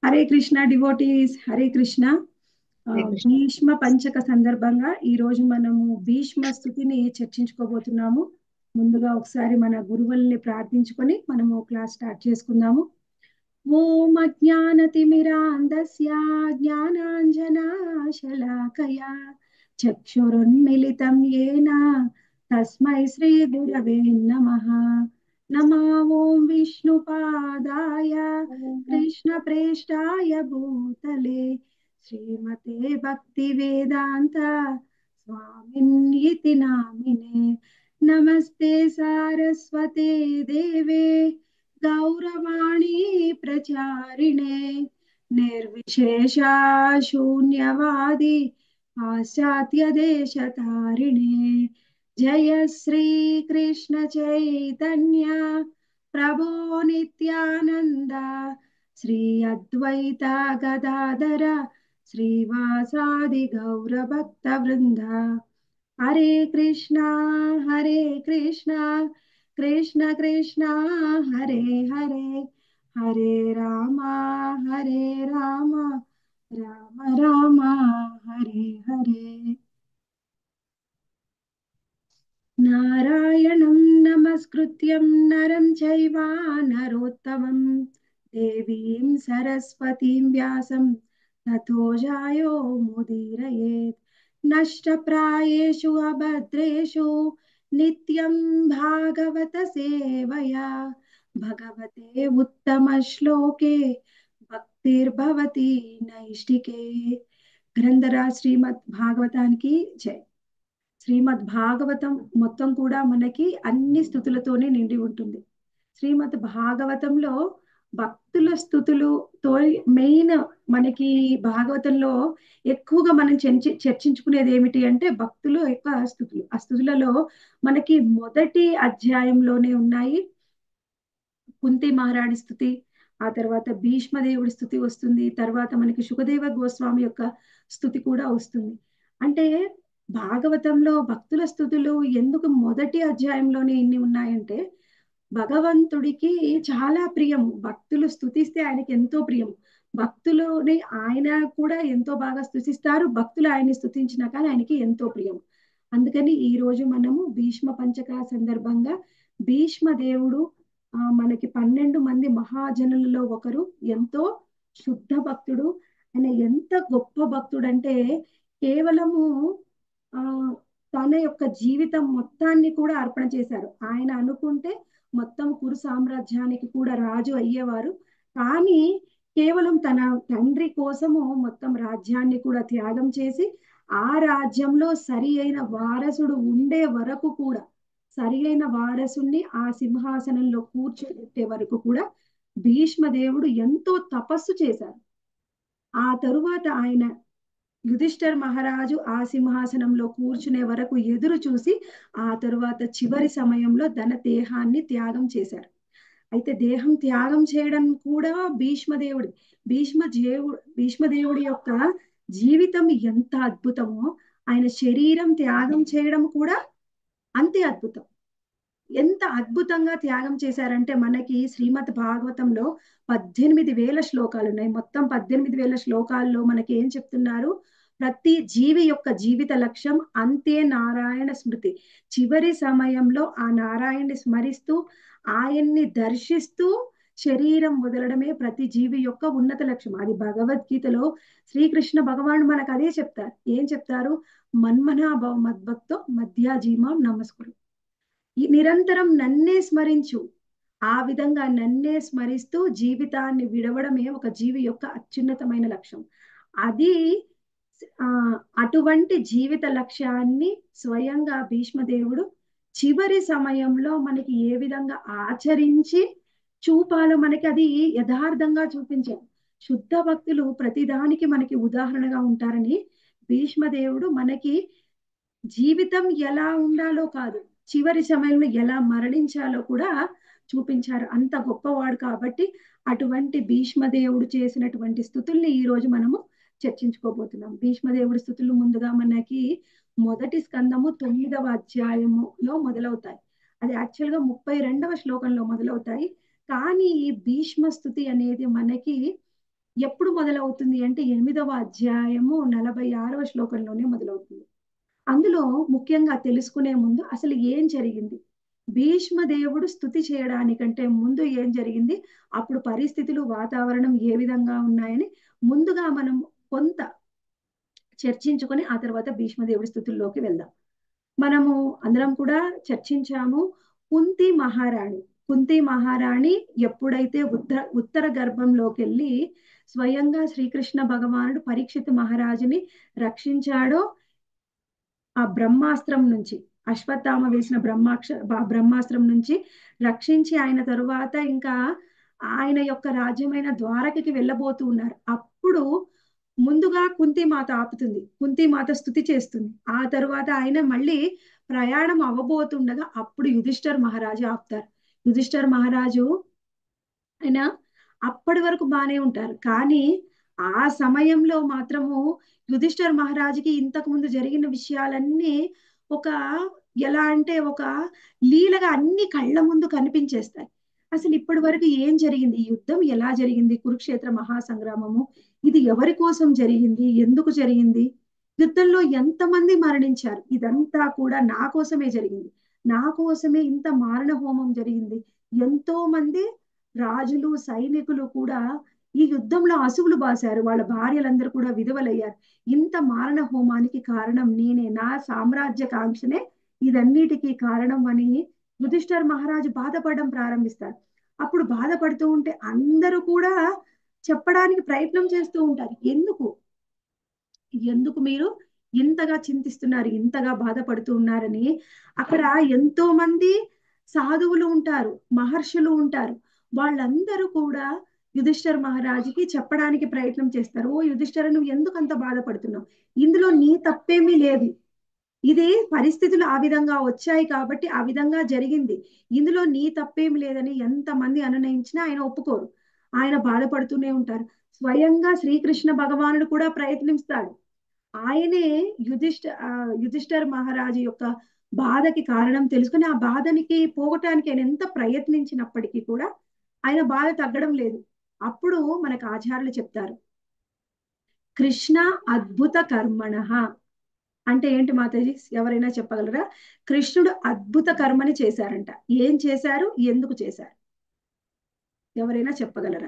Hare Krishna devotees Hare Krishna ఆ, హరే కృష్ణ. భీష్మ పంచక సందర్భంగా ఈ రోజు మనము భీష్మ స్థుతిని చర్చించుకోబోతున్నాము ముందుగా ఒకసారి మన గురువుల్ని ప్రార్థించుకొని మనము క్లాస్ స్టార్ట్ చేసుకుందాము ఓం అజ్ఞానతిమిరాంధస్య జ్ఞానాంజనాశలాకయా చక్షురున్మిలితం ఏన తస్మై శ్రీ గురవే నమః నమా ఓం విష్ణుపాదాయ कृष्णप्रेष्ठाय भूतले श्रीमते भक्तिवेदान्त स्वामिन्यति नामिने नमस्ते सारस्वते देवे गौरवाणी प्रचारिणे निर्विशेषा शून्यवादी पाश्चात्यदेशतारिणे जय श्रीकृष्ण चैतन्य प्रभो नित्यानन्द श्री अद्वैत गदाधर श्रीवासादि गौरभक्तवृन्द हरे कृष्णा हरे कृष्णा कृष्ण कृष्ण हरे हरे हरे राम हरे राम राम राम हरे हरे नारायणं नमस्कृत्यं नरं चैव नरोत्तमं देवीं सरस्वतीं व्यासं ततो जायो मुदीरयेत् नष्टप्रायेषु अभद्रेषु नित्यं भागवत सेवया भगवते उत्तमश्लोके భక్తిర్భవతి నైష్టికే గ్రంథరా శ్రీమద్ భాగవతానికి జై శ్రీమద్ భాగవతం మొత్తం కూడా మనకి అన్ని స్థుతులతోనే నిండి ఉంటుంది శ్రీమద్ భాగవతంలో భక్తుల స్థుతులుతో మెయిన్ మనకి భాగవతంలో ఎక్కువగా మనం చర్చి చర్చించుకునేది ఏమిటి అంటే భక్తులు యొక్క స్థుతులు ఆ స్థుతులలో మనకి మొదటి అధ్యాయంలోనే ఉన్నాయి కుంతి మహారాణి స్థుతి ఆ తర్వాత భీష్మదేవుడి స్థుతి వస్తుంది తర్వాత మనకి సుఖదేవ గోస్వామి యొక్క స్థుతి కూడా వస్తుంది అంటే భాగవతంలో భక్తుల స్థుతులు ఎందుకు మొదటి అధ్యాయంలోనే ఇన్ని ఉన్నాయంటే భగవంతుడికి చాలా ప్రియం భక్తులు స్థుతిస్తే ఆయనకి ఎంతో ప్రియం భక్తులని ఆయన కూడా ఎంతో బాగా స్థుతిస్తారు భక్తులు ఆయన్ని స్థుతించినా కానీ ఆయనకి ఎంతో ప్రియం అందుకని ఈ రోజు మనము భీష్మ పంచక సందర్భంగా భీష్మ దేవుడు ఆ మనకి పన్నెండు మంది మహాజనులలో ఒకరు ఎంతో శుద్ధ భక్తుడు ఆయన ఎంత గొప్ప భక్తుడు అంటే కేవలము ఆ తన యొక్క జీవితం మొత్తాన్ని కూడా అర్పణ చేశారు ఆయన అనుకుంటే మొత్తం కురు సామ్రాజ్యానికి కూడా రాజు అయ్యేవారు కానీ కేవలం తన తండ్రి కోసము మొత్తం రాజ్యాన్ని కూడా త్యాగం చేసి ఆ రాజ్యంలో సరి అయిన వారసుడు ఉండే వరకు కూడా సరి అయిన వారసుని ఆ సింహాసనంలో కూర్చోబెట్టే వరకు కూడా భీష్మదేవుడు ఎంతో తపస్సు చేశారు ఆ తరువాత ఆయన యుధిష్ఠర్ మహారాజు ఆ సింహాసనంలో కూర్చునే వరకు ఎదురు చూసి ఆ తరువాత చివరి సమయంలో తన దేహాన్ని త్యాగం చేశారు అయితే దేహం త్యాగం చేయడం కూడా భీష్మదేవుడి భీష్మ దేవుడు భీష్మదేవుడి యొక్క జీవితం ఎంత అద్భుతమో ఆయన శరీరం త్యాగం చేయడం కూడా అంతే అద్భుతం ఎంత అద్భుతంగా త్యాగం చేశారంటే మనకి శ్రీమద్ భాగవతంలో పద్దెనిమిది వేల శ్లోకాలు ఉన్నాయి మొత్తం పద్దెనిమిది వేల శ్లోకాల్లో మనకి ఏం చెప్తున్నారు ప్రతి జీవి యొక్క జీవిత లక్ష్యం అంతే నారాయణ స్మృతి చివరి సమయంలో ఆ నారాయణ్ణి స్మరిస్తూ ఆయన్ని దర్శిస్తూ శరీరం వదలడమే ప్రతి జీవి యొక్క ఉన్నత లక్ష్యం అది భగవద్గీతలో శ్రీకృష్ణ భగవానుడు మనకు అదే చెప్తారు ఏం చెప్తారు మన్మనాభవ మద్భక్తో మధ్యాజీమాం నమస్కురు ఈ నిరంతరం నన్నే స్మరించు ఆ విధంగా నన్నే స్మరిస్తూ జీవితాన్ని విడవడమే ఒక జీవి యొక్క అత్యున్నతమైన లక్ష్యం అది ఆ అటువంటి జీవిత లక్ష్యాన్ని స్వయంగా భీష్మదేవుడు చివరి సమయంలో మనకి ఏ విధంగా ఆచరించి చూపాలో మనకి అది యథార్థంగా చూపించారు శుద్ధ భక్తులు ప్రతిదానికి మనకి ఉదాహరణగా ఉంటారని భీష్మదేవుడు మనకి జీవితం ఎలా ఉండాలో కాదు చివరి సమయంలో ఎలా మరణించాలో కూడా చూపించారు అంత గొప్పవాడు కాబట్టి అటువంటి భీష్మదేవుడు చేసినటువంటి స్థుతుల్ని ఈ రోజు మనము చర్చించుకోబోతున్నాం భీష్మదేవుడి స్థుతులు ముందుగా మనకి మొదటి స్కందము తొమ్మిదవ అధ్యాయములో మొదలవుతాయి అది యాక్చువల్ గా ముప్పై రెండవ శ్లోకంలో మొదలవుతాయి కానీ ఈ భీష్మ స్థుతి అనేది మనకి ఎప్పుడు మొదలవుతుంది అంటే ఎనిమిదవ అధ్యాయము నలభై ఆరవ శ్లోకంలోనే మొదలవుతుంది అందులో ముఖ్యంగా తెలుసుకునే ముందు అసలు ఏం జరిగింది భీష్మదేవుడు స్థుతి చేయడానికంటే ముందు ఏం జరిగింది అప్పుడు పరిస్థితులు వాతావరణం ఏ విధంగా ఉన్నాయని ముందుగా మనం కొంత చర్చించుకొని ఆ తర్వాత భీష్మదేవుడి స్థుతుల్లోకి వెళ్దాం మనము అందరం కూడా చర్చించాము కుంతి మహారాణి కుంతి మహారాణి ఎప్పుడైతే ఉత్తర ఉత్తర గర్భంలోకి వెళ్ళి స్వయంగా శ్రీకృష్ణ భగవానుడు పరీక్షిత్ మహారాజుని రక్షించాడో ఆ బ్రహ్మాస్త్రం నుంచి అశ్వత్థామ వేసిన బ్రహ్మాక్ష బ్రహ్మాస్త్రం నుంచి రక్షించి ఆయన తరువాత ఇంకా ఆయన యొక్క రాజ్యమైన ద్వారకకి వెళ్ళబోతూ ఉన్నారు అప్పుడు ముందుగా కుంతి మాత ఆపుతుంది కుంతి మాత స్థుతి చేస్తుంది ఆ తరువాత ఆయన మళ్ళీ ప్రయాణం అవ్వబోతుండగా అప్పుడు యుధిష్ఠర్ మహారాజు ఆపుతారు యుధిష్ఠర్ మహారాజు ఆయన అప్పటి వరకు బానే ఉంటారు కానీ ఆ సమయంలో మాత్రము యుధిష్ఠర్ మహారాజుకి ఇంతకు ముందు జరిగిన విషయాలన్నీ ఒక ఎలా అంటే ఒక లీలగా అన్ని కళ్ళ ముందు కనిపించేస్తాయి అసలు ఇప్పటి వరకు ఏం జరిగింది ఈ యుద్ధం ఎలా జరిగింది కురుక్షేత్ర మహాసంగ్రామము ఇది ఎవరి కోసం జరిగింది ఎందుకు జరిగింది యుద్ధంలో ఎంతమంది మరణించారు ఇదంతా కూడా నా కోసమే జరిగింది నా కోసమే ఇంత మారణ హోమం జరిగింది ఎంతో మంది రాజులు సైనికులు కూడా ఈ యుద్ధంలో అసువులు బాశారు వాళ్ళ భార్యలందరూ కూడా విధవలయ్యారు ఇంత మారణ హోమానికి కారణం నేనే నా సామ్రాజ్య కాంక్షనే ఇదన్నిటికీ కారణం అని యుధిష్ఠర్ మహారాజు బాధపడడం ప్రారంభిస్తారు అప్పుడు బాధపడుతూ ఉంటే అందరూ కూడా చెప్పడానికి ప్రయత్నం చేస్తూ ఉంటారు ఎందుకు ఎందుకు మీరు ఇంతగా చింతిస్తున్నారు ఇంతగా బాధపడుతూ ఉన్నారని అక్కడ ఎంతో మంది సాధువులు ఉంటారు మహర్షులు ఉంటారు వాళ్ళందరూ కూడా యుధిష్ఠర్ మహారాజుకి చెప్పడానికి ప్రయత్నం చేస్తారు ఓ యుధిష్ఠర నువ్వు ఎందుకు అంత బాధపడుతున్నావు ఇందులో నీ తప్పేమీ లేదు ఇది పరిస్థితులు ఆ విధంగా వచ్చాయి కాబట్టి ఆ విధంగా జరిగింది ఇందులో నీ తప్పేమి లేదని ఎంతమంది అనునయించినా ఆయన ఒప్పుకోరు ఆయన బాధపడుతూనే ఉంటారు స్వయంగా శ్రీకృష్ణ భగవానుడు కూడా ప్రయత్నిస్తాడు ఆయనే యుధిష్ఠ యుధిష్ఠర్ మహారాజు యొక్క బాధకి కారణం తెలుసుకుని ఆ బాధనికి పోగొట్టడానికి ఆయన ఎంత ప్రయత్నించినప్పటికీ కూడా ఆయన బాధ తగ్గడం లేదు అప్పుడు మనకు ఆచార్యులు చెప్తారు కృష్ణ అద్భుత కర్మణ అంటే ఏంటి మాతాజీ ఎవరైనా చెప్పగలరా కృష్ణుడు అద్భుత కర్మని చేశారంట ఏం చేశారు ఎందుకు చేశారు ఎవరైనా చెప్పగలరా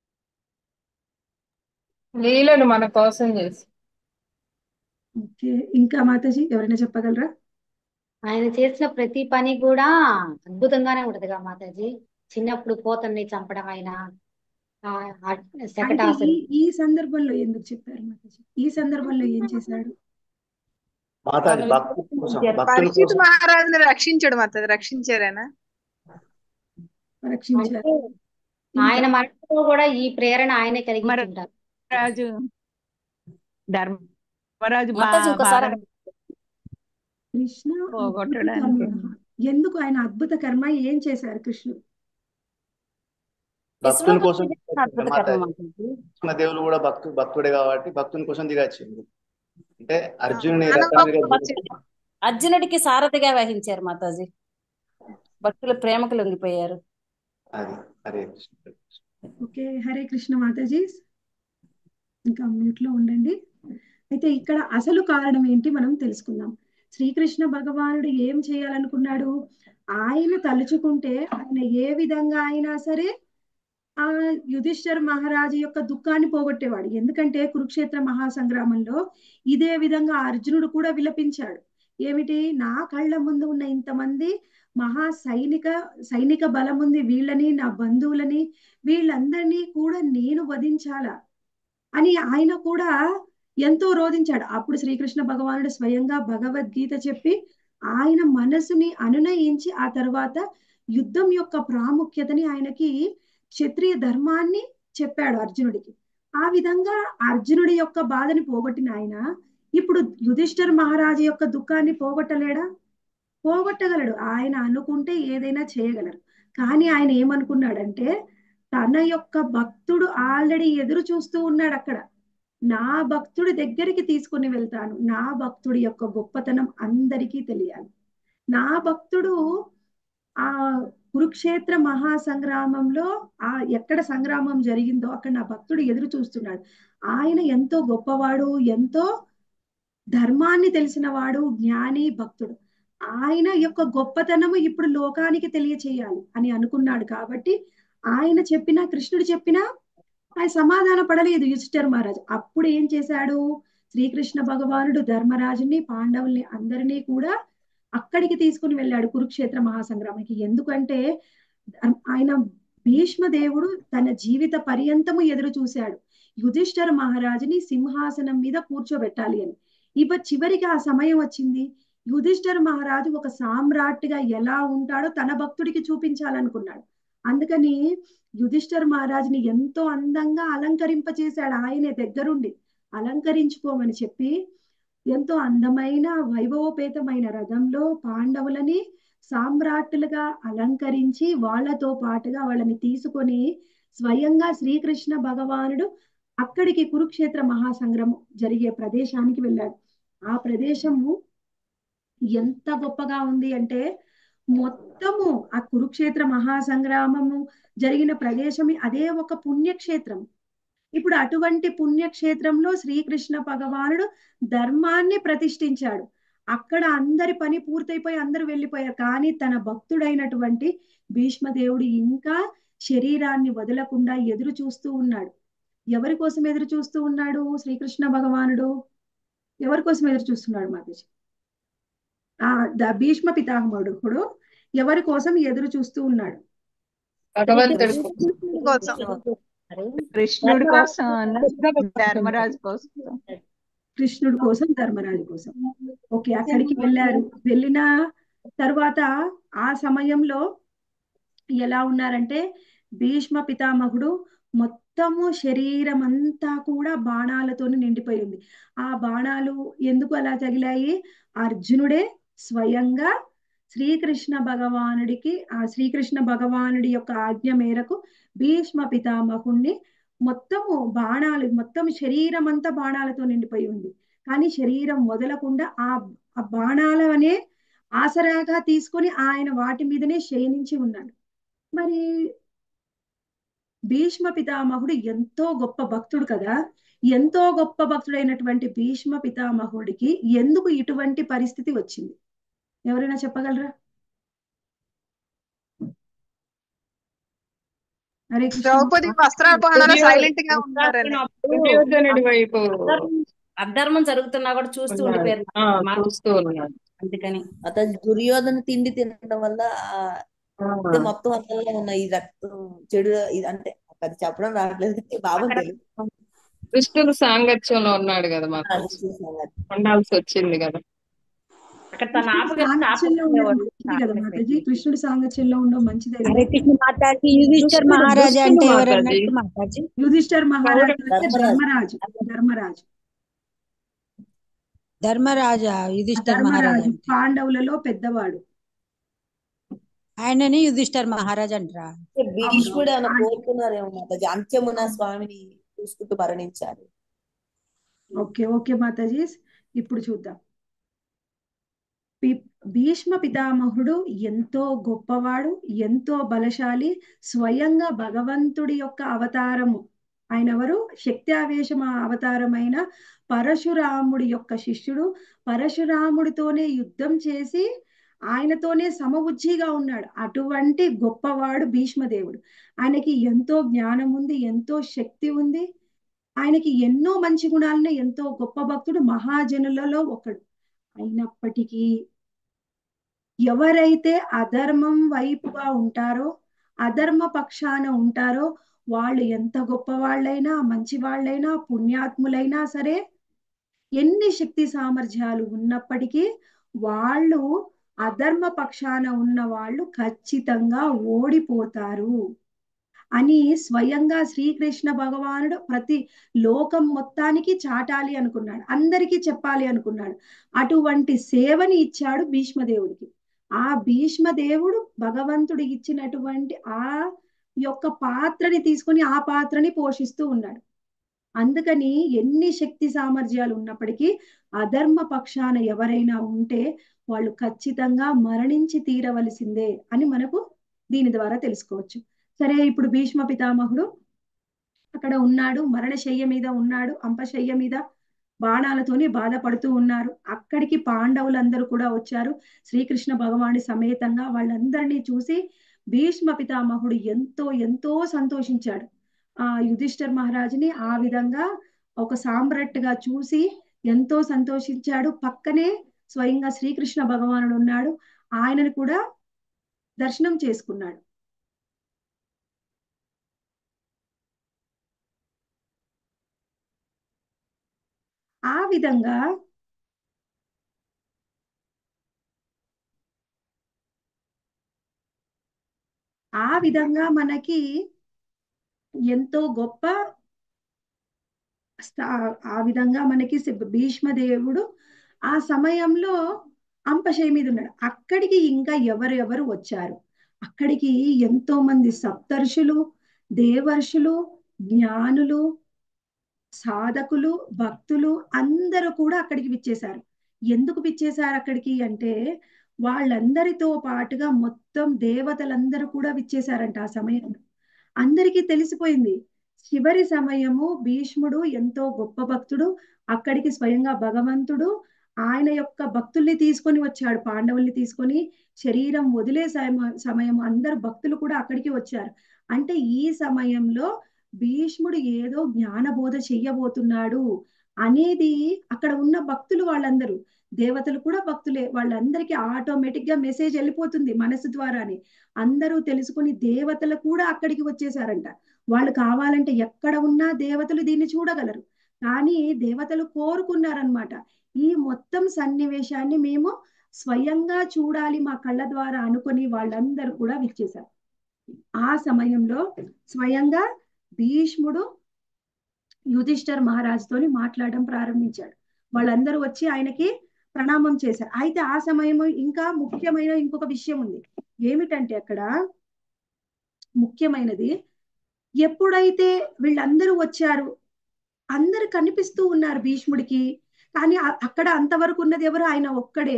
లీలను మన కోసం చేసి ఓకే ఇంకా మాతాజీ ఎవరైనా చెప్పగలరా ఆయన చేసిన ప్రతి పని కూడా అద్భుతంగానే ఉంటదిగా మాతాజీ చిన్నప్పుడు పోతన్ని చంపడం అయినా ఆ, ఆ అంటే శకటాసురు ఈ ఈ సందర్భంలో ఎందుకు చెప్పారు మాతాజీ ఈ సందర్భంలో ఏం చేశాడు మాతాజీ తను భక్తుల కోసం భక్తుల పరీక్షిత్ కోసం మహారాజుని రక్షించడు మాత రక్షించారేనా రక్షించారు అంటే ఆయన ఇంకా మనసులో కూడా ఈ ప్రేరణ ఆయనే మరి కలిగించుంటారు రాజు ధర్మరాజు బా మాతాజీ ఒకసారి బాధ కృష్ణ అద్భుత పోగొట్టడానికి కర్మణ ఎందుకు ఆయన అద్భుత కర్మ ఏం చేశారు కృష్ణుడు భక్తుల కోసం అద్భుత కర్మ మాతాజీ మాతాజీ కృష్ణ దేవుడు కూడా భక్తు భక్తుడే కాబట్టి భక్తుని కోసం దిగచ్చింది అంటే అర్జునుని మన రథాలుగా భక్తుడు అర్జునుడికి సారథిగా వహించారు మాతాజీ భక్తుల ప్రేమకు లొంగిపోయారు అది హరే కృష్ణ ఓకే హరే కృష్ణ మాతాజీ ఇంకా మ్యూట్ లో ఉండండి అయితే ఇక్కడ అసలు కారణం ఏంటి మనం తెలుసుకుందాం శ్రీకృష్ణ భగవానుడు ఏం చేయాలనుకున్నాడు ఆయన తలుచుకుంటే ఆయన ఏ విధంగా అయినా సరే ఆ యుధిష్ఠర్ మహారాజు యొక్క దుఃఖాన్ని పోగొట్టేవాడు ఎందుకంటే కురుక్షేత్ర మహాసంగ్రామంలో ఇదే విధంగా అర్జునుడు కూడా విలపించాడు ఏమిటి నా కళ్ళ ముందు ఉన్న ఇంతమంది మహా సైనిక సైనిక బలం ఉంది వీళ్ళని నా బంధువులని వీళ్ళందరినీ కూడా నేను వధించాలా అని ఆయన కూడా ఎంతో రోధించాడు అప్పుడు శ్రీకృష్ణ భగవానుడు స్వయంగా భగవద్గీత చెప్పి ఆయన మనసుని అనునయించి ఆ తర్వాత యుద్ధం యొక్క ప్రాముఖ్యతని ఆయనకి క్షత్రియ ధర్మాన్ని చెప్పాడు అర్జునుడికి ఆ విధంగా అర్జునుడి యొక్క బాధని పోగొట్టిన ఆయన ఇప్పుడు యుధిష్ఠర్ మహారాజు యొక్క దుఃఖాన్ని పోగొట్టలేడా పోగొట్టగలడు ఆయన అనుకుంటే ఏదైనా చేయగలరు కానీ ఆయన ఏమనుకున్నాడంటే తన యొక్క భక్తుడు ఆల్రెడీ ఎదురు చూస్తూ ఉన్నాడు అక్కడ నా భక్తుడి దగ్గరికి తీసుకుని వెళ్తాను నా భక్తుడి యొక్క గొప్పతనం అందరికీ తెలియాలి నా భక్తుడు ఆ కురుక్షేత్ర మహాసంగ్రామంలో ఆ ఎక్కడ సంగ్రామం జరిగిందో అక్కడ నా భక్తుడు ఎదురు చూస్తున్నాడు ఆయన ఎంతో గొప్పవాడు ఎంతో ధర్మాన్ని తెలిసిన వాడు జ్ఞాని భక్తుడు ఆయన యొక్క గొప్పతనము ఇప్పుడు లోకానికి తెలియచేయాలి అని అనుకున్నాడు కాబట్టి ఆయన చెప్పినా కృష్ణుడు చెప్పినా ఆయన సమాధాన పడలేదు యుధిష్ఠిర్ మహారాజ్ అప్పుడు ఏం చేశాడు శ్రీకృష్ణ భగవానుడు ధర్మరాజుని పాండవుల్ని అందరినీ కూడా అక్కడికి తీసుకుని వెళ్ళాడు కురుక్షేత్ర మహాసంగ్రామానికి ఎందుకంటే ఆయన భీష్మ దేవుడు తన జీవిత పర్యంతము ఎదురు చూశాడు యుధిష్ఠిర మహారాజుని సింహాసనం మీద కూర్చోబెట్టాలి అని ఇవ చివరికి ఆ సమయం వచ్చింది యుధిష్ఠిర మహారాజు ఒక సామ్రాట్గా ఎలా ఉంటాడో తన భక్తుడికి చూపించాలనుకున్నాడు అందుకని యుధిష్ఠిర మహారాజుని ఎంతో అందంగా అలంకరింపచేశాడు ఆయనే దగ్గరుండి అలంకరించుకోమని చెప్పి ఎంతో అందమైన వైభవోపేతమైన రథంలో పాండవులని సామ్రాట్టులుగా అలంకరించి వాళ్ళతో పాటుగా వాళ్ళని తీసుకొని స్వయంగా శ్రీకృష్ణ భగవానుడు అక్కడికి కురుక్షేత్ర మహాసంగ్రమం జరిగే ప్రదేశానికి వెళ్ళాడు ఆ ప్రదేశము ఎంత గొప్పగా ఉంది అంటే మొత్తము ఆ కురుక్షేత్ర మహాసంగ్రామము జరిగిన ప్రదేశం అదే ఒక పుణ్యక్షేత్రం ఇప్పుడు అటువంటి పుణ్యక్షేత్రంలో శ్రీకృష్ణ భగవానుడు ధర్మాన్ని ప్రతిష్ఠించాడు అక్కడ అందరి పని పూర్తయిపోయి అందరూ వెళ్ళిపోయారు కానీ తన భక్తుడైనటువంటి భీష్మదేవుడు ఇంకా శరీరాన్ని వదలకుండా ఎదురు చూస్తూ ఉన్నాడు ఎవరి కోసం ఎదురు చూస్తూ ఉన్నాడు శ్రీకృష్ణ భగవానుడు ఎవరి కోసం ఎదురు చూస్తున్నాడు మాతాజీ ఆ ద భీష్మ పితామహుడు ఎవరి కోసం ఎదురు చూస్తూ ఉన్నాడు భగవంతుడి కోసం కృష్ణుడి కోసం అన్న ధర్మరాజు కోసం కృష్ణుడి కోసం ధర్మరాజు కోసం ఓకే అక్కడికి వెళ్ళారు వెళ్ళిన తర్వాత ఆ సమయంలో ఎలా ఉన్నారంటే భీష్మ పితామహుడు మొత్తము శరీరం అంతా కూడా బాణాలతో నిండిపోయి ఉంది ఆ బాణాలు ఎందుకు అలా తగిలాయి అర్జునుడే స్వయంగా శ్రీకృష్ణ భగవానుడికి ఆ శ్రీకృష్ణ భగవానుడి యొక్క ఆజ్ఞ మేరకు భీష్మ పితామహుణ్ణి మొత్తము బాణాలు మొత్తం శరీరం అంతా బాణాలతో నిండిపోయి ఉంది కానీ శరీరం వదలకుండా ఆ ఆ బాణాలనే ఆసరాగా తీసుకొని ఆయన వాటి మీదనే శయనించి ఉన్నాడు మరి భీష్మ పితామహుడు ఎంతో గొప్ప భక్తుడు కదా ఎంతో గొప్ప భక్తుడైనటువంటి భీష్మ పితామహుడికి ఎందుకు ఇటువంటి పరిస్థితి వచ్చింది ఎవరైనా చెప్పగలరా హరే కృష్ణ ద్రౌపది వస్త్రాపహరణలో సైలెంట్ గా ఉన్నారని దుర్యోధనుడి వైపు అధర్మం జరుగుతున్నా కూడా చూస్తూ ఉన్నాడు. ఉండిపోయారు ఆ, మా- చూస్తూ ఉన్నాడు అందుకని అతను దుర్యోధన తిండి తినడం వల్ల ఆ ఆ, ఇది మొత్తం అందులో ఉన్న ఈ రక్తం చెడు ఇది అంటే అది చెప్పడం రావట్లేదు కానీ భావం అక్కడ తెలుసు కృష్ణుడు సాంగత్యంలో ఉన్నాడు కదా మాకు అది చూసాను అది. ఉండాల్సి వచ్చింది కదా అక్కడ తన కృష్ణుడి ఆపగలిగితే సాంగత్యంలో ఉండడం ఆపకపోయేవాడు మంచిది కదా మాతాజీ కృష్ణుడి సాంగత్యంలో ఉండడం మంచిదే కదా హరే కృష్ణ మాతాజీ యుధిష్ఠర్ దుష్టుడు, మహారాజా అంటే దుష్టుడు ఎవరు మాతాజీ. అన్నట్టు మాతాజీ యుధిష్ఠర్ మహారాజు అంటే ధర్మరాజు. ధర్మరాజు ధర్మరాజు ధర్మరాజా యుధిష్ఠర్ మహారాజా ధర్మరాజు అంటే పాండవులలో పెద్దవాడు ఆయనని యుధిష్ఠర్ మహారాజ్ అంటారా అంటే భీష్ముడు ఏమైనా కోరుకున్నారేమో మాతాజీ అంత్యమున స్వామిని చూసుకుంటూ మరణించారు ఓకే ఓకే మాతాజీ ఇప్పుడు చూద్దాం పి- భీష్మ పితామహుడు ఎంతో గొప్పవాడు ఎంతో బలశాలి స్వయంగా భగవంతుడి యొక్క అవతారము ఆయన ఎవరు శక్తి ఆవేశమ అవతారమైన పరశురాముడి యొక్క శిష్యుడు పరశురాముడితోనే యుద్ధం చేసి ఆయనతోనే సమవుజ్జిగా ఉన్నాడు అటువంటి గొప్పవాడు భీష్మదేవుడు ఆయనకి ఎంతో జ్ఞానం ఉంది ఎంతో శక్తి ఉంది ఆయనకి ఎన్నో మంచి గుణాలను ఎంతో గొప్ప భక్తుడు మహాజనులలో ఒకడు అయినప్పటికీ ఎవరైతే అధర్మం వైపుగా ఉంటారో అధర్మ పక్షాన ఉంటారో వాళ్ళు ఎంత గొప్ప వాళ్ళైనా మంచి వాళ్ళైనా పుణ్యాత్ములైనా సరే ఎన్ని శక్తి సామర్థ్యాలు ఉన్నప్పటికీ వాళ్ళు అధర్మ పక్షాన ఉన్న వాళ్ళు ఖచ్చితంగా ఓడిపోతారు అని స్వయంగా శ్రీకృష్ణ భగవానుడు ప్రతి లోకం మొత్తానికి చాటాలి అనుకున్నాడు అందరికీ చెప్పాలి అనుకున్నాడు అటువంటి సేవని ఇచ్చాడు భీష్మదేవుడికి ఆ భీష్మదేవుడు భగవంతుడు ఇచ్చినటువంటి ఆ యొక్క పాత్రని తీసుకొని ఆ పాత్రని పోషిస్తూ ఉన్నాడు అందుకని ఎన్ని శక్తి సామర్థ్యాలు ఉన్నప్పటికీ అధర్మ పక్షాన ఎవరైనా ఉంటే వాళ్ళు ఖచ్చితంగా మరణించి తీరవలసిందే అని మనకు దీని ద్వారా తెలుసుకోవచ్చు సరే ఇప్పుడు భీష్మ పితామహుడు అక్కడ ఉన్నాడు మరణశయ్య మీద ఉన్నాడు అంపశయ్య మీద బాణాలతోని బాధపడుతూ ఉన్నారు అక్కడికి పాండవులందరూ కూడా వచ్చారు శ్రీకృష్ణ భగవాని సమేతంగా వాళ్ళందరినీ చూసి భీష్మ పితామహుడు ఎంతో ఎంతో సంతోషించాడు ఆ యుధిష్ఠర్ మహారాజుని ఆ విధంగా ఒక సామ్రాట్గా చూసి ఎంతో సంతోషించాడు పక్కనే స్వయంగా శ్రీకృష్ణ భగవానుడు ఉన్నాడు ఆయనను కూడా దర్శనం చేసుకున్నాడు ఆ విధంగా ఆ విధంగా మనకి ఎంతో గొప్ప స్థా- ఆ విధంగా మనకి సి- భీష్మదేవుడు ఆ సమయంలో అంపశయ మీద ఉన్నాడు అక్కడికి ఇంకా ఎవరెవరు వచ్చారు అక్కడికి ఎంతో మంది సప్తర్షులు దేవర్షులు జ్ఞానులు సాధకులు భక్తులు అందరూ కూడా అక్కడికి విచ్చేశారు ఎందుకు విచ్చేశారు అక్కడికి అంటే వాళ్ళందరితో పాటుగా మొత్తం దేవతలందరూ కూడా విచ్చేశారంట ఆ సమయంలో అందరికీ తెలిసిపోయింది చివరి సమయము భీష్ముడు ఎంతో గొప్ప భక్తుడు అక్కడికి స్వయంగా భగవంతుడు ఆయన యొక్క భక్తుల్ని తీసుకొని వచ్చాడు పాండవుల్ని తీసుకొని శరీరం వదిలే సమయ సమయం అందరు భక్తులు కూడా అక్కడికి వచ్చారు అంటే ఈ సమయంలో భీష్ముడు ఏదో జ్ఞానబోధ చెయ్యబోతున్నాడు అనేది అక్కడ ఉన్న భక్తులు వాళ్ళందరూ దేవతలు కూడా భక్తులే వాళ్ళందరికీ ఆటోమేటిక్ గా మెసేజ్ వెళ్ళిపోతుంది మనసు ద్వారానే అందరూ తెలుసుకుని దేవతలు కూడా అక్కడికి వచ్చేసారంట వాళ్ళు కావాలంటే ఎక్కడ ఉన్నా దేవతలు దీన్ని చూడగలరు కానీ దేవతలు కోరుకున్నారనమాట ఈ మొత్తం సన్నివేశాన్ని మేము స్వయంగా చూడాలి మా కళ్ళ ద్వారా అనుకొని వాళ్ళందరూ కూడా విచ్చేశారు ఆ సమయంలో స్వయంగా భీష్ముడు యుధిష్ఠర్ మహారాజుతోని మాట్లాడడం ప్రారంభించాడు వాళ్ళందరూ వచ్చి ఆయనకి ప్రణామం చేశారు అయితే ఆ సమయం ఇంకా ముఖ్యమైన ఇంకొక విషయం ఉంది ఏమిటంటే అక్కడ ముఖ్యమైనది ఎప్పుడైతే వీళ్ళందరూ వచ్చారు అందరు కనిపిస్తూ ఉన్నారు భీష్ముడికి కానీ అ- అక్కడ అంతవరకు ఉన్నది ఎవరు ఆయన ఒక్కడే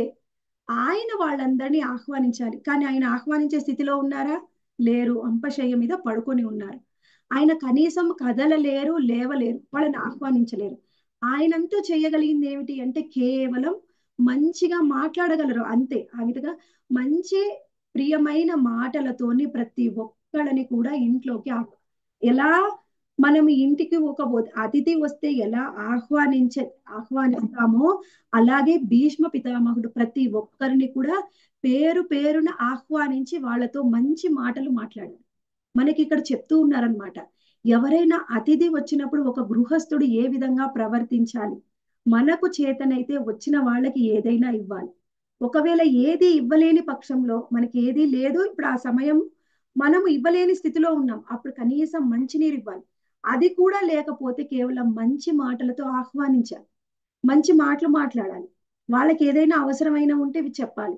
ఆయన వాళ్ళందరినీ ఆహ్వానించాలి కానీ ఆయన ఆహ్వానించే స్థితిలో ఉన్నారా లేరు అంపశయ్య మీద పడుకొని ఉన్నారు ఆయన కనీసం కదలలేరు లేవలేరు వాళ్ళని ఆహ్వానించలేరు ఆయనంతా చేయగలిగింది ఏమిటి అంటే కేవలం మంచిగా మాట్లాడగలరు అంతే ఆ విధంగా మంచి ప్రియమైన మాటలతోని ప్రతి ఒక్కళ్ళని కూడా ఇంట్లోకి ఆహ్- ఎలా మనం ఇంటికి ఒక వ- అతిథి వస్తే ఎలా ఆహ్వానించ ఆహ్వానిస్తామో అలాగే భీష్మ పితామహుడు ప్రతి ఒక్కరిని కూడా పేరు పేరున ఆహ్వానించి వాళ్ళతో మంచి మాటలు మాట్లాడారు మనకి ఇక్కడ చెప్తూ ఉన్నారనమాట ఎవరైనా అతిథి వచ్చినప్పుడు ఒక గృహస్థుడు ఏ విధంగా ప్రవర్తించాలి మనకు చేతనైతే వచ్చిన వాళ్ళకి ఏదైనా ఇవ్వాలి ఒకవేళ ఏది ఇవ్వలేని పక్షంలో మనకి ఏది లేదు ఇప్పుడు ఆ సమయం మనము ఇవ్వలేని స్థితిలో ఉన్నాం అప్పుడు కనీసం మంచినీరు ఇవ్వాలి అది కూడా లేకపోతే కేవలం మంచి మాటలతో ఆహ్వానించాలి మంచి మాటలు మాట్లాడాలి వాళ్ళకి ఏదైనా అవసరమైన ఉంటే ఇవి చెప్పాలి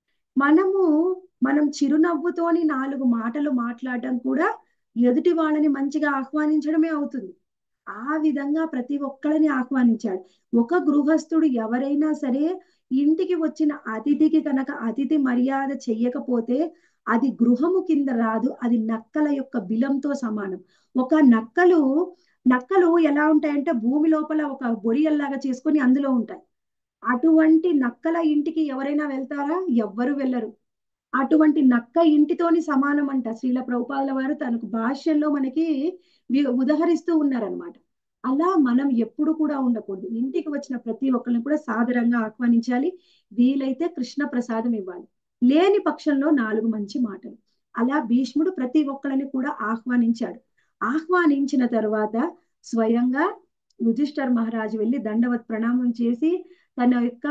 మనము మనం చిరునవ్వుతోని నాలుగు మాటలు మాట్లాడడం కూడా ఎదుటి వాళ్ళని మంచిగా ఆహ్వానించడమే అవుతుంది ఆ విధంగా ప్రతి ఒక్కరిని ఆహ్వానించాడు ఒక గృహస్థుడు ఎవరైనా సరే ఇంటికి వచ్చిన అతిథికి కనుక అతిథి మర్యాద చెయ్యకపోతే అది గృహము కింద రాదు అది నక్కల యొక్క బిలంతో సమానం ఒక నక్కలు నక్కలు ఎలా ఉంటాయంటే భూమి లోపల ఒక బొరియల్లాగా చేసుకొని అందులో ఉంటాయి అటువంటి నక్కల ఇంటికి ఎవరైనా వెళ్తారా ఎవ్వరు వెళ్ళరు అటువంటి నక్క ఇంటితోని సమానం అంట శ్రీల ప్రభుపాదుల వారు తనకు భాష్యంలో మనకి వి- ఉదహరిస్తూ ఉన్నారనమాట అలా మనం ఎప్పుడు కూడా ఉండకూడదు ఇంటికి వచ్చిన ప్రతి ఒక్కరిని కూడా సాదరంగా ఆహ్వానించాలి వీలైతే కృష్ణ ప్రసాదం ఇవ్వాలి లేని పక్షంలో నాలుగు మంచి మాటలు అలా భీష్ముడు ప్రతి ఒక్కరిని కూడా ఆహ్వానించాడు ఆహ్వానించిన తర్వాత స్వయంగా యుధిష్ఠర్ మహారాజు వెళ్ళి దండవత్ ప్రణామం చేసి తన యొక్క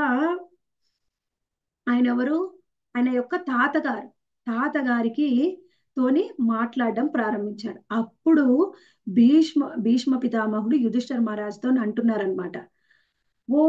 ఆయన ఎవరు ఆయన యొక్క తాతగారు తాతగారికి తోని మాట్లాడడం ప్రారంభించాడు అప్పుడు భీష్మ భీష్మ పితామహుడు యుధిష్ఠర్ మహారాజుతో అంటున్నారనమాట ఓ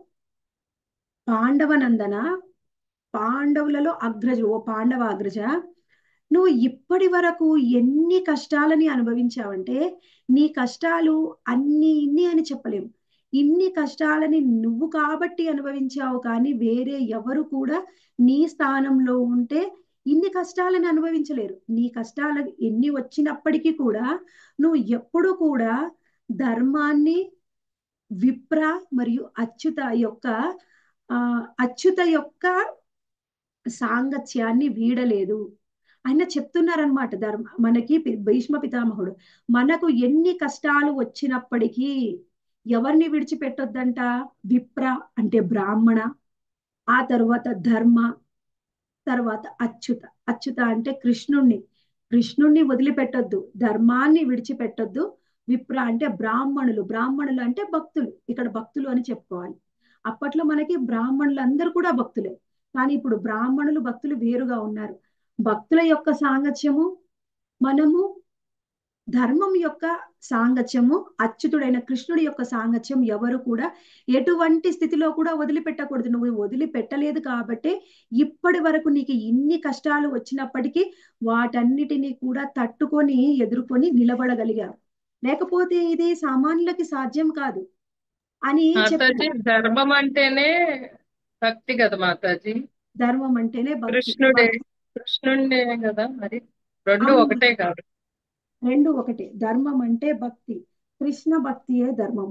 పాండవనందన పాండవులలో అగ్రజు ఓ పాండవ అగ్రజ నువ్వు ఇప్పటి వరకు ఎన్ని కష్టాలని అనుభవించావంటే నీ కష్టాలు అన్ని ఇన్ని అని చెప్పలేము ఇన్ని కష్టాలని నువ్వు కాబట్టి అనుభవించావు కానీ వేరే ఎవరు కూడా నీ స్థానంలో ఉంటే ఇన్ని కష్టాలను అనుభవించలేరు నీ కష్టాలు ఎన్ని వచ్చినప్పటికీ కూడా నువ్వు ఎప్పుడు కూడా ధర్మాన్ని విప్ర మరియు అచ్యుత యొక్క ఆ అచ్యుత యొక్క సాంగత్యాన్ని వీడలేదు ఆయన చెప్తున్నారనమాట ధర్మ మనకి పి- భీష్మ పితామహుడు మనకు ఎన్ని కష్టాలు వచ్చినప్పటికీ ఎవరిని విడిచిపెట్టొద్దంట విప్ర అంటే బ్రాహ్మణ ఆ తర్వాత ధర్మ తర్వాత అచ్యుత అచ్యుత అంటే కృష్ణుణ్ణి కృష్ణుణ్ణి వదిలిపెట్టొద్దు ధర్మాన్ని విడిచిపెట్టొద్దు విప్ర అంటే బ్రాహ్మణులు బ్రాహ్మణులు అంటే భక్తులు ఇక్కడ భక్తులు అని చెప్పుకోవాలి అప్పట్లో మనకి బ్రాహ్మణులు అందరూ కూడా భక్తులే కానీ ఇప్పుడు బ్రాహ్మణులు భక్తులు వేరుగా ఉన్నారు భక్తుల యొక్క సాంగత్యము మనము ధర్మం యొక్క సాంగత్యము అచ్యుతుడైన కృష్ణుడి యొక్క సాంగత్యం ఎవరు కూడా ఎటువంటి స్థితిలో కూడా వదిలిపెట్టకూడదు నువ్వు వదిలిపెట్టలేదు కాబట్టి ఇప్పటి వరకు నీకు ఇన్ని కష్టాలు వచ్చినప్పటికీ వాటన్నిటినీ కూడా తట్టుకొని ఎదుర్కొని నిలబడగలిగావు లేకపోతే ఇది సామాన్యులకి సాధ్యం కాదు అని మాతాజీ చెప్తారు ధర్మం అంటేనే భక్తి కదా మాతాజీ ధర్మం అంటేనే భక్తి కృష్ణుడే కృష్ణుడే కదా మరి రెండు అవును. ఒకటే కాదు రెండు ఒకటే ధర్మం అంటే భక్తి కృష్ణ భక్తియే ధర్మం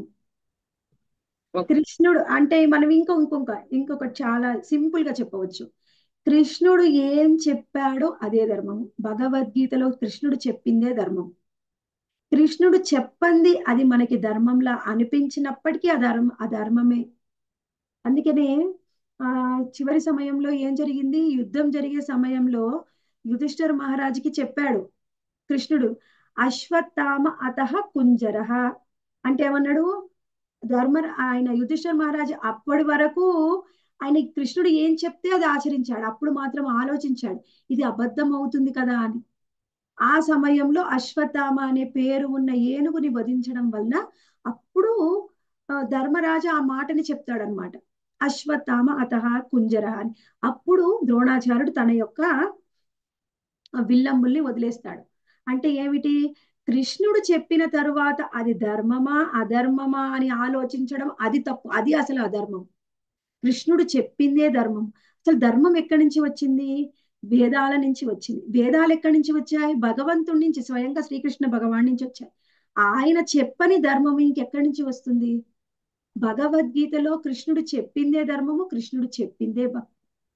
ఓకే. కృష్ణుడు అంటే మనం ఇంకో ఇంకొక ఇంకొకటి చాలా సింపుల్ గా చెప్పవచ్చు కృష్ణుడు ఏం చెప్పాడో అదే ధర్మం భగవద్గీతలో కృష్ణుడు చెప్పిందే ధర్మం కృష్ణుడు చెప్పంది అది మనకి ధర్మంలా అనిపించినప్పటికీ ఆ ధర్మ ఆ ధర్మమే అందుకనే ఆ చివరి సమయంలో ఏం జరిగింది యుద్ధం జరిగే సమయంలో యుధిష్ఠిర మహారాజుకి చెప్పాడు కృష్ణుడు అశ్వత్థామ అతః కుంజరః అంటే ఏమన్నాడు ధర్మ ఆయన యుధిష్ఠిర మహారాజు అప్పటి వరకు ఆయన కృష్ణుడు ఏం చెప్తే అది ఆచరించాడు అప్పుడు మాత్రం ఆలోచించాడు ఇది అబద్ధం అవుతుంది కదా అని ఆ సమయంలో అశ్వత్థామ అనే పేరు ఉన్న ఏనుగుని వధించడం వలన అప్పుడు ఆ, ధర్మరాజు ఆ మాటని చెప్తాడనమాట అశ్వత్థామ అతః కుంజర అని అప్పుడు ద్రోణాచార్యుడు తన యొక్క ఆ విల్లంబుల్ని వదిలేస్తాడు అంటే ఏమిటి కృష్ణుడు చెప్పిన తరువాత అది ధర్మమా అధర్మమా అని ఆలోచించడం అది తప్పు అది అసలు అధర్మం కృష్ణుడు చెప్పిందే ధర్మం అసలు ధర్మం ఎక్కడి నుంచి వచ్చింది వేదాల నుంచి వచ్చింది వేదాలు ఎక్కడి నుంచి వచ్చాయి భగవంతుడి నుంచి స్వయంగా శ్రీకృష్ణ భగవాన్ నుంచి వచ్చాయి ఆయన చెప్పని ధర్మం ఇంకెక్కడి నుంచి వస్తుంది భగవద్గీతలో కృష్ణుడు చెప్పిందే ధర్మము కృష్ణుడు చెప్పిందే భక్తి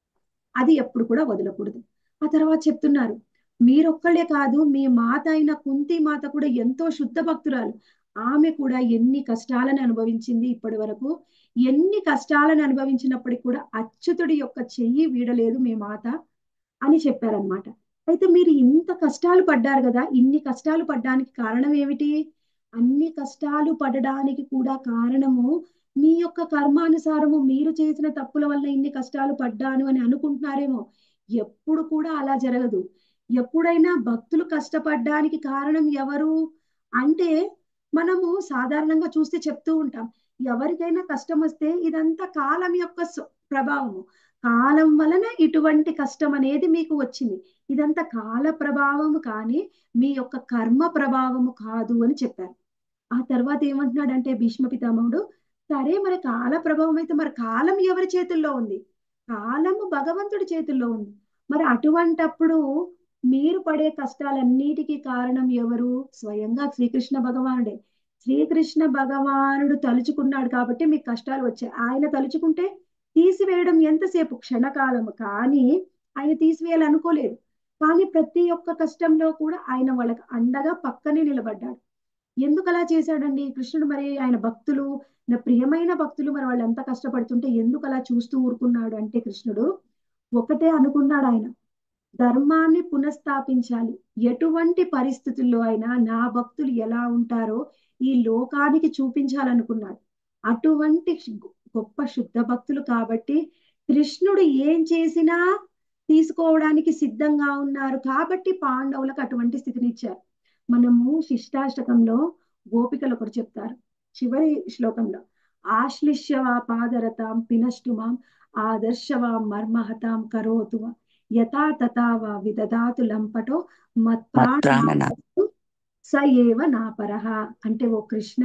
అది ఎప్పుడు కూడా వదలకూడదు ఆ తర్వాత చెప్తున్నారు మీరొక్కళ్ళే కాదు మీ మాత అయిన కుంతి మాత కూడా ఎంతో శుద్ధ భక్తురాలు ఆమె కూడా ఎన్ని కష్టాలను అనుభవించింది ఇప్పటి వరకు ఎన్ని కష్టాలను అనుభవించినప్పటికీ కూడా అచ్యుతుడి యొక్క చెయ్యి వీడలేదు మీ మాత అని చెప్పారనమాట అయితే మీరు ఇంత కష్టాలు పడ్డారు కదా ఇన్ని కష్టాలు పడ్డానికి కారణం ఏమిటి అన్ని కష్టాలు పడడానికి కూడా కారణము మీ యొక్క కర్మానుసారము మీరు చేసిన తప్పుల వల్ల ఇన్ని కష్టాలు పడ్డాను అని అనుకుంటున్నారేమో ఎప్పుడు కూడా అలా జరగదు ఎప్పుడైనా భక్తులు కష్టపడ్డానికి కారణం ఎవరు అంటే మనము సాధారణంగా చూస్తే చెప్తూ ఉంటాం ఎవరికైనా కష్టం వస్తే ఇదంతా కాలం యొక్క స్వ- ప్రభావము కాలం వలన ఇటువంటి కష్టం అనేది మీకు వచ్చింది ఇదంతా కాల ప్రభావము కానీ మీ యొక్క కర్మ ప్రభావము కాదు అని చెప్పారు ఆ తర్వాత ఏమంటున్నాడంటే భీష్మ పితామహుడు సరే మరి కాల ప్రభావం అయితే మరి కాలం ఎవరి చేతుల్లో ఉంది కాలము భగవంతుడి చేతుల్లో ఉంది మరి అటువంటప్పుడు మీరు పడే కష్టాలన్నిటికీ కారణం ఎవరు స్వయంగా శ్రీకృష్ణ భగవానుడే శ్రీకృష్ణ భగవానుడు తలుచుకున్నాడు కాబట్టి మీకు కష్టాలు వచ్చాయి ఆయన తలుచుకుంటే తీసివేయడం ఎంతసేపు క్షణకాలము కానీ ఆయన తీసివేయాలనుకోలేదు కానీ ప్రతి ఒక్క కష్టంలో కూడా ఆయన వాళ్ళకి అండగా పక్కనే నిలబడ్డాడు ఎందుకు అలా చేశాడండి కృష్ణుడు మరి ఆయన భక్తులు నా ప్రియమైన భక్తులు మరి వాళ్ళు ఎంత కష్టపడుతుంటే ఎందుకు అలా చూస్తూ ఊరుకున్నాడు అంటే కృష్ణుడు ఒకటే అనుకున్నాడు ఆయన ధర్మాన్ని పునఃస్థాపించాలి ఎటువంటి పరిస్థితుల్లో అయినా నా భక్తులు ఎలా ఉంటారో ఈ లోకానికి చూపించాలనుకున్నాడు అటువంటి గొప్ప శుద్ధ భక్తులు కాబట్టి కృష్ణుడు ఏం చేసినా తీసుకోవడానికి సిద్ధంగా ఉన్నారు కాబట్టి పాండవులకు అటువంటి స్థితినిచ్చారు మనము శిష్టాష్టకంలో గోపికలు ఒకటి చెప్తారు చివరి శ్లోకంలో ఆశ్లిష్యవా పాదరతాం పినష్టుమాం ఆదర్శవాం మర్మహతాం కరోతు వా. యథా తథా వా విదదాతు లంపటో మత్ప్రాణనా మత్ప్రాణ స ఏవ నాపరహ అంటే ఓ కృష్ణ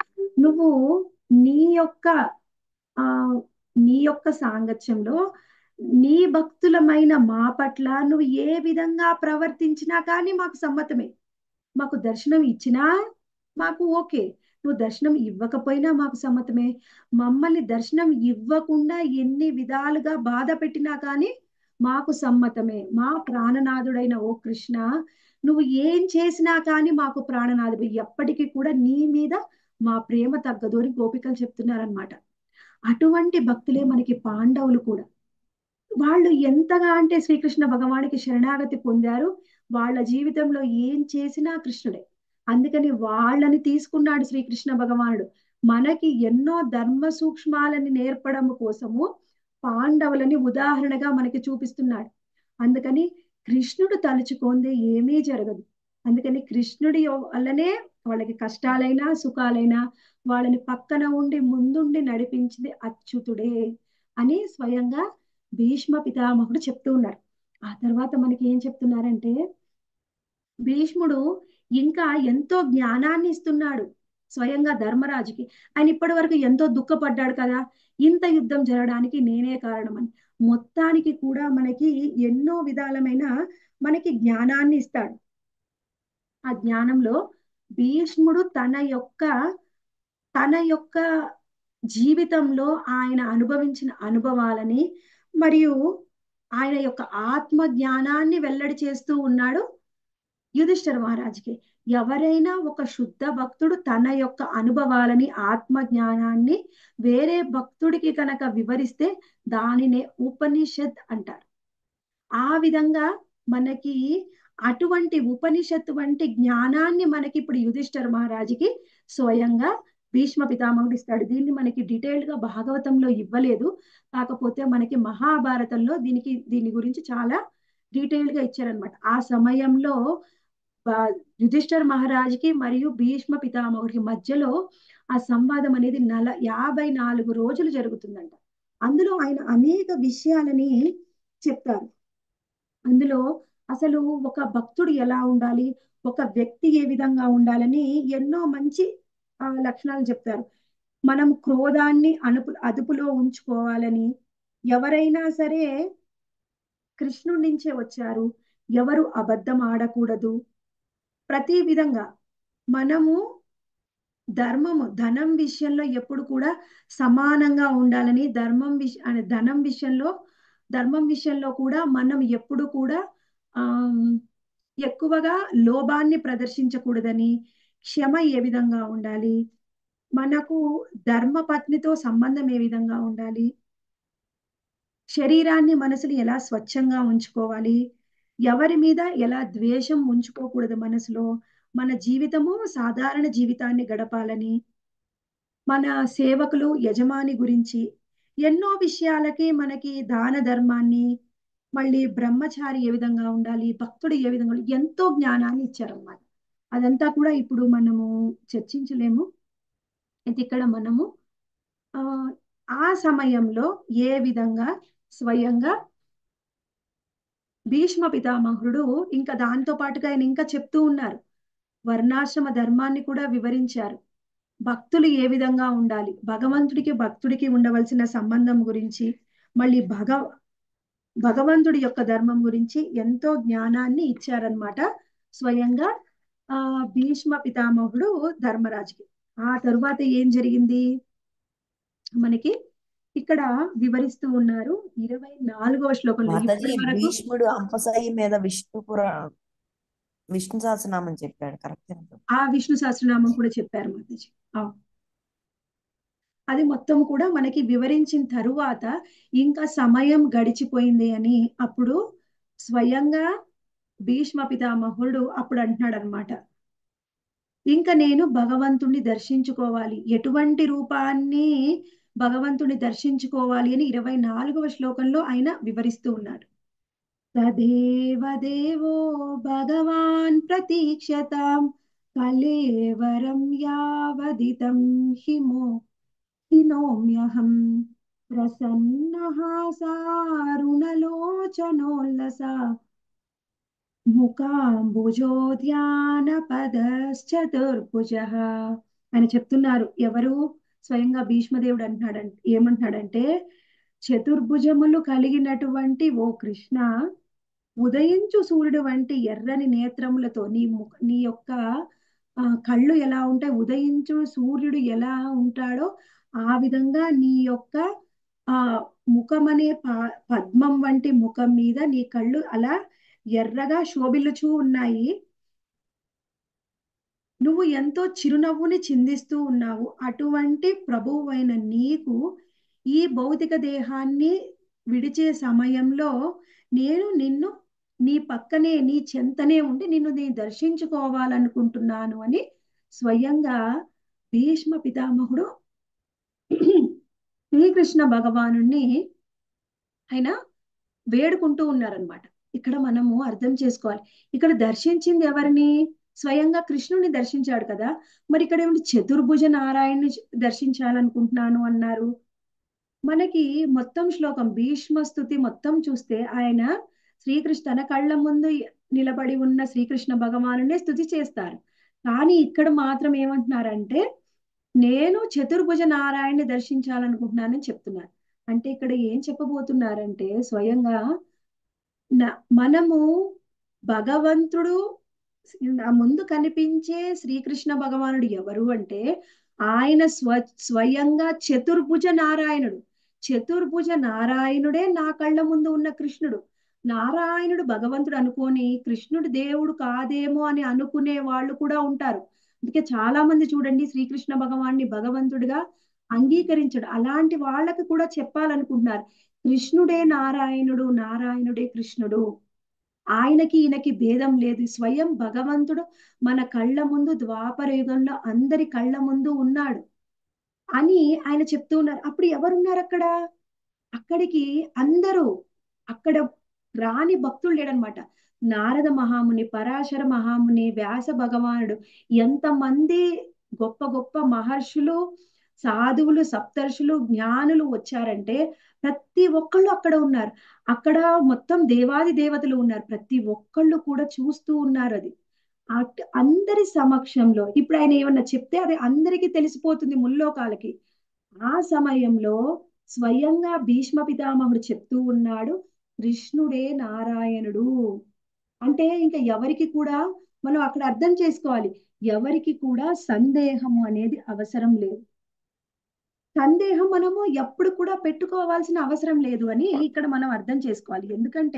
నువ్వు నీ యొక్క ఆ నీ యొక్క సాంగత్యంలో నీ భక్తులమైన మా పట్ల నువ్వు ఏ విధంగా ప్రవర్తించినా కానీ మాకు సమ్మతమే మాకు దర్శనం ఇచ్చినా మాకు ఓకే నువ్వు దర్శనం ఇవ్వకపోయినా మాకు సమ్మతమే మమ్మల్ని దర్శనం ఇవ్వకుండా ఎన్ని విధాలుగా బాధ పెట్టినా కానీ మాకు సమ్మతమే మా ప్రాణనాథుడైన ఓ కృష్ణ నువ్వు ఏం చేసినా కానీ మాకు ప్రాణనాథుడు ఎప్పటికీ కూడా నీ మీద మా ప్రేమ తగ్గదు అని గోపికలు చెప్తున్నారనమాట అటువంటి భక్తులే మనకి పాండవులు కూడా వాళ్ళు ఎంతగా అంటే శ్రీకృష్ణ భగవానికి శరణాగతి పొందారు వాళ్ళ జీవితంలో ఏం చేసినా కృష్ణుడే అందుకని వాళ్ళని తీసుకున్నాడు శ్రీకృష్ణ భగవానుడు మనకి ఎన్నో ధర్మ సూక్ష్మాలని నేర్పడం కోసము పాండవులని ఉదాహరణగా మనకి చూపిస్తున్నాడు అందుకని కృష్ణుడు తలుచుకోందే ఏమీ జరగదు అందుకని కృష్ణుడి వల్లనే వాళ్ళకి కష్టాలైనా సుఖాలైనా వాళ్ళని పక్కన ఉండి ముందుండి నడిపించింది అచ్యుతుడే అని స్వయంగా భీష్మ పితామహుడు చెప్తూ ఉన్నారు ఆ తర్వాత మనకి ఏం చెప్తున్నారంటే భీష్ముడు ఇంకా ఎంతో జ్ఞానాన్ని ఇస్తున్నాడు స్వయంగా ధర్మరాజుకి ఆయన ఇప్పటి వరకు ఎంతో దుఃఖపడ్డాడు కదా ఇంత యుద్ధం జరగడానికి నేనే కారణమని మొత్తానికి కూడా మనకి ఎన్నో విధాలమైన మనకి జ్ఞానాన్ని ఇస్తాడు ఆ జ్ఞానంలో భీష్ముడు తన యొక్క తన యొక్క జీవితంలో ఆయన అనుభవించిన అనుభవాలని మరియు ఆయన యొక్క ఆత్మ జ్ఞానాన్ని వెల్లడి చేస్తూ ఉన్నాడు యుధిష్ఠిర మహారాజుకి ఎవరైనా ఒక శుద్ధ భక్తుడు తన యొక్క అనుభవాలని ఆత్మ జ్ఞానాన్ని వేరే భక్తుడికి కనుక వివరిస్తే దానినే ఉపనిషత్ అంటారు ఆ విధంగా మనకి అటువంటి ఉపనిషత్తు వంటి జ్ఞానాన్ని మనకి ఇప్పుడు యుధిష్ఠిర మహారాజుకి స్వయంగా భీష్మ పితామహుడు ఇస్తాడు దీన్ని మనకి డీటెయిల్డ్ గా భాగవతంలో ఇవ్వలేదు కాకపోతే మనకి మహాభారతంలో దీనికి దీని గురించి చాలా డీటెయిల్డ్ గా ఇచ్చారనమాట ఆ సమయంలో యుధిష్ఠర్ మహారాజుకి మరియు భీష్మ పితామహుడికి మధ్యలో ఆ సంవాదం అనేది నల యాభై నాలుగు రోజులు జరుగుతుందంట అందులో ఆయన అనేక విషయాలని చెప్తారు అందులో అసలు ఒక భక్తుడు ఎలా ఉండాలి ఒక వ్యక్తి ఏ విధంగా ఉండాలని ఎన్నో మంచి లక్షణాలు చెప్తారు మనం క్రోధాన్ని అనుపు అదుపులో ఉంచుకోవాలని ఎవరైనా సరే కృష్ణుడి నుంచే వచ్చారు ఎవరు అబద్ధం ఆడకూడదు ప్రతి విధంగా మనము ధర్మము ధనం విషయంలో ఎప్పుడు కూడా సమానంగా ఉండాలని ధర్మం విష ధనం విషయంలో ధర్మం విషయంలో కూడా మనం ఎప్పుడు కూడా ఆ ఎక్కువగా లోభాన్ని ప్రదర్శించకూడదని క్షమ ఏ విధంగా ఉండాలి మనకు ధర్మ పత్నితో సంబంధం ఏ విధంగా ఉండాలి శరీరాన్ని మనసుని ఎలా స్వచ్ఛంగా ఉంచుకోవాలి ఎవరి మీద ఎలా ద్వేషం ఉంచుకోకూడదు మనసులో మన జీవితము సాధారణ జీవితాన్ని గడపాలని మన సేవకులు యజమాని గురించి ఎన్నో విషయాలకి మనకి దాన ధర్మాన్ని మళ్ళీ బ్రహ్మచారి ఏ విధంగా ఉండాలి భక్తుడు ఏ విధంగా ఎంతో జ్ఞానాన్ని ఇచ్చారన్నమాట అదంతా కూడా ఇప్పుడు మనము చర్చించలేము ఇది ఇక్కడ మనము ఆ ఆ సమయంలో ఏ విధంగా స్వయంగా భీష్మ పితామహుడు ఇంకా దాంతో పాటుగా ఆయన ఇంకా చెప్తూ ఉన్నారు వర్ణాశ్రమ ధర్మాన్ని కూడా వివరించారు భక్తులు ఏ విధంగా ఉండాలి భగవంతుడికి భక్తుడికి ఉండవలసిన సంబంధం గురించి మళ్ళీ భగ భగవంతుడి యొక్క ధర్మం గురించి ఎంతో జ్ఞానాన్ని ఇచ్చారనమాట స్వయంగా ఆ భీష్మ పితామహుడు ధర్మరాజుకి ఆ తరువాత ఏం జరిగింది మనకి ఇక్కడ వివరిస్తూ ఉన్నారు ఇరవై నాలుగవ శ్లోకంలో మాతాజీ ఇప్పటి వరకు భీష్ముడు అంపసాయి మీద విష్ణు పురా విష్ణు సహస్రనామం చెప్పాడు కరెక్ట్ ఆ విష్ణు సహస్రనామం కూడా చెప్పారు మాతాజీ అవును అది మొత్తం కూడా మనకి వివరించిన తరువాత ఇంకా సమయం గడిచిపోయింది అని అప్పుడు స్వయంగా భీష్మ పితామహుడు అప్పుడు అంటున్నాడు అనమాట ఇంకా నేను భగవంతుణ్ణి దర్శించుకోవాలి ఎటువంటి రూపాన్ని భగవంతుని దర్శించుకోవాలి అని ఇరవై నాలుగవ శ్లోకంలో ఆయన వివరిస్తూ ఉన్నాడు తదేవ దేవో భగవాన్ ప్రతీక్షతాం కలేవరం యావదితం హిమో హినోమ్యహం ప్రసన్నః సారుణలోచనోల్లస ముఖాంబుజోద్యానపదశ్చతుర్భుజ ఆయన చెప్తున్నారు ఎవరు స్వయంగా భీష్మదేవుడు అంటున్నాడు ఏమంటున్నాడంటే చతుర్భుజములు కలిగినటువంటి ఓ కృష్ణ ఉదయించు సూర్యుడు వంటి ఎర్రని నేత్రములతో నీ ముఖ నీ యొక్క ఆ, కళ్ళు ఎలా ఉంటాయి ఉదయించు సూర్యుడు ఎలా ఉంటాడో ఆ విధంగా నీ యొక్క ఆ ముఖం అనే ప- పద్మం వంటి ముఖం మీద నీ కళ్ళు అలా ఎర్రగా శోభిల్లుచూ ఉన్నాయి నువ్వు ఎంతో చిరునవ్వుని చిందిస్తూ ఉన్నావు అటువంటి ప్రభువైన నీకు ఈ భౌతిక దేహాన్ని విడిచే సమయంలో నేను నిన్ను నీ పక్కనే నీ చెంతనే ఉండి నిన్ను నేను దర్శించుకోవాలనుకుంటున్నాను అని స్వయంగా భీష్మ పితామహుడు శ్రీకృష్ణ భగవానుణ్ణి ఆయన వేడుకుంటూ ఉన్నారనమాట ఇక్కడ మనము అర్థం చేసుకోవాలి ఇక్కడ దర్శించింది ఎవరిని స్వయంగా కృష్ణుని దర్శించాడు కదా మరి ఇక్కడ ఏమిటి చతుర్భుజ నారాయణ్ని దర్శించాలనుకుంటున్నాను అన్నారు మనకి మొత్తం శ్లోకం భీష్మ స్తుతి మొత్తం చూస్తే ఆయన శ్రీకృష్ణ తన కళ్ళ ముందు నిలబడి ఉన్న శ్రీకృష్ణ భగవానునే స్తుతి చేస్తారు కానీ ఇక్కడ మాత్రం ఏమంటున్నారంటే నేను చతుర్భుజ నారాయణ్ని దర్శించాలనుకుంటున్నానని చెప్తున్నారు అంటే ఇక్కడ ఏం చెప్పబోతున్నారంటే స్వయంగా న- మనము భగవంతుడు నా ముందు కనిపించే శ్రీకృష్ణ భగవానుడు ఎవరు అంటే ఆయన స్వ స్వయంగా చతుర్భుజ నారాయణుడు చతుర్భుజ నారాయణుడే నా కళ్ళ ముందు ఉన్న కృష్ణుడు నారాయణుడు భగవంతుడు అనుకోని కృష్ణుడు దేవుడు కాదేమో అని అనుకునే వాళ్ళు కూడా ఉంటారు అందుకే చాలా మంది చూడండి శ్రీకృష్ణ భగవాన్ని భగవంతుడిగా అంగీకరించడు అలాంటి వాళ్ళకి కూడా చెప్పాలనుకుంటున్నారు కృష్ణుడే నారాయణుడు నారాయణుడే కృష్ణుడు ఆయనకి ఈయనకి భేదం లేదు స్వయం భగవంతుడు మన కళ్ళ ముందు ద్వాపర యుగంలో అందరి కళ్ళ ముందు ఉన్నాడు అని ఆయన చెప్తూ ఉన్నారు అప్పుడు ఎవరున్నారు అక్కడ అక్కడికి అందరూ అక్కడ రాని భక్తులు లేడనమాట నారద మహాముని పరాశర మహాముని వ్యాస భగవానుడు ఎంతమంది గొప్ప గొప్ప మహర్షులు సాధువులు సప్తర్షులు జ్ఞానులు వచ్చారంటే ప్రతి ఒక్కళ్ళు అక్కడ ఉన్నారు అక్కడ మొత్తం దేవాది దేవతలు ఉన్నారు ప్రతి ఒక్కళ్ళు కూడా చూస్తూ ఉన్నారు అది అట్- అందరి సమక్షంలో ఇప్పుడు ఆయన ఏమన్నా చెప్తే అది అందరికీ తెలిసిపోతుంది ముల్లోకాలకి ఆ సమయంలో స్వయంగా భీష్మ పితామహుడు చెప్తూ ఉన్నాడు కృష్ణుడే నారాయణుడు అంటే ఇంకా ఎవరికి కూడా మనం అక్కడ అర్థం చేసుకోవాలి ఎవరికి కూడా సందేహము అనేది అవసరం లేదు సందేహం మనము ఎప్పుడు కూడా పెట్టుకోవాల్సిన అవసరం లేదు అని ఇక్కడ మనం అర్థం చేసుకోవాలి ఎందుకంటే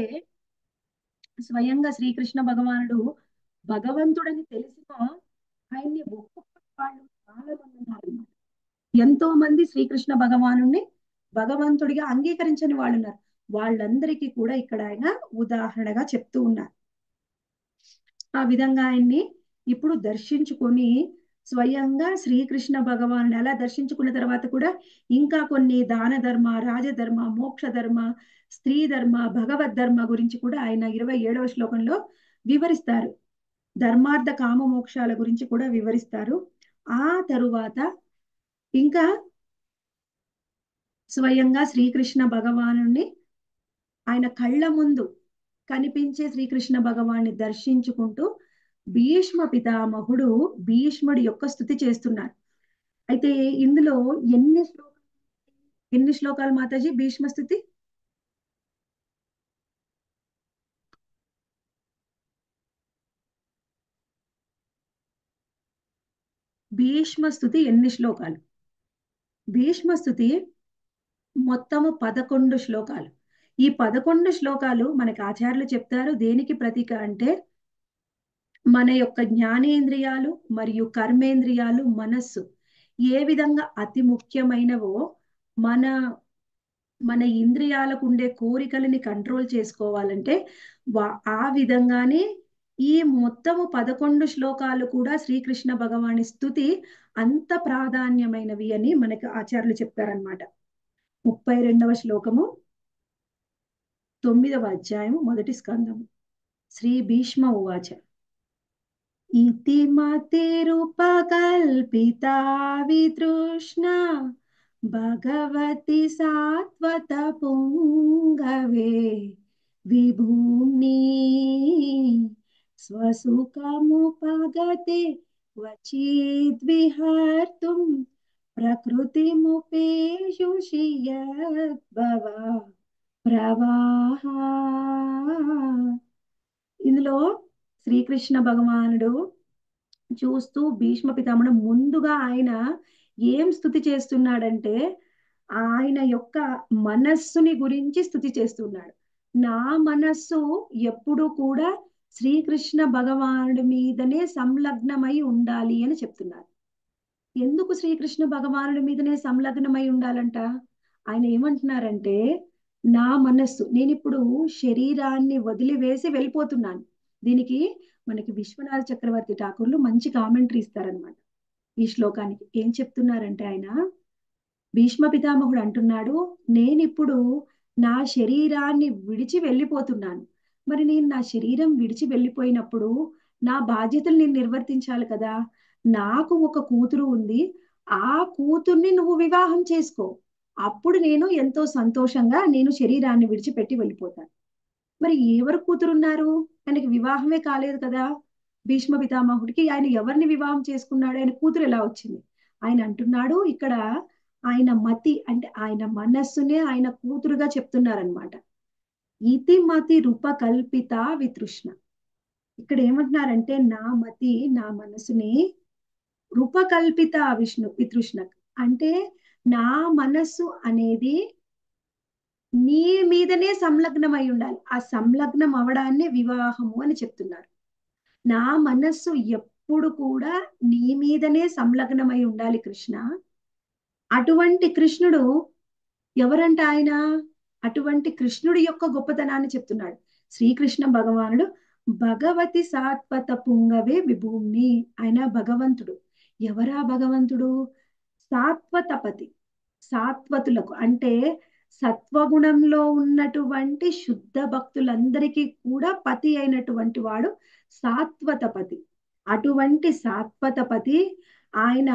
స్వయంగా శ్రీకృష్ణ భగవానుడు భగవంతుడని తెలిసిన ఆయన్ని ఒక్కొక్క వాళ్ళు చాలా మంది ఉన్నారు ఎంతో మంది శ్రీకృష్ణ భగవానుణ్ణి భగవంతుడిగా అంగీకరించని వాళ్ళు ఉన్నారు వాళ్ళందరికీ కూడా ఇక్కడ ఆయన ఉదాహరణగా చెప్తూ ఉన్నారు ఆ విధంగా ఆయన్ని ఇప్పుడు దర్శించుకొని స్వయంగా శ్రీకృష్ణ భగవానుని అలా దర్శించుకున్న తర్వాత కూడా ఇంకా కొన్ని దాన ధర్మ రాజధర్మ మోక్ష ధర్మ స్త్రీ ధర్మ భగవద్ ధర్మ గురించి కూడా ఆయన ఇరవై ఏడవ శ్లోకంలో వివరిస్తారు ధర్మార్థ కామ మోక్షాల గురించి కూడా వివరిస్తారు ఆ తరువాత ఇంకా స్వయంగా శ్రీకృష్ణ భగవానుణ్ణి ఆయన కళ్ళ ముందు కనిపించే శ్రీకృష్ణ భగవాన్ని దర్శించుకుంటూ భీష్మ పితామహుడు భీష్ముడి యొక్క స్థుతి చేస్తున్నారు అయితే ఇందులో ఎన్ని శ్లోకాలు ఎన్ని శ్లోకాలు మాతాజీ భీష్మ స్థుతి భీష్మ స్థుతి ఎన్ని శ్లోకాలు భీష్మ స్థుతి మొత్తము పదకొండు శ్లోకాలు ఈ పదకొండు శ్లోకాలు మనకి ఆచార్యులు చెప్తారు దేనికి ప్రతీక అంటే మన యొక్క జ్ఞానేంద్రియాలు మరియు కర్మేంద్రియాలు మనస్సు ఏ విధంగా అతి ముఖ్యమైనవో మన మన ఇంద్రియాలకు ఉండే కోరికలని కంట్రోల్ చేసుకోవాలంటే వా- ఆ విధంగానే ఈ మొత్తము పదకొండు శ్లోకాలు కూడా శ్రీకృష్ణ భగవాని స్థుతి అంత ప్రాధాన్యమైనవి అని మనకి ఆచార్యులు చెప్తారనమాట ముప్పై రెండవ శ్లోకము తొమ్మిదవ అధ్యాయము మొదటి స్కందము శ్రీ భీష్మ ఉవాచ ఇతి మతిరుపకల్పితా వితృష్ణ భగవతి సాత్వత పుంగవే విభూమ్ని స్వసుఖముపగతే క్వచిద్విహర్తుం ప్రకృతిముపేషుషి యద్భవ ప్రవాహ ఇందులో శ్రీకృష్ణ భగవానుడు చూస్తూ భీష్మ పితామహుడు ముందుగా ఆయన ఏం స్థుతి చేస్తున్నాడంటే ఆయన యొక్క మనస్సుని గురించి స్థుతి చేస్తున్నాడు నా మనస్సు ఎప్పుడు కూడా శ్రీకృష్ణ భగవానుడి మీదనే సంలగ్నమై ఉండాలి అని చెప్తున్నారు ఎందుకు శ్రీకృష్ణ భగవానుడి మీదనే సంలగ్నమై ఉండాలంట ఆయన ఏమంటున్నారంటే నా మనస్సు నేను ఇప్పుడు శరీరాన్ని వదిలివేసి వెళ్ళిపోతున్నాను దీనికి మనకి విశ్వనాథ చక్రవర్తి ఠాకూర్లు మంచి కామెంటరీ ఇస్తారనమాట ఈ శ్లోకానికి ఏం చెప్తున్నారంటే ఆయన భీష్మ పితామహుడు అంటున్నాడు నేనిప్పుడు నా శరీరాన్ని విడిచి వెళ్ళిపోతున్నాను మరి నేను నా శరీరం విడిచి వెళ్ళిపోయినప్పుడు నా బాధ్యతలు నేను నిర్వర్తించాలి కదా నాకు ఒక కూతురు ఉంది ఆ కూతుర్ని నువ్వు వివాహం చేసుకో అప్పుడు నేను ఎంతో సంతోషంగా నేను శరీరాన్ని విడిచిపెట్టి వెళ్ళిపోతాను మరి ఎవరు కూతురున్నారు ఆయనకి వివాహమే కాలేదు కదా భీష్మ పితామహుడికి ఆయన ఎవరిని వివాహం చేసుకున్నాడు ఆయన కూతురు ఎలా వచ్చింది ఆయన అంటున్నాడు ఇక్కడ ఆయన మతి అంటే ఆయన మనస్సునే ఆయన కూతురుగా చెప్తున్నారనమాట ఇతి మతి రూపకల్పిత వితృష్ణ ఇక్కడ ఏమంటున్నారంటే నా మతి నా మనసుని రూపకల్పిత విష్ణు వితృష్ణ అంటే నా మనస్సు అనేది నీ మీదనే సంలగ్నమై ఉండాలి ఆ సంలగ్నం అవడాన్ని వివాహము అని చెప్తున్నారు నా మనస్సు ఎప్పుడు కూడా నీ మీదనే సంలగ్నమై ఉండాలి కృష్ణ అటువంటి కృష్ణుడు ఎవరంట ఆయన అటువంటి కృష్ణుడి యొక్క గొప్పతనాన్ని చెప్తున్నాడు శ్రీకృష్ణ భగవానుడు భగవతి సాత్వత పుంగవే విభూమ్ని ఆయన భగవంతుడు ఎవరా భగవంతుడు సాత్వతపతి సాత్వతులకు అంటే సత్వగుణంలో ఉన్నటువంటి శుద్ధ భక్తులందరికీ కూడా పతి అయినటువంటి వాడు సాత్వతపతి అటువంటి సాత్వతపతి ఆయన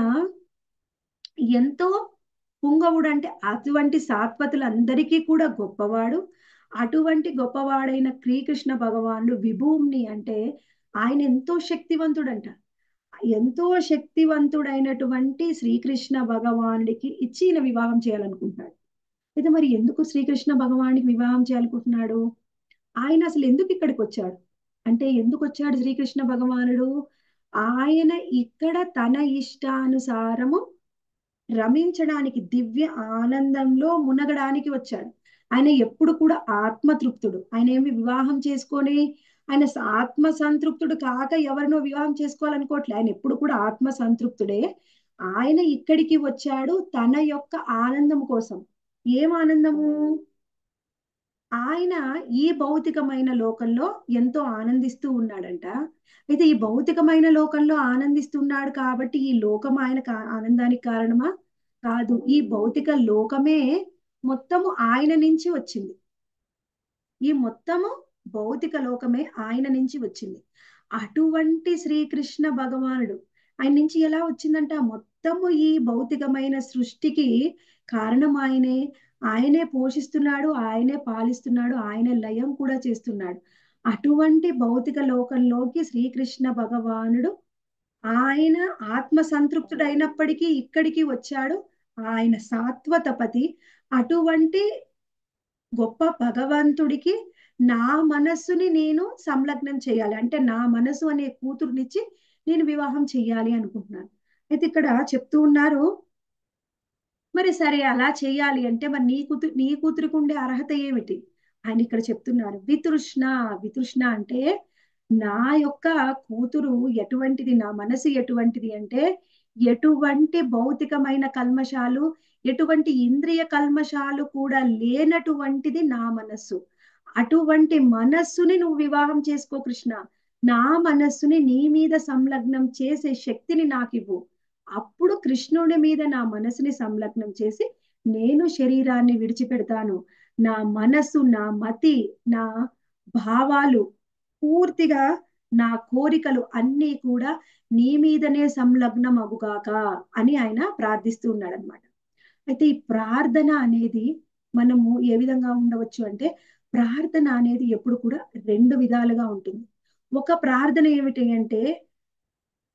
ఎంతో పుంగవుడు అంటే అటువంటి సాత్వతులందరికీ కూడా గొప్పవాడు అటువంటి గొప్పవాడైన శ్రీకృష్ణ భగవానుడు విభూమ్ని అంటే ఆయన ఎంతో శక్తివంతుడంట ఎంతో శక్తివంతుడైనటువంటి శ్రీకృష్ణ భగవానుడికి ఇచ్చి ఈయన వివాహం చేయాలనుకుంటాడు అయితే మరి ఎందుకు శ్రీకృష్ణ భగవానుడికి వివాహం చేయాలనుకుంటున్నాడు ఆయన అసలు ఎందుకు ఇక్కడికి వచ్చాడు అంటే ఎందుకు వచ్చాడు శ్రీకృష్ణ భగవానుడు ఆయన ఇక్కడ తన ఇష్టానుసారము రమించడానికి దివ్య ఆనందంలో మునగడానికి వచ్చాడు ఆయన ఎప్పుడు కూడా ఆత్మతృప్తుడు ఆయన ఏమి వివాహం చేసుకొని ఆయన ఆత్మ సంతృప్తుడు కాక ఎవరినో వివాహం చేసుకోవాలనుకోవట్లే ఆయన ఎప్పుడు కూడా ఆత్మ సంతృప్తుడే ఆయన ఇక్కడికి వచ్చాడు తన యొక్క ఆనందం కోసం ఏం ఆనందము ఆయన ఈ భౌతికమైన లోకంలో ఎంతో ఆనందిస్తూ ఉన్నాడంట అయితే ఈ భౌతికమైన లోకంలో ఆనందిస్తున్నాడు కాబట్టి ఈ లోకం ఆయన ఆనందానికి కారణమా కాదు ఈ భౌతిక లోకమే మొత్తము ఆయన నుంచి వచ్చింది ఈ మొత్తము భౌతిక లోకమే ఆయన నుంచి వచ్చింది అటువంటి శ్రీకృష్ణ భగవానుడు ఆయన నుంచి ఎలా వచ్చిందంట మొత్తము ఈ భౌతికమైన సృష్టికి కారణం ఆయనే ఆయనే పోషిస్తున్నాడు ఆయనే పాలిస్తున్నాడు ఆయన లయం కూడా చేస్తున్నాడు అటువంటి భౌతిక లోకంలోకి శ్రీకృష్ణ భగవానుడు ఆయన ఆత్మ సంతృప్తుడు అయినప్పటికీ ఇక్కడికి వచ్చాడు ఆయన సాత్వతపతి అటువంటి గొప్ప భగవంతుడికి నా మనస్సుని నేను సంలగ్నం చేయాలి అంటే నా మనసు అనే కూతురునిచ్చి నేను వివాహం చెయ్యాలి అనుకుంటున్నాను అయితే ఇక్కడ చెప్తూ ఉన్నారు మరి సరే అలా చేయాలి అంటే మరి నీ కూతురు నీ కూతురికి ఉండే అర్హత ఏమిటి ఆయన ఇక్కడ చెప్తున్నారు వితృష్ణ వితృష్ణ అంటే నా యొక్క కూతురు ఎటువంటిది నా మనసు ఎటువంటిది అంటే ఎటువంటి భౌతికమైన కల్మషాలు ఎటువంటి ఇంద్రియ కల్మషాలు కూడా లేనటువంటిది నా మనస్సు అటువంటి మనస్సుని నువ్వు వివాహం చేసుకో కృష్ణ నా మనస్సుని నీ మీద సంలగ్నం చేసే శక్తిని నాకు ఇవ్వు అప్పుడు కృష్ణుడి మీద నా మనసుని సంలగ్నం చేసి నేను శరీరాన్ని విడిచిపెడతాను నా మనస్సు నా మతి నా భావాలు పూర్తిగా నా కోరికలు అన్నీ కూడా నీ మీదనే సంలగ్నం అగుగాక అని ఆయన ప్రార్థిస్తూ ఉన్నాడు అనమాట అయితే ఈ ప్రార్థన అనేది మనము ఏ విధంగా ఉండవచ్చు అంటే ప్రార్థన అనేది ఎప్పుడు కూడా రెండు విధాలుగా ఉంటుంది ఒక ప్రార్థన ఏమిటి అంటే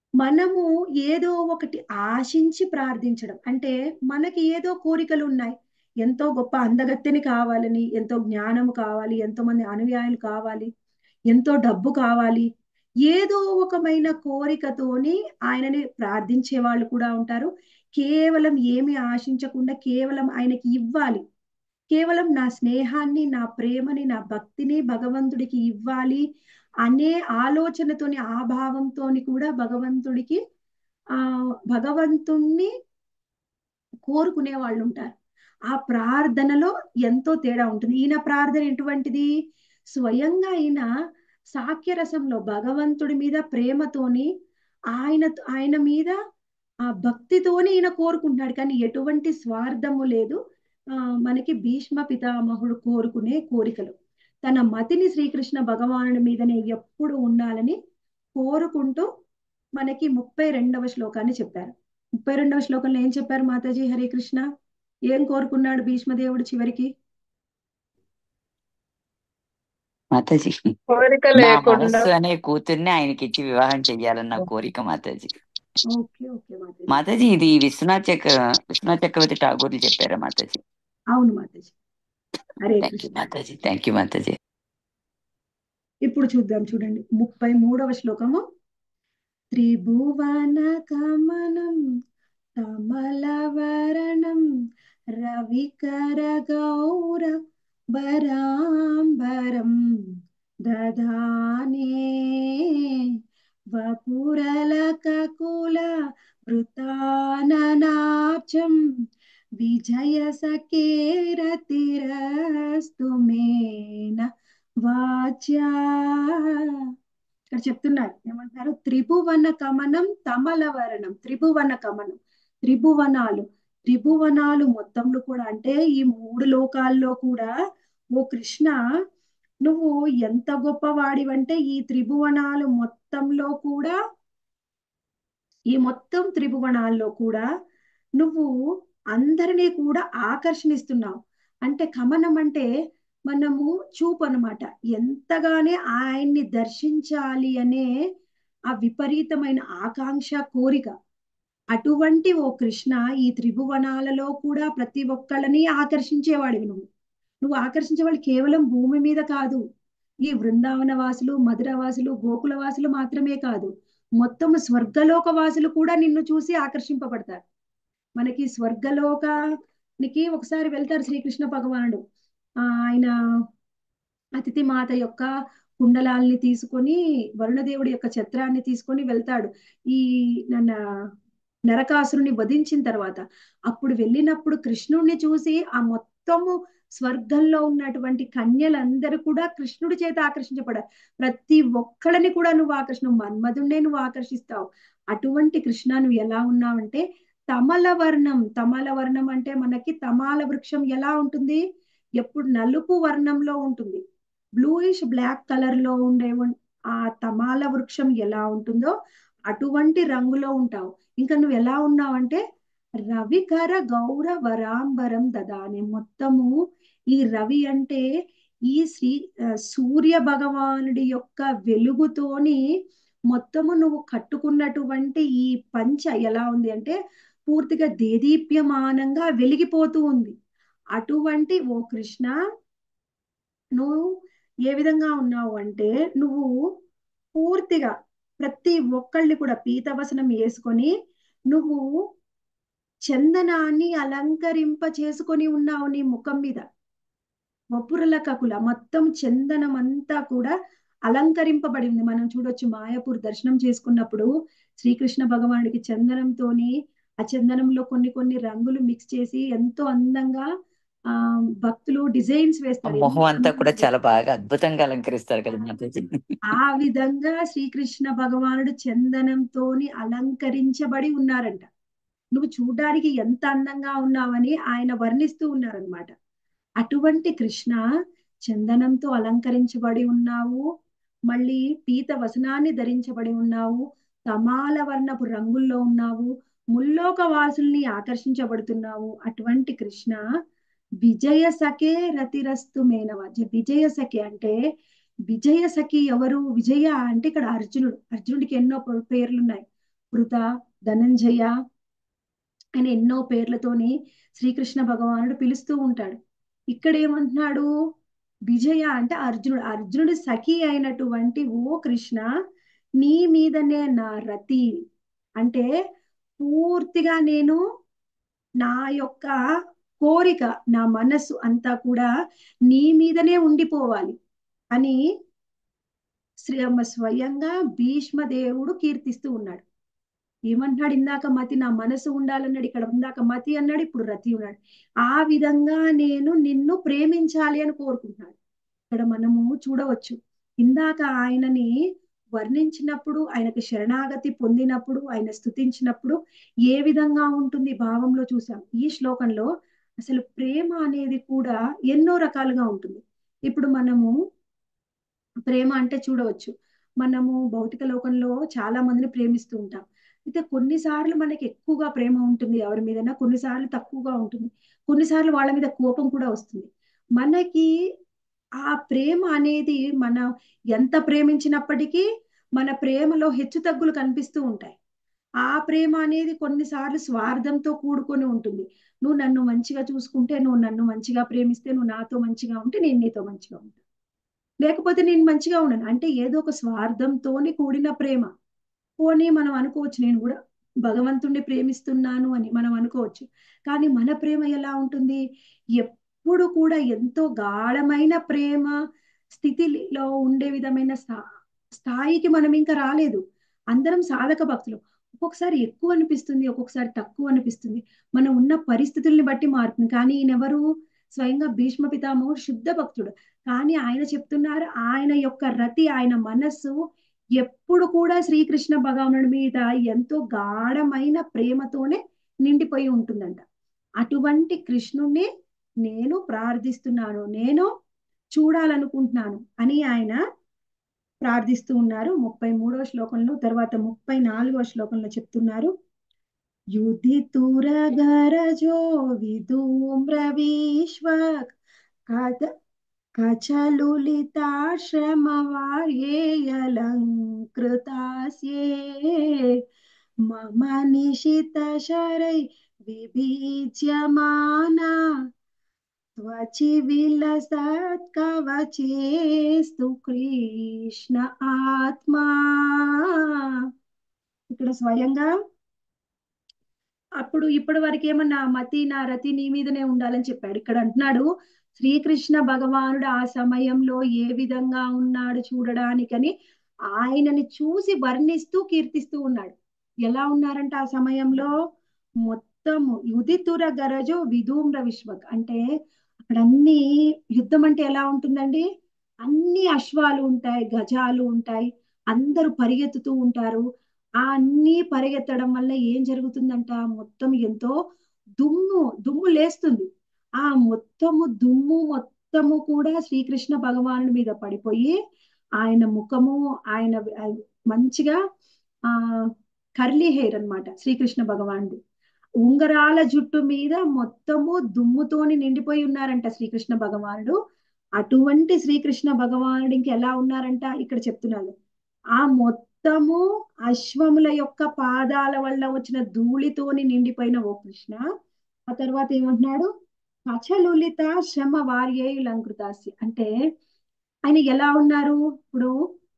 మనము ఏదో ఒకటి ఆశించి ప్రార్థించడం అంటే మనకి ఏదో కోరికలు ఉన్నాయి ఎంతో గొప్ప అందగత్తెని కావాలని ఎంతో జ్ఞానం కావాలి ఎంతో మంది అనుయాయులు కావాలి ఎంతో డబ్బు కావాలి ఏదో ఒకమైన కోరికతోని ఆయనని ప్రార్థించే వాళ్ళు కూడా ఉంటారు కేవలం ఏమి ఆశించకుండా కేవలం ఆయనకి ఇవ్వాలి కేవలం నా స్నేహాన్ని నా ప్రేమని నా భక్తిని భగవంతుడికి ఇవ్వాలి అనే ఆలోచనతోని ఆ భావంతోని కూడా భగవంతుడికి ఆ భగవంతుణ్ణి కోరుకునే వాళ్ళు ఉంటారు ఆ ప్రార్థనలో ఎంతో తేడా ఉంటుంది ఈయన ప్రార్థన ఎటువంటిది స్వయంగా ఈయన సాక్యరసంలో భగవంతుడి మీద ప్రేమతోని ఆయన ఆయన మీద ఆ భక్తితోని ఈయన కోరుకుంటున్నాడు కానీ ఎటువంటి స్వార్థము లేదు ఆ మనకి భీష్మ పితామహుడు కోరుకునే కోరికలు తన మతిని శ్రీకృష్ణ భగవానుడి మీదనే ఎప్పుడు ఉండాలని కోరుకుంటూ మనకి ముప్పై రెండవ శ్లోకాన్ని చెప్పారు ముప్పై రెండవ శ్లోకంలో ఏం చెప్పారు మాతాజీ హరే కృష్ణ ఏం కోరుకున్నాడు భీష్మదేవుడు చివరికి మాతాజీ కోరిక నా లేకుండా మనస్సు అనే కూతుర్ని ఆయనకి ఇచ్చి వివాహం చెయ్యాలన్న కోరిక మాతాజీ ఓకే ఓకే మాతాజీ మాతాజీ ఇది విశ్వనాథ్ చక్ర విశ్వనాథ్ చక్రవర్తి ఠాగూర్ చెప్పారా మాతాజీ అవును మాతాజీ హరే థ్యాంక్ యూ కృష్ణ మాతాజీ థ్యాంక్ యూ మాతాజీ ఇప్పుడు చూద్దాం చూడండి ముప్పై మూడవ శ్లోకము త్రిభువన కమనం కమలవరణం రవికర గౌర వరాంబరం దధానే వపురలకకుల వృతాననాబ్జం విజయ సకేరతిరస్తు మేన వాచ్యా ఇక్కడ చెప్తున్నారు ఏమంటారు త్రిభువన కమనం తమలవరణం త్రిభువన కమనం త్రిభువనాలు త్రిభువనాలు మొత్తంలో కూడా అంటే ఈ మూడు లోకాల్లో కూడా ఓ కృష్ణ నువ్వు ఎంత గొప్పవాడివంటే ఈ త్రిభువనాలు మొత్తంలో కూడా ఈ మొత్తం త్రిభువనాల్లో కూడా నువ్వు అందరినీ కూడా ఆకర్షణిస్తున్నావు అంటే కమనం అంటే మనము చూపు అనమాట ఎంతగానే ఆయన్ని దర్శించాలి అనే ఆ విపరీతమైన ఆకాంక్ష కోరిక అటువంటి ఓ కృష్ణ ఈ త్రిభువనాలలో కూడా ప్రతి ఒక్కళ్ళని ఆకర్షించేవాడివి నువ్వు నువ్వు ఆకర్షించేవాళ్ళు కేవలం భూమి మీద కాదు ఈ బృందావన వాసులు మధుర వాసులు గోకుల వాసులు మాత్రమే కాదు మొత్తం స్వర్గలోక వాసులు కూడా నిన్ను చూసి ఆకర్షింపబడతారు మనకి స్వర్గలోకానికి ఒకసారి వెళ్తారు శ్రీకృష్ణ భగవానుడు ఆ, ఆయన అతిథి మాత యొక్క కుండలాల్ని తీసుకొని వరుణదేవుడి యొక్క ఛత్రాన్ని తీసుకొని వెళ్తాడు ఈ నన్న నరకాసురుని వధించిన తర్వాత అప్పుడు వెళ్ళినప్పుడు కృష్ణుడిని చూసి ఆ మొత్తము స్వర్గంలో ఉన్నటువంటి కన్యలందరూ కూడా కృష్ణుడి చేత ఆకర్షించబడారు ప్రతి ఒక్కళ్ళని కూడా నువ్వు ఆకర్షణ మన్మధుడినే నువ్వు ఆకర్షిస్తావు అటువంటి కృష్ణ నువ్వు ఎలా ఉన్నావంటే తమల వర్ణం తమల వర్ణం అంటే మనకి తమాల వృక్షం ఎలా ఉంటుంది ఎప్పుడు నలుపు వర్ణంలో ఉంటుంది బ్లూయిష్ బ్లాక్ కలర్ లో ఉండే ఉన్- ఆ తమాల వృక్షం ఎలా ఉంటుందో అటువంటి రంగులో ఉంటావు ఇంకా నువ్వు ఎలా ఉన్నావంటే రవికర గౌర వరాంబరం దదాని మొత్తము ఈ రవి అంటే ఈ శ్రీ ఆ, సూర్య భగవానుడి యొక్క వెలుగుతోని మొత్తము నువ్వు కట్టుకున్నటువంటి ఈ పంచ ఎలా ఉంది అంటే పూర్తిగా దేదీప్యమానంగా వెలిగిపోతూ ఉంది అటువంటి ఓ కృష్ణ నువ్వు ఏ విధంగా ఉన్నావు అంటే నువ్వు పూర్తిగా ప్రతి ఒక్కళ్ళని కూడా పీతవసనం వేసుకొని నువ్వు చందనాన్ని అలంకరింప చేసుకొని ఉన్నావు నీ ముఖం మీద వపురుల కకుల మొత్తం చందనం అంతా కూడా అలంకరింపబడి ఉంది మనం చూడొచ్చు మాయాపూర్ దర్శనం చేసుకున్నప్పుడు శ్రీకృష్ణ భగవానుడికి చందనంతోని ఆ చందనంలో కొన్ని కొన్ని రంగులు మిక్స్ చేసి ఎంతో అందంగా ఆ భక్తులు డిజైన్స్ ఆ వేస్తారు మొహం ఎంతో అంతా కూడా అందంగా చాలా బాగా అద్భుతంగా అలంకరిస్తారు కదా మాతాజీ ఆ విధంగా శ్రీకృష్ణ భగవానుడు చందనంతోని అలంకరించబడి ఉన్నారంట నువ్వు చూడడానికి ఎంత అందంగా ఉన్నావని ఆయన వర్ణిస్తూ ఉన్నారనమాట అటువంటి కృష్ణ చందనంతో అలంకరించబడి ఉన్నావు మళ్ళీ పీత వసనాన్ని ధరించబడి ఉన్నావు తమాల వర్ణపు రంగుల్లో ఉన్నావు ముల్లోక వాసుల్ని ఆకర్షించబడుతున్నావు అటువంటి కృష్ణ విజయ సఖే రతిరస్తు మేనవ జ- విజయ సఖి అంటే విజయ సఖి ఎవరు విజయ అంటే ఇక్కడ అర్జునుడు అర్జునుడికి ఎన్నో పే- పేర్లు ఉన్నాయి కృత ధనంజయ అని ఎన్నో పేర్లతోని శ్రీకృష్ణ భగవానుడు పిలుస్తూ ఉంటాడు ఇక్కడ ఏమంటున్నాడు విజయ అంటే అర్జునుడు అర్జునుడు సఖి అయినటువంటి ఓ కృష్ణ నీ మీదనే నా రతి అంటే పూర్తిగా నేను నా యొక్క కోరిక నా మనస్సు అంతా కూడా నీ మీదనే ఉండిపోవాలి అని శ్రీ స్వయంగా భీష్మదేవుడు కీర్తిస్తూ ఉన్నాడు ఏమంటున్నాడు ఇందాక మతి నా మనసు ఉండాలన్నాడు ఇక్కడ ఇందాక మతి అన్నాడు ఇప్పుడు రతి ఉన్నాడు ఆ విధంగా నేను నిన్ను ప్రేమించాలి అని కోరుకుంటున్నాడు ఇక్కడ మనము చూడవచ్చు ఇందాక ఆయనని వర్ణించినప్పుడు ఆయనకు శరణాగతి పొందినప్పుడు ఆయన స్తుతించినప్పుడు ఏ విధంగా ఉంటుంది భావంలో చూసాం ఈ శ్లోకంలో అసలు ప్రేమ అనేది కూడా ఎన్నో రకాలుగా ఉంటుంది ఇప్పుడు మనము ప్రేమ అంటే చూడవచ్చు మనము భౌతిక లోకంలో చాలా మందిని ప్రేమిస్తూ ఉంటాం అయితే కొన్నిసార్లు మనకి ఎక్కువగా ప్రేమ ఉంటుంది ఎవరి మీదైనా కొన్నిసార్లు తక్కువగా ఉంటుంది కొన్నిసార్లు వాళ్ళ మీద కోపం కూడా వస్తుంది మనకి ఆ ప్రేమ అనేది మన ఎంత ప్రేమించినప్పటికీ మన ప్రేమలో హెచ్చు తగ్గులు కనిపిస్తూ ఉంటాయి ఆ ప్రేమ అనేది కొన్నిసార్లు స్వార్థంతో కూడుకొని ఉంటుంది నువ్వు నన్ను మంచిగా చూసుకుంటే నువ్వు నన్ను మంచిగా ప్రేమిస్తే నువ్వు నాతో మంచిగా ఉంటే నేను నీతో మంచిగా ఉంటాను లేకపోతే నేను మంచిగా ఉండను అంటే ఏదో ఒక స్వార్థంతోని కూడిన ప్రేమ పోనీ మనం అనుకోవచ్చు నేను కూడా భగవంతుణ్ణి ప్రేమిస్తున్నాను అని మనం అనుకోవచ్చు కానీ మన ప్రేమ ఎలా ఉంటుంది ఎప్పుడు కూడా ఎంతో గాఢమైన ప్రేమ స్థితిలో ఉండే విధమైన స్థా స్థాయికి మనం ఇంకా రాలేదు అందరం సాధక భక్తులు ఒక్కొక్కసారి ఎక్కువ అనిపిస్తుంది ఒక్కొక్కసారి తక్కువ అనిపిస్తుంది మనం ఉన్న పరిస్థితుల్ని బట్టి మారుతుంది కానీ ఈయనెవరు స్వయంగా భీష్మ పితామహుడు శుద్ధ భక్తుడు కానీ ఆయన చెప్తున్నారు ఆయన యొక్క రతి ఆయన మనస్సు ఎప్పుడు కూడా శ్రీకృష్ణ భగవానుడి మీద ఎంతో గాఢమైన ప్రేమతోనే నిండిపోయి ఉంటుందంట అటువంటి కృష్ణుణ్ణి నేను ప్రార్థిస్తున్నాను నేను చూడాలనుకుంటున్నాను అని ఆయన ప్రార్థిస్తూ ఉన్నారు ముప్పై మూడవ శ్లోకంలో తర్వాత ముప్పై నాలుగవ శ్లోకంలో చెప్తున్నారు యుధితురగరజో విధూమ్ర విశ్వ కథ कचलुलिताश्रमवार्येऽलङ्कृतास्ये मम निशितशरै विभीज्यमाना त्वचि विलसत्कवचेस्तु కృష్ణ ఆత్మా ఇక్కడ స్వయంగా అప్పుడు ఇప్పటి వరకు ఏమన్నా మతి నా రతి నీ మీదనే ఉండాలని చెప్పాడు ఇక్కడ అంటున్నాడు శ్రీకృష్ణ భగవానుడు ఆ సమయంలో ఏ విధంగా ఉన్నాడు చూడడానికని ఆయనని చూసి వర్ణిస్తూ కీర్తిస్తూ ఉన్నాడు ఎలా ఉన్నారంట ఆ సమయంలో మొత్తము యుధితుర గరజో విధూమ్ర విశ్వక్ అంటే అక్కడ అన్ని యుద్ధం అంటే ఎలా ఉంటుందండి అన్ని అశ్వాలు ఉంటాయి గజాలు ఉంటాయి అందరూ పరిగెత్తుతూ ఉంటారు ఆ అన్ని పరిగెత్తడం వల్ల ఏం జరుగుతుందంట మొత్తం ఎంతో దుమ్ము దుమ్ము లేస్తుంది ఆ మొత్తము దుమ్ము మొత్తము కూడా శ్రీకృష్ణ భగవానుడి మీద పడిపోయి ఆయన ముఖము ఆయన మంచిగా ఆ కర్లీ హెయిర్ అన్నమాట శ్రీకృష్ణ భగవానుడు ఉంగరాల జుట్టు మీద మొత్తము దుమ్ముతోని నిండిపోయి ఉన్నారంట శ్రీకృష్ణ భగవానుడు అటువంటి శ్రీకృష్ణ భగవానుడు ఇంక ఎలా ఉన్నారంట ఇక్కడ చెప్తున్నాడు ఆ మొత్తము అశ్వముల యొక్క పాదాల వల్ల వచ్చిన ధూళితోని నిండిపోయిన ఓ కృష్ణ ఆ తర్వాత ఏమంటున్నాడు కచలులిత శ్రమ వార్యేయులంకృతాసి అంటే ఆయన ఎలా ఉన్నారు ఇప్పుడు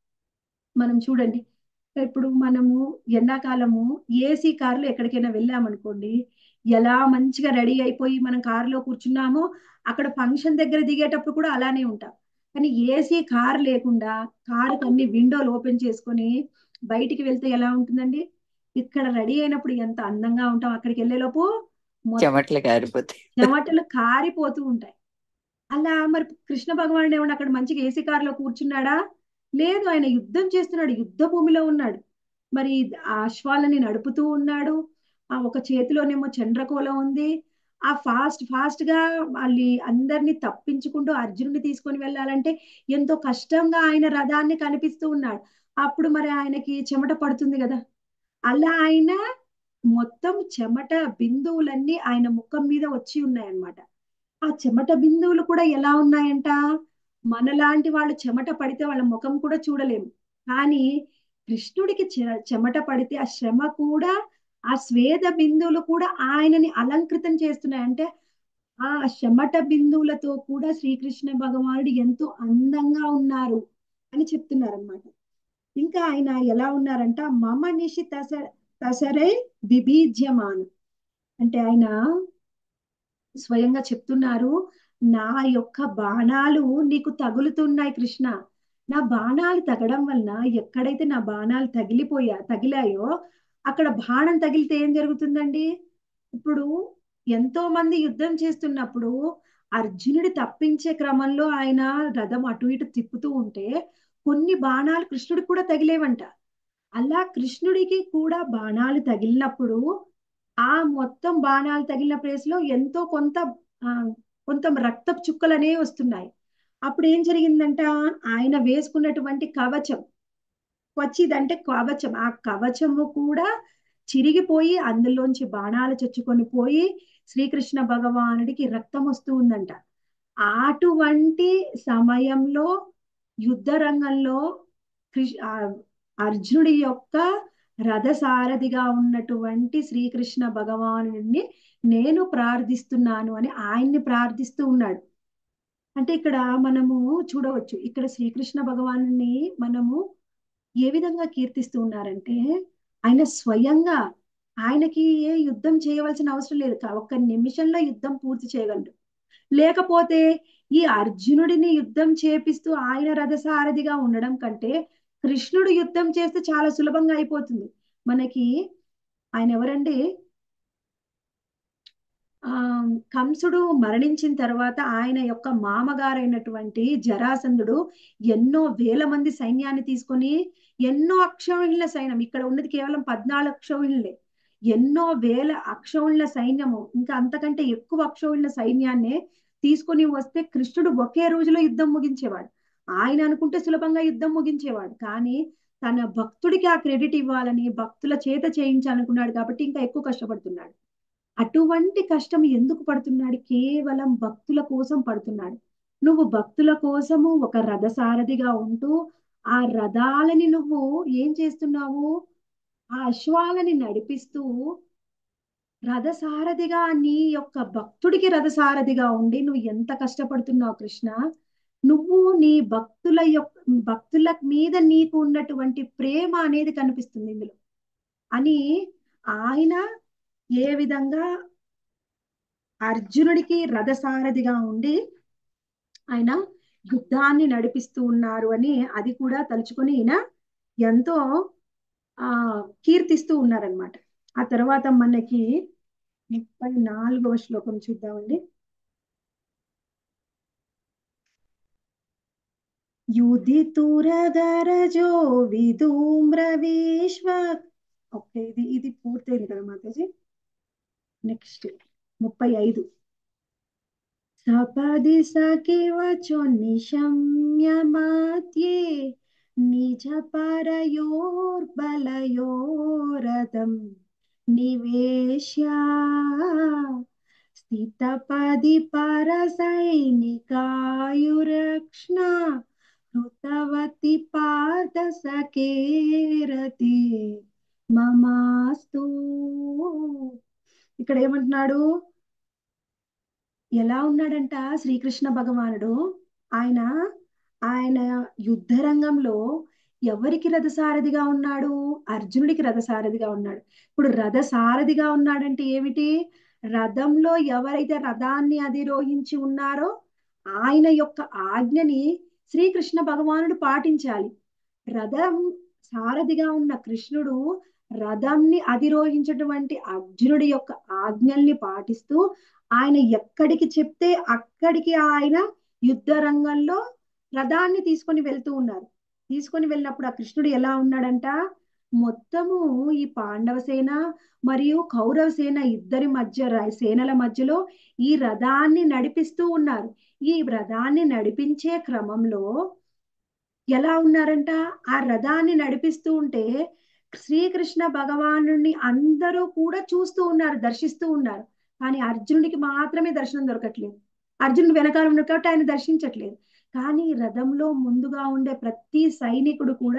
మనం చూడండి ఇప్పుడు మనము ఎండాకాలము ఏసీ కారులో ఎక్కడికైనా వెళ్ళామనుకోండి ఎలా మంచిగా రెడీ అయిపోయి మనం కారులో కూర్చున్నామో అక్కడ ఫంక్షన్ దగ్గర దిగేటప్పుడు కూడా అలానే ఉంటాం కానీ ఏసీ కార్ లేకుండా కారుకి అన్ని విండోలు ఓపెన్ చేసుకొని బయటికి వెళ్తే ఎలా ఉంటుందండి ఇక్కడ రెడీ అయినప్పుడు ఎంత అందంగా ఉంటాం అక్కడికి వెళ్ళేలోపు చెమటలు కారిపోతాయి చెమటలు కారిపోతూ ఉంటాయి అలా మరి కృష్ణ భగవానుడు ఏమన్నా అక్కడ మంచిగా ఏసీ కారులో కూర్చున్నాడా లేదు ఆయన యుద్ధం చేస్తున్నాడు యుద్ధ భూమిలో ఉన్నాడు మరి ఆ అశ్వాలని నడుపుతూ ఉన్నాడు ఆ ఒక చేతిలోనేమో చంద్రకోల ఉంది ఆ ఫాస్ట్ ఫాస్ట్ గా వాళ్ళి అందరినీ తప్పించుకుంటూ అర్జునుడిని తీసుకొని వెళ్ళాలంటే ఎంతో కష్టంగా ఆయన రథాన్ని కనిపిస్తూ ఉన్నాడు అప్పుడు మరి ఆయనకి చెమట పడుతుంది కదా అలా ఆయన మొత్తం చెమట బిందువులన్నీ ఆయన ముఖం మీద వచ్చి ఉన్నాయన్నమాట ఆ చెమట బిందువులు కూడా ఎలా ఉన్నాయంట మనలాంటి వాళ్ళు చెమట పడితే వాళ్ళ ముఖం కూడా చూడలేము కానీ కృష్ణుడికి చె- చెమట పడితే ఆ శ్రమ కూడా ఆ స్వేద బిందువులు కూడా ఆయనని అలంకృతం చేస్తున్నాయి అంటే ఆ చెమట బిందువులతో కూడా శ్రీకృష్ణ భగవానుడు ఎంతో అందంగా ఉన్నారు అని చెప్తున్నారు అనమాట ఇంకా ఆయన ఎలా ఉన్నారంట మమ నిషి తస తసరై బిబీజ్యమాన్ అంటే ఆయన స్వయంగా చెప్తున్నారు నా యొక్క బాణాలు నీకు తగులుతున్నాయి కృష్ణ నా బాణాలు తగడం వలన ఎక్కడైతే నా బాణాలు తగిలిపోయా తగిలాయో అక్కడ బాణం తగిలితే ఏం జరుగుతుందండి ఇప్పుడు ఎంతో మంది యుద్ధం చేస్తున్నప్పుడు అర్జునుడి తప్పించే క్రమంలో ఆయన రథం అటు ఇటు తిప్పుతూ ఉంటే కొన్ని బాణాలు కృష్ణుడికి కూడా తగిలేవంట అలా కృష్ణుడికి కూడా బాణాలు తగిలినప్పుడు ఆ మొత్తం బాణాలు తగిలిన ప్లేస్ లో ఎంతో కొంత ఆ, కొంత రక్తపు చుక్కలు అనేవి వస్తున్నాయి అప్పుడు ఏం జరిగిందంట ఆయన వేసుకున్నటువంటి కవచం వచ్చిందంటే కవచం ఆ కవచము కూడా చిరిగిపోయి అందులోంచి బాణాలు చొచ్చుకొని పోయి శ్రీకృష్ణ భగవానుడికి రక్తం వస్తూ ఉందంట అటువంటి సమయంలో యుద్ధ రంగంలో కృష్ ఆ అర్జునుడి యొక్క రథసారథిగా ఉన్నటువంటి శ్రీకృష్ణ భగవానుడిని నేను ప్రార్థిస్తున్నాను అని ఆయన్ని ప్రార్థిస్తూ ఉన్నాడు అంటే ఇక్కడ మనము చూడవచ్చు ఇక్కడ శ్రీకృష్ణ భగవానుని మనము ఏ విధంగా కీర్తిస్తూ ఉన్నారంటే ఆయన స్వయంగా ఆయనకి ఏ యుద్ధం చేయవలసిన అవసరం లేదు కా- ఒక్క నిమిషంలో యుద్ధం పూర్తి చేయగలడు లేకపోతే ఈ అర్జునుడిని యుద్ధం చేపిస్తూ ఆయన రథసారథిగా ఉండడం కంటే కృష్ణుడు యుద్ధం చేస్తే చాలా సులభంగా అయిపోతుంది మనకి ఆయన ఎవరండి ఆ కంసుడు మరణించిన తర్వాత ఆయన యొక్క మామగారైనటువంటి జరాసంధుడు ఎన్నో వేల మంది సైన్యాన్ని తీసుకొని ఎన్నో అక్షౌహిణుల సైన్యం ఇక్కడ ఉన్నది కేవలం పద్నాలుగు అక్షౌహిణులే ఎన్నో వేల అక్షౌహిణుల సైన్యము ఇంకా అంతకంటే ఎక్కువ అక్షౌహిణుల సైన్యాన్నే తీసుకొని వస్తే కృష్ణుడు ఒకే రోజులో యుద్ధం ముగించేవాడు ఆయన అనుకుంటే సులభంగా యుద్ధం ముగించేవాడు కానీ తన భక్తుడికి ఆ క్రెడిట్ ఇవ్వాలని భక్తుల చేత చేయించాలనుకున్నాడు కాబట్టి ఇంకా ఎక్కువ కష్టపడుతున్నాడు అటువంటి కష్టం ఎందుకు పడుతున్నాడు కేవలం భక్తుల కోసం పడుతున్నాడు నువ్వు భక్తుల కోసము ఒక రథసారథిగా ఉంటూ ఆ రథాలని నువ్వు ఏం చేస్తున్నావు ఆ అశ్వాలని నడిపిస్తూ రథసారథిగా నీ యొక్క భక్తుడికి రథసారథిగా ఉండి నువ్వు ఎంత కష్టపడుతున్నావు కృష్ణ నువ్వు నీ భక్తుల యొక్క భక్తుల మీద నీకు ఉన్నటువంటి ప్రేమ అనేది కనిపిస్తుంది ఇందులో అని ఆయన ఏ విధంగా అర్జునుడికి రథసారథిగా ఉండి ఆయన యుద్ధాన్ని నడిపిస్తూ ఉన్నారు అని అది కూడా తలుచుకొని ఈయన ఎంతో ఆ కీర్తిస్తూ ఉన్నారనమాట ఆ తర్వాత మనకి ముప్పై నాలుగవ శ్లోకం చూద్దామండి యుధితురగరజో విధూమ్ర విశ్వ ఓకే ఇది ఇది పూర్తయింది కదా మాతాజీ నెక్స్ట్ ముప్పై ఐదు సపది సఖివచో నిశమ్యమాత్యే నిజ పరయోర్బలయోరథం నివేశ్య స్థితపది పరసైనికాయురక్ష్ణ కృతవతి పాద సకేరతి మమాస్తు ఇక్కడ ఏమంటున్నాడు ఎలా ఉన్నాడంట శ్రీకృష్ణ భగవానుడు ఆయన ఆయన యుద్ధ రంగంలో ఎవరికి రథసారథిగా ఉన్నాడు అర్జునుడికి రథసారథిగా ఉన్నాడు ఇప్పుడు రథసారథిగా ఉన్నాడంటే ఏమిటి రథంలో ఎవరైతే రథాన్ని అధిరోహించి ఉన్నారో ఆయన యొక్క ఆజ్ఞని శ్రీకృష్ణ భగవానుడు పాటించాలి రథం సారథిగా ఉన్న కృష్ణుడు రథంని అధిరోహించినటువంటి అర్జునుడి యొక్క ఆజ్ఞల్ని పాటిస్తూ ఆయన ఎక్కడికి చెప్తే అక్కడికి ఆయన యుద్ధ రంగంలో రథాన్ని తీసుకొని వెళ్తూ ఉన్నారు తీసుకొని వెళ్ళినప్పుడు ఆ కృష్ణుడు ఎలా ఉన్నాడంట మొత్తము ఈ పాండవ సేన మరియు కౌరవ సేన ఇద్దరి మధ్య ర- సేనల మధ్యలో ఈ రథాన్ని నడిపిస్తూ ఉన్నారు ఈ రథాన్ని నడిపించే క్రమంలో ఎలా ఉన్నారంట ఆ రథాన్ని నడిపిస్తూ ఉంటే శ్రీకృష్ణ భగవానుడిని అందరూ కూడా చూస్తూ ఉన్నారు దర్శిస్తూ ఉన్నారు కానీ అర్జునుడికి మాత్రమే దర్శనం దొరకట్లేదు అర్జునుడు వెనకాల ఉన్నాడు కాబట్టి ఆయన దర్శించట్లేదు కానీ రథంలో ముందుగా ఉండే ప్రతి సైనికుడు కూడా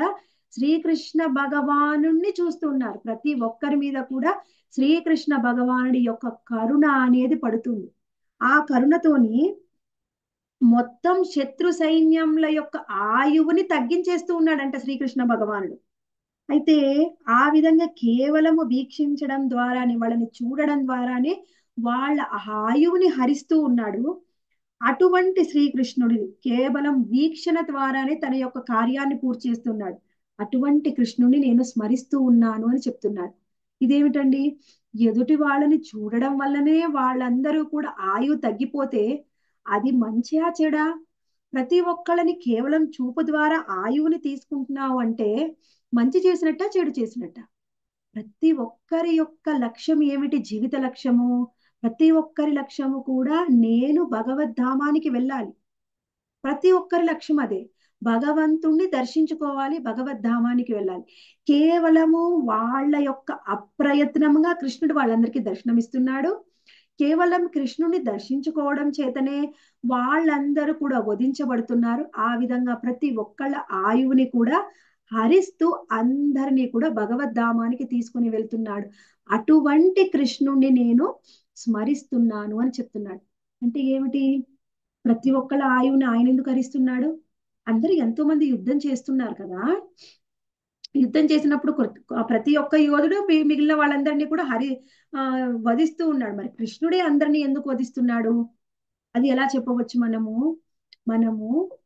శ్రీకృష్ణ భగవాను చూస్తున్నారు ప్రతి ఒక్కరి మీద కూడా శ్రీకృష్ణ భగవానుడి యొక్క కరుణ అనేది పడుతుంది ఆ కరుణతోని మొత్తం శత్రు సైన్యంల యొక్క ఆయువుని తగ్గించేస్తూ ఉన్నాడంట శ్రీకృష్ణ భగవానుడు అయితే ఆ విధంగా కేవలము వీక్షించడం ద్వారానే వాళ్ళని చూడడం ద్వారానే వాళ్ళ ఆయువుని హరిస్తూ ఉన్నాడు అటువంటి శ్రీకృష్ణుడి కేవలం వీక్షణ ద్వారానే తన యొక్క కార్యాన్ని పూర్తి చేస్తున్నాడు అటువంటి కృష్ణుని నేను స్మరిస్తూ ఉన్నాను అని చెప్తున్నాడు ఇదేమిటండి ఎదుటి వాళ్ళని చూడడం వల్లనే వాళ్ళందరూ కూడా ఆయువు తగ్గిపోతే అది మంచిగా చెడా ప్రతి ఒక్కళ్ళని కేవలం చూపు ద్వారా ఆయువుని తీసుకుంటున్నావు అంటే మంచి చేసినట్ట చెడు చేసినట్ట ప్రతి ఒక్కరి యొక్క లక్ష్యం ఏమిటి జీవిత లక్ష్యము ప్రతి ఒక్కరి లక్ష్యము కూడా నేను భగవద్ధామానికి వెళ్ళాలి ప్రతి ఒక్కరి లక్ష్యం అదే భగవంతుణ్ణి దర్శించుకోవాలి భగవద్ధామానికి వెళ్ళాలి కేవలము వాళ్ళ యొక్క అప్రయత్నంగా కృష్ణుడు వాళ్ళందరికీ దర్శనమిస్తున్నాడు కేవలం కృష్ణుని దర్శించుకోవడం చేతనే వాళ్ళందరూ కూడా వధించబడుతున్నారు ఆ విధంగా ప్రతి ఒక్కళ్ళ ఆయువుని కూడా హరిస్తూ అందరినీ కూడా భగవద్ధామానికి తీసుకుని వెళ్తున్నాడు అటువంటి కృష్ణుణ్ణి నేను స్మరిస్తున్నాను అని చెప్తున్నాడు అంటే ఏమిటి ప్రతి ఒక్కళ్ళ ఆయువుని ఆయన ఎందుకు హరిస్తున్నాడు అందరూ ఎంతో మంది యుద్ధం చేస్తున్నారు కదా యుద్ధం చేసినప్పుడు కొ- ప్రతి ఒక్క యోధుడు మి- మిగిలిన వాళ్ళందరినీ కూడా హరి ఆ వధిస్తూ ఉన్నాడు మరి కృష్ణుడే అందరినీ ఎందుకు వధిస్తున్నాడు అది ఎలా చెప్పవచ్చు మనము మనము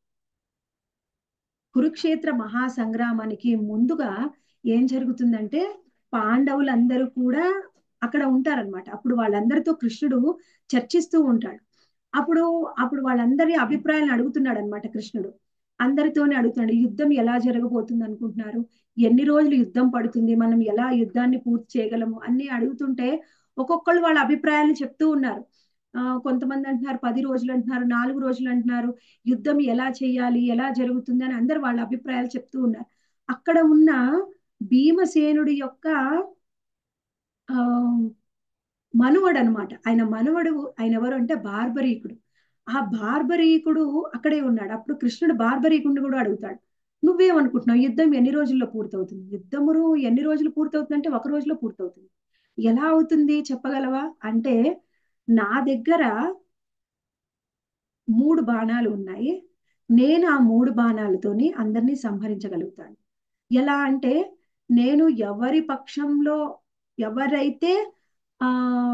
కురుక్షేత్ర మహాసంగ్రామానికి ముందుగా ఏం జరుగుతుందంటే పాండవులందరూ కూడా అక్కడ ఉంటారన్నమాట అప్పుడు వాళ్ళందరితో కృష్ణుడు చర్చిస్తూ ఉంటాడు అప్పుడు అప్పుడు వాళ్ళందరి అభిప్రాయాలను అడుగుతున్నాడు అనమాట కృష్ణుడు అందరితోనే అడుగుతున్నాడు యుద్ధం ఎలా జరగబోతుంది అనుకుంటున్నారు ఎన్ని రోజులు యుద్ధం పడుతుంది మనం ఎలా యుద్ధాన్ని పూర్తి చేయగలము అన్ని అడుగుతుంటే ఒక్కొక్కళ్ళు వాళ్ళ అభిప్రాయాలను చెప్తూ ఉన్నారు ఆ కొంతమంది అంటున్నారు పది రోజులు అంటున్నారు నాలుగు రోజులు అంటున్నారు యుద్ధం ఎలా చేయాలి ఎలా జరుగుతుంది అని అందరు వాళ్ళ అభిప్రాయాలు చెప్తూ ఉన్నారు అక్కడ ఉన్న భీమసేనుడి యొక్క ఆ మనువడు అనమాట ఆయన మనువడు ఆయన ఎవరు అంటే బార్బరీకుడు ఆ బార్బరీకుడు అక్కడే ఉన్నాడు అప్పుడు కృష్ణుడు బార్బరీకుడిని కూడా అడుగుతాడు నువ్వేమనుకుంటున్నావు యుద్ధం ఎన్ని రోజుల్లో పూర్తవుతుంది యుద్ధమురు ఎన్ని రోజులు పూర్తవుతుంది అంటే ఒక రోజులో పూర్తవుతుంది ఎలా అవుతుంది చెప్పగలవా అంటే నా దగ్గర మూడు బాణాలు ఉన్నాయి నేను ఆ మూడు బాణాలతోని అందరినీ సంహరించగలుగుతాను ఎలా అంటే నేను ఎవరి పక్షంలో ఎవరైతే ఆ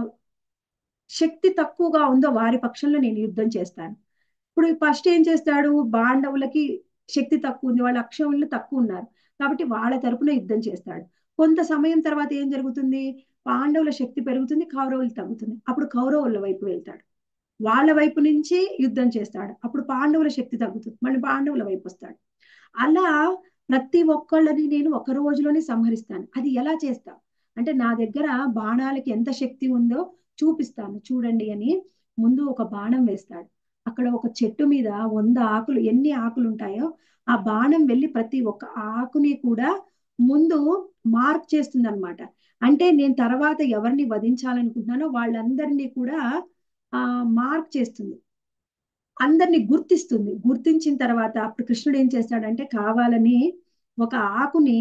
శక్తి తక్కువగా ఉందో వారి పక్షంలో నేను యుద్ధం చేస్తాను ఇప్పుడు ఫస్ట్ ఏం చేస్తాడు పాండవులకి శక్తి తక్కువ ఉంది వాళ్ళ అక్షములు తక్కువ ఉన్నారు కాబట్టి వాళ్ళ తరపున యుద్ధం చేస్తాడు కొంత సమయం తర్వాత ఏం జరుగుతుంది పాండవుల శక్తి పెరుగుతుంది కౌరవులు తగ్గుతుంది అప్పుడు కౌరవుల వైపు వెళ్తాడు వాళ్ళ వైపు నుంచి యుద్ధం చేస్తాడు అప్పుడు పాండవుల శక్తి తగ్గుతుంది మళ్ళీ పాండవుల వైపు వస్తాడు అలా ప్రతి ఒక్కళ్ళని నేను ఒక రోజులోనే సంహరిస్తాను అది ఎలా చేస్తా అంటే నా దగ్గర బాణాలకి ఎంత శక్తి ఉందో చూపిస్తాను చూడండి అని ముందు ఒక బాణం వేస్తాడు అక్కడ ఒక చెట్టు మీద వంద ఆకులు ఎన్ని ఆకులు ఉంటాయో ఆ బాణం వెళ్ళి ప్రతి ఒక్క ఆకుని కూడా ముందు మార్క్ చేస్తుంది అనమాట అంటే నేను తర్వాత ఎవరిని వధించాలనుకుంటున్నానో వాళ్ళందరినీ కూడా ఆ మార్క్ చేస్తుంది అందరినీ గుర్తిస్తుంది గుర్తించిన తర్వాత అప్పుడు కృష్ణుడు ఏం చేస్తాడంటే కావాలని ఒక ఆకుని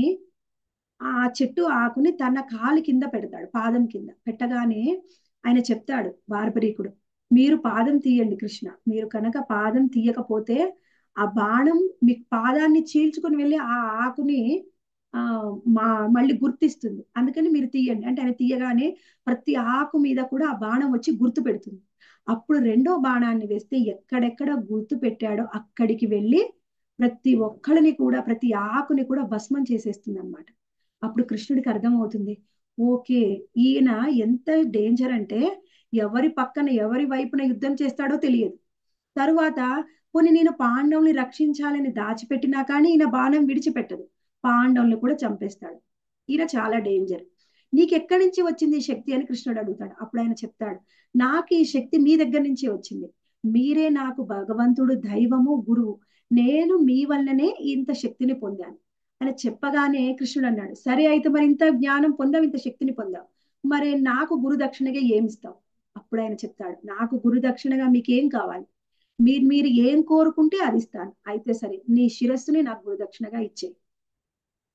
ఆ చెట్టు ఆకుని తన కాలు కింద పెడతాడు పాదం కింద పెట్టగానే ఆయన చెప్తాడు బార్బరీకుడు మీరు పాదం తీయండి కృష్ణ మీరు కనుక పాదం తీయకపోతే ఆ బాణం మీ పాదాన్ని చీల్చుకుని వెళ్ళి ఆ ఆకుని ఆ మా మళ్ళీ గుర్తిస్తుంది అందుకని మీరు తీయండి అంటే ఆయన తీయగానే ప్రతి ఆకు మీద కూడా ఆ బాణం వచ్చి గుర్తు పెడుతుంది అప్పుడు రెండో బాణాన్ని వేస్తే ఎక్కడెక్కడ గుర్తు పెట్టాడో అక్కడికి వెళ్ళి ప్రతి ఒక్కళ్ళని కూడా ప్రతి ఆకుని కూడా భస్మం చేసేస్తుంది అనమాట అప్పుడు కృష్ణుడికి అర్థమవుతుంది ఓకే ఈయన ఎంత డేంజర్ అంటే ఎవరి పక్కన ఎవరి వైపున యుద్ధం చేస్తాడో తెలియదు తరువాత పోనీ నేను పాండవుని రక్షించాలని దాచిపెట్టినా కానీ ఈయన బాణం విడిచిపెట్టదు పాండవుల్ని కూడా చంపేస్తాడు ఈయన చాలా డేంజర్ నీకు ఎక్కడి నుంచి వచ్చింది ఈ శక్తి అని కృష్ణుడు అడుగుతాడు అప్పుడు ఆయన చెప్తాడు నాకు ఈ శక్తి మీ దగ్గర నుంచే వచ్చింది మీరే నాకు భగవంతుడు దైవము గురువు నేను మీ వల్లనే ఇంత శక్తిని పొందాను అని చెప్పగానే కృష్ణుడు అన్నాడు సరే అయితే మరి ఇంత జ్ఞానం పొందావు ఇంత శక్తిని పొందావు మరి నాకు గురు దక్షిణగా ఏమిస్తావు అప్పుడు ఆయన చెప్తాడు నాకు గురు దక్షిణగా మీకేం కావాలి మీరు మీరు ఏం కోరుకుంటే అది ఇస్తాను అయితే సరే నీ శిరస్సుని నాకు గురు దక్షిణగా ఇచ్చేయి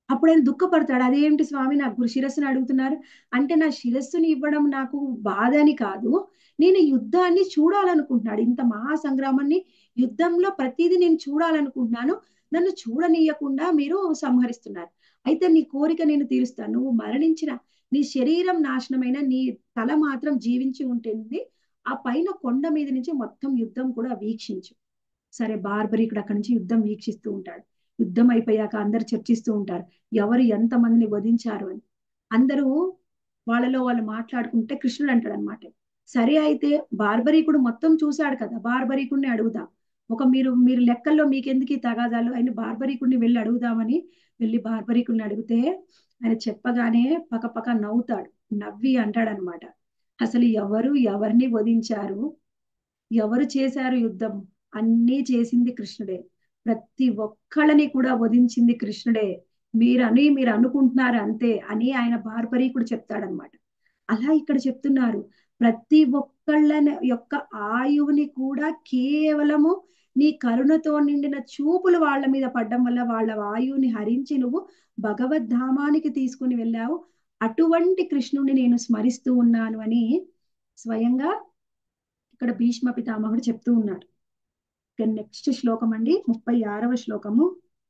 అప్పుడు ఆయన దుఃఖపడతాడు అదేంటి స్వామి నాకు గురు శిరస్సుని అడుగుతున్నారు అంటే నా శిరస్సుని ఇవ్వడం నాకు బాధ అని కాదు నేను యుద్ధాన్ని చూడాలనుకుంటున్నాడు ఇంత మహా సంగ్రామాన్ని యుద్ధంలో ప్రతిదీ నేను చూడాలనుకుంటున్నాను నన్ను చూడనీయకుండా మీరు సంహరిస్తున్నారు అయితే నీ కోరిక నేను తీరుస్తాను నువ్వు మరణించిన నీ శరీరం నాశనమైన నీ తల మాత్రం జీవించి ఉంటుంది ఆ పైన కొండ మీద నుంచి మొత్తం యుద్ధం కూడా వీక్షించు సరే బార్బరీకుడు అక్కడి నుంచి యుద్ధం వీక్షిస్తూ ఉంటాడు యుద్ధం అయిపోయాక అందరు చర్చిస్తూ ఉంటారు ఎవరు ఎంత మందిని వధించారు అని అందరూ వాళ్ళలో వాళ్ళు మాట్లాడుకుంటే కృష్ణుడు అంటాడు అనమాట సరే అయితే బార్బరీకుడు మొత్తం చూశాడు కదా బార్బరీకుడిని అడుగుదాం ఒక మీరు మీరు లెక్కల్లో మీకెందుకు ఈ తగాదాలు ఆయన బార్బరీకుడిని వెళ్ళి అడుగుదామని వెళ్ళి బార్బరీకుడిని అడిగితే ఆయన చెప్పగానే పకపక నవ్వుతాడు నవ్వి అంటాడనమాట అసలు ఎవరు ఎవరిని వధించారు ఎవరు చేశారు యుద్ధం అన్నీ చేసింది కృష్ణుడే ప్రతి ఒక్కళ్ళని కూడా వధించింది కృష్ణుడే మీరు అని మీరు అనుకుంటున్నారు అంతే అని ఆయన బార్బరీకుడు చెప్తాడనమాట అలా ఇక్కడ చెప్తున్నారు ప్రతి ఒక్కళ్ళ యొక్క ఆయువుని కూడా కేవలము నీ కరుణతో నిండిన చూపులు వాళ్ళ మీద పడ్డం వల్ల వాళ్ళ ఆయువుని హరించి నువ్వు భగవద్ధామానికి తీసుకుని వెళ్ళావు అటువంటి కృష్ణుడిని నేను స్మరిస్తూ ఉన్నాను అని స్వయంగా ఇక్కడ భీష్మ పితామహుడు చెప్తూ ఉన్నాడు ఇక నెక్స్ట్ శ్లోకం అండి ముప్పై ఆరవ శ్లోకము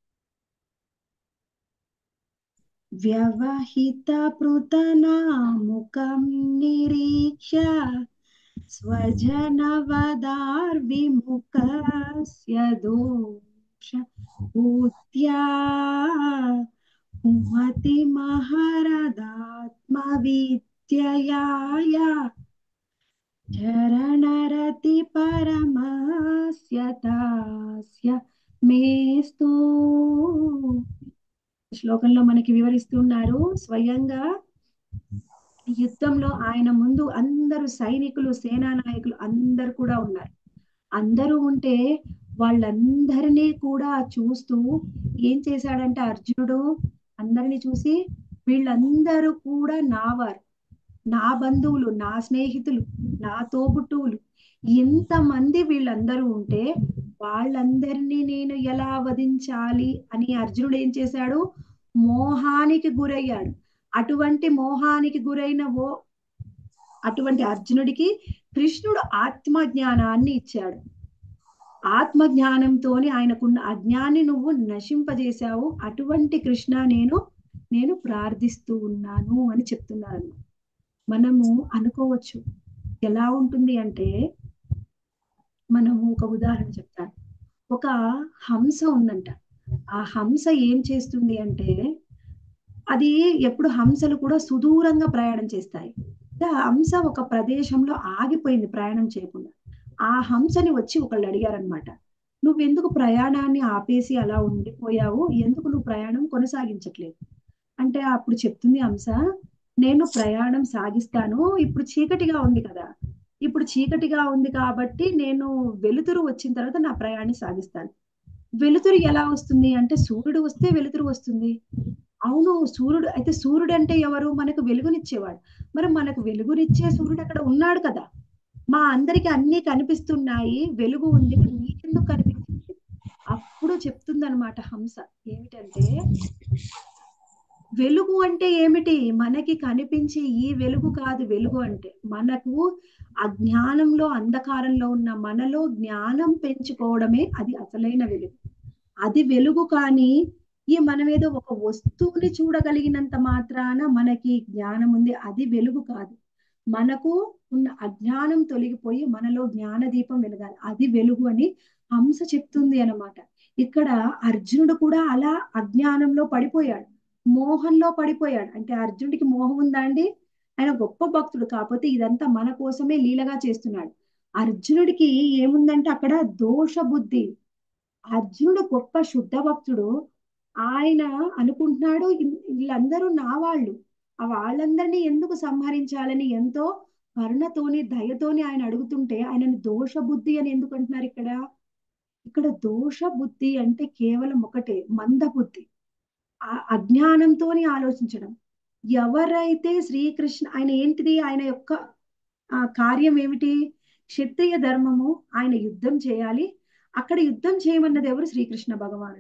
వ్యవహిత పృతనాముఖం నిరీక్ష స్వజనవదార్విముఖస్య దోష భూత్యా ఉమతి మహరదాత్మవిద్యయాయ చరణరతి పరమస్య తాస్య మేస్తూ శ్లోకంలో మనకి వివరిస్తున్నారు స్వయంగా యుద్ధంలో ఆయన ముందు అందరూ సైనికులు సేనా నాయకులు అందరు కూడా ఉన్నారు అందరూ ఉంటే వాళ్ళందరినీ కూడా చూస్తూ ఏం చేశాడంటే అర్జునుడు అందరిని చూసి వీళ్ళందరూ కూడా నావారు నా బంధువులు నా స్నేహితులు నా తోబుట్టువులు ఇంతమంది వీళ్ళందరూ ఉంటే వాళ్ళందరినీ నేను ఎలా వధించాలి అని అర్జునుడు ఏం చేశాడు మోహానికి గురయ్యాడు అటువంటి మోహానికి గురైన ఓ అటువంటి అర్జునుడికి కృష్ణుడు ఆత్మ జ్ఞానాన్ని ఇచ్చాడు ఆత్మ జ్ఞానంతోని ఆయనకున్న అజ్ఞాన్ని నువ్వు నశింపజేశావు అటువంటి కృష్ణ నేను నేను ప్రార్థిస్తూ ఉన్నాను అని చెప్తున్నాను మనము అనుకోవచ్చు ఎలా ఉంటుంది అంటే మనము ఒక ఉదాహరణ చెప్తాను ఒక హంస ఉందంట ఆ హంస ఏం చేస్తుంది అంటే అది ఎప్పుడు హంసలు కూడా సుదూరంగా ప్రయాణం చేస్తాయి ఆ హంస ఒక ప్రదేశంలో ఆగిపోయింది ప్రయాణం చేయకుండా ఆ హంసని వచ్చి ఒకళ్ళు అడిగారనమాట నువ్వెందుకు ప్రయాణాన్ని ఆపేసి అలా ఉండిపోయావు ఎందుకు నువ్వు ప్రయాణం కొనసాగించట్లేదు అంటే అప్పుడు చెప్తుంది హంస నేను ప్రయాణం సాగిస్తాను ఇప్పుడు చీకటిగా ఉంది కదా ఇప్పుడు చీకటిగా ఉంది కాబట్టి నేను వెలుతురు వచ్చిన తర్వాత నా ప్రయాణం సాగిస్తాను వెలుతురు ఎలా వస్తుంది అంటే సూర్యుడు వస్తే వెలుతురు వస్తుంది అవును సూర్యుడు అయితే సూర్యుడు అంటే ఎవరు మనకు వెలుగునిచ్చేవాడు మరి మనకు వెలుగునిచ్చే సూర్యుడు అక్కడ ఉన్నాడు కదా మా అందరికి అన్ని కనిపిస్తున్నాయి వెలుగు ఉంది మరి నీకెందుకు కనిపించింది అప్పుడు చెప్తుందన్నమాట హంస ఏమిటంటే వెలుగు అంటే ఏమిటి మనకి కనిపించే ఈ వెలుగు కాదు వెలుగు అంటే మనకు అజ్ఞానంలో అంధకారంలో ఉన్న మనలో జ్ఞానం పెంచుకోవడమే అది అసలైన వెలుగు అది వెలుగు కానీ ఈ మనం ఏదో ఒక వస్తువుని చూడగలిగినంత మాత్రాన మనకి జ్ఞానం ఉంది అది వెలుగు కాదు మనకు ఉన్న అజ్ఞానం తొలగిపోయి మనలో జ్ఞాన దీపం వెలగాలి అది వెలుగు అని హంస చెప్తుంది అన్నమాట ఇక్కడ అర్జునుడు కూడా అలా అజ్ఞానంలో పడిపోయాడు మోహంలో పడిపోయాడు అంటే అర్జునుడికి మోహం ఉందా అండి ఆయన గొప్ప భక్తుడు కాకపోతే ఇదంతా మన కోసమే లీలగా చేస్తున్నాడు అర్జునుడికి ఏముందంటే అక్కడ దోష బుద్ధి అర్జునుడు గొప్ప శుద్ధ భక్తుడు ఆయన అనుకుంటున్నాడు వీళ్ళందరూ నా వాళ్ళు ఆ వాళ్ళందరినీ ఎందుకు సంహరించాలని ఎంతో కరుణతోని దయతోని ఆయన అడుగుతుంటే ఆయనని దోష బుద్ధి అని ఎందుకు అంటున్నారు ఇక్కడ ఇక్కడ దోష బుద్ధి అంటే కేవలం ఒకటే మంద బుద్ధి ఆ అజ్ఞానంతోని ఆలోచించడం ఎవరైతే శ్రీకృష్ణ ఆయన ఏంటిది ఆయన యొక్క ఆ కార్యం ఏమిటి క్షత్రియ ధర్మము ఆయన యుద్ధం చేయాలి అక్కడ యుద్ధం చేయమన్నది ఎవరు శ్రీకృష్ణ భగవానుడు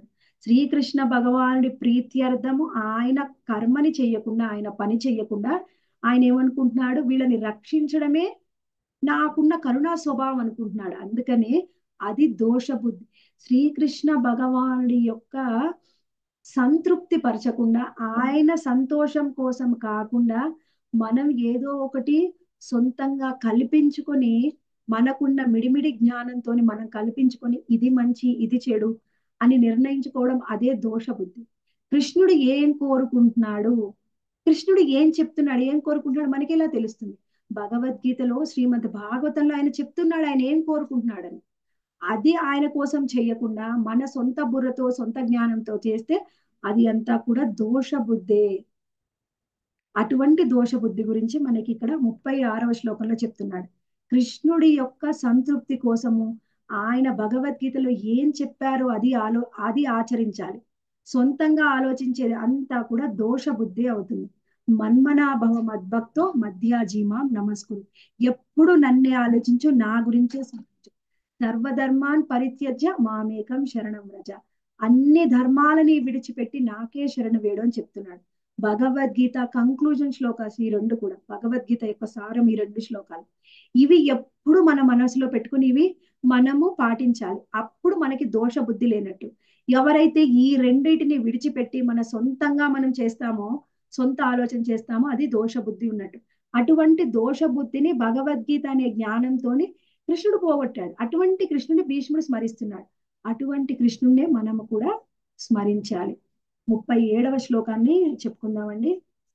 శ్రీకృష్ణ భగవానుడి ప్రీత్యర్థము ఆయన కర్మని చెయ్యకుండా ఆయన పని చెయ్యకుండా ఆయన ఏమనుకుంటున్నాడు వీళ్ళని రక్షించడమే నాకున్న కరుణా స్వభావం అనుకుంటున్నాడు అందుకనే అది దోష బుద్ధి శ్రీకృష్ణ భగవానుడి యొక్క సంతృప్తి పరచకుండా ఆయన సంతోషం కోసం కాకుండా మనం ఏదో ఒకటి సొంతంగా కల్పించుకొని మనకున్న మిడిమిడి జ్ఞానంతో మనం కల్పించుకొని ఇది మంచి ఇది చెడు అని నిర్ణయించుకోవడం అదే దోష బుద్ధి కృష్ణుడు ఏం కోరుకుంటున్నాడు కృష్ణుడు ఏం చెప్తున్నాడు ఏం కోరుకుంటున్నాడు మనకి ఎలా తెలుస్తుంది భగవద్గీతలో శ్రీమద్ భాగవతంలో ఆయన చెప్తున్నాడు ఆయన ఏం కోరుకుంటున్నాడని అది ఆయన కోసం చేయకుండా మన సొంత బుర్రతో సొంత జ్ఞానంతో చేస్తే అది అంతా కూడా దోష బుద్ధే అటువంటి దోష బుద్ధి గురించి మనకి ఇక్కడ ముప్పై ఆరవ శ్లోకంలో చెప్తున్నాడు కృష్ణుడి యొక్క సంతృప్తి కోసము ఆయన భగవద్గీతలో ఏం చెప్పారో అది ఆలో అది ఆచరించాలి సొంతంగా ఆలోచించేది అంతా కూడా దోష బుద్ధి అవుతుంది మన్మనాభవ మద్భక్తో మధ్యాజీమాం నమస్కురు ఎప్పుడు నన్నే ఆలోచించు నా గురించే స్మరించు సర్వధర్మాన్ పరిత్యజ్య మామేకం శరణం రజ అన్ని ధర్మాలని విడిచిపెట్టి నాకే శరణు వేడు అని చెప్తున్నాడు భగవద్గీత కంక్లూజన్ శ్లోకాస్ ఈ రెండు కూడా భగవద్గీత యొక్క సారం ఈ రెండు శ్లోకాలు ఇవి ఎప్పుడు మన మనసులో పెట్టుకుని ఇవి మనము పాటించాలి అప్పుడు మనకి దోష బుద్ధి లేనట్టు ఎవరైతే ఈ రెండింటిని విడిచిపెట్టి మన సొంతంగా మనం చేస్తామో సొంత ఆలోచన చేస్తామో అది దోష బుద్ధి ఉన్నట్టు అటువంటి దోష బుద్ధిని భగవద్గీత అనే జ్ఞానంతోని కృష్ణుడు పోగొట్టాడు అటువంటి కృష్ణుని భీష్ముడు స్మరిస్తున్నాడు అటువంటి కృష్ణుడినే మనము కూడా స్మరించాలి ముప్పై ఏడవ శ్లోకాన్ని చెప్పుకుందామండి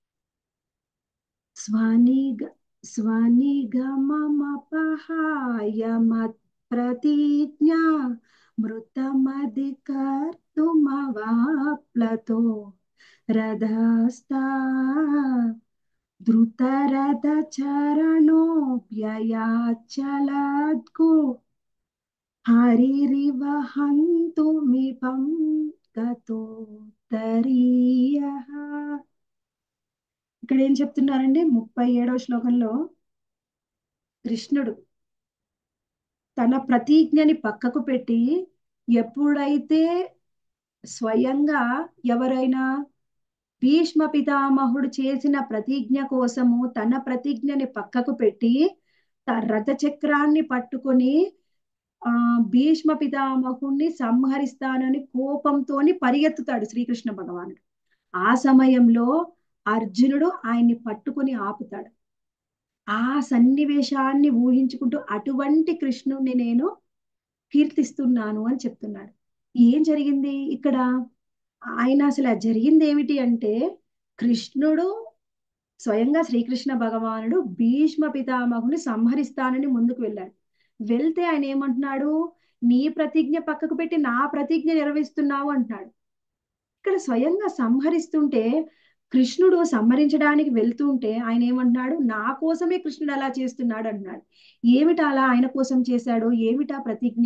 స్వనిగ స్వనిగమపహాయ మత్ ప్రతిజ్ఞా మృతమధికర్తుమవాప్లతో రథస్థా ధృతరథ చరణో వ్యయాచలద్గు హరిరివ హంతుమిపం గతోత్తరీయ ఇక్కడ ఏం చెప్తున్నారండి ముప్పై ఏడవ శ్లోకంలో కృష్ణుడు తన ప్రతిజ్ఞని పక్కకు పెట్టి ఎప్పుడైతే స్వయంగా ఎవరైనా భీష్మ పితామహుడు చేసిన ప్రతిజ్ఞ కోసము తన ప్రతిజ్ఞని పక్కకు పెట్టి రథ చక్రాన్ని పట్టుకొని ఆ భీష్మ పితామహుణ్ణి సంహరిస్తానని కోపంతోని పరిగెత్తుతాడు శ్రీకృష్ణ భగవానుడు ఆ సమయంలో అర్జునుడు ఆయన్ని పట్టుకొని ఆపుతాడు ఆ సన్నివేశాన్ని ఊహించుకుంటూ అటువంటి కృష్ణుణ్ణి నేను కీర్తిస్తున్నాను అని చెప్తున్నాడు ఏం జరిగింది ఇక్కడ ఆయన అసలు జరిగింది ఏమిటి అంటే కృష్ణుడు స్వయంగా శ్రీకృష్ణ భగవానుడు భీష్మ పితామహుని సంహరిస్తానని ముందుకు వెళ్ళాడు వెళ్తే ఆయన ఏమంటున్నాడు నీ ప్రతిజ్ఞ పక్కకు పెట్టి నా ప్రతిజ్ఞ నిర్వహిస్తున్నావు అంటున్నాడు ఇక్కడ స్వయంగా సంహరిస్తుంటే కృష్ణుడు సంహరించడానికి వెళ్తుంటే ఆయన ఏమంటున్నాడు నా కోసమే కృష్ణుడు అలా చేస్తున్నాడు అంటున్నాడు ఏమిటా అలా ఆయన కోసం చేశాడు ఏమిటా ప్రతిజ్ఞ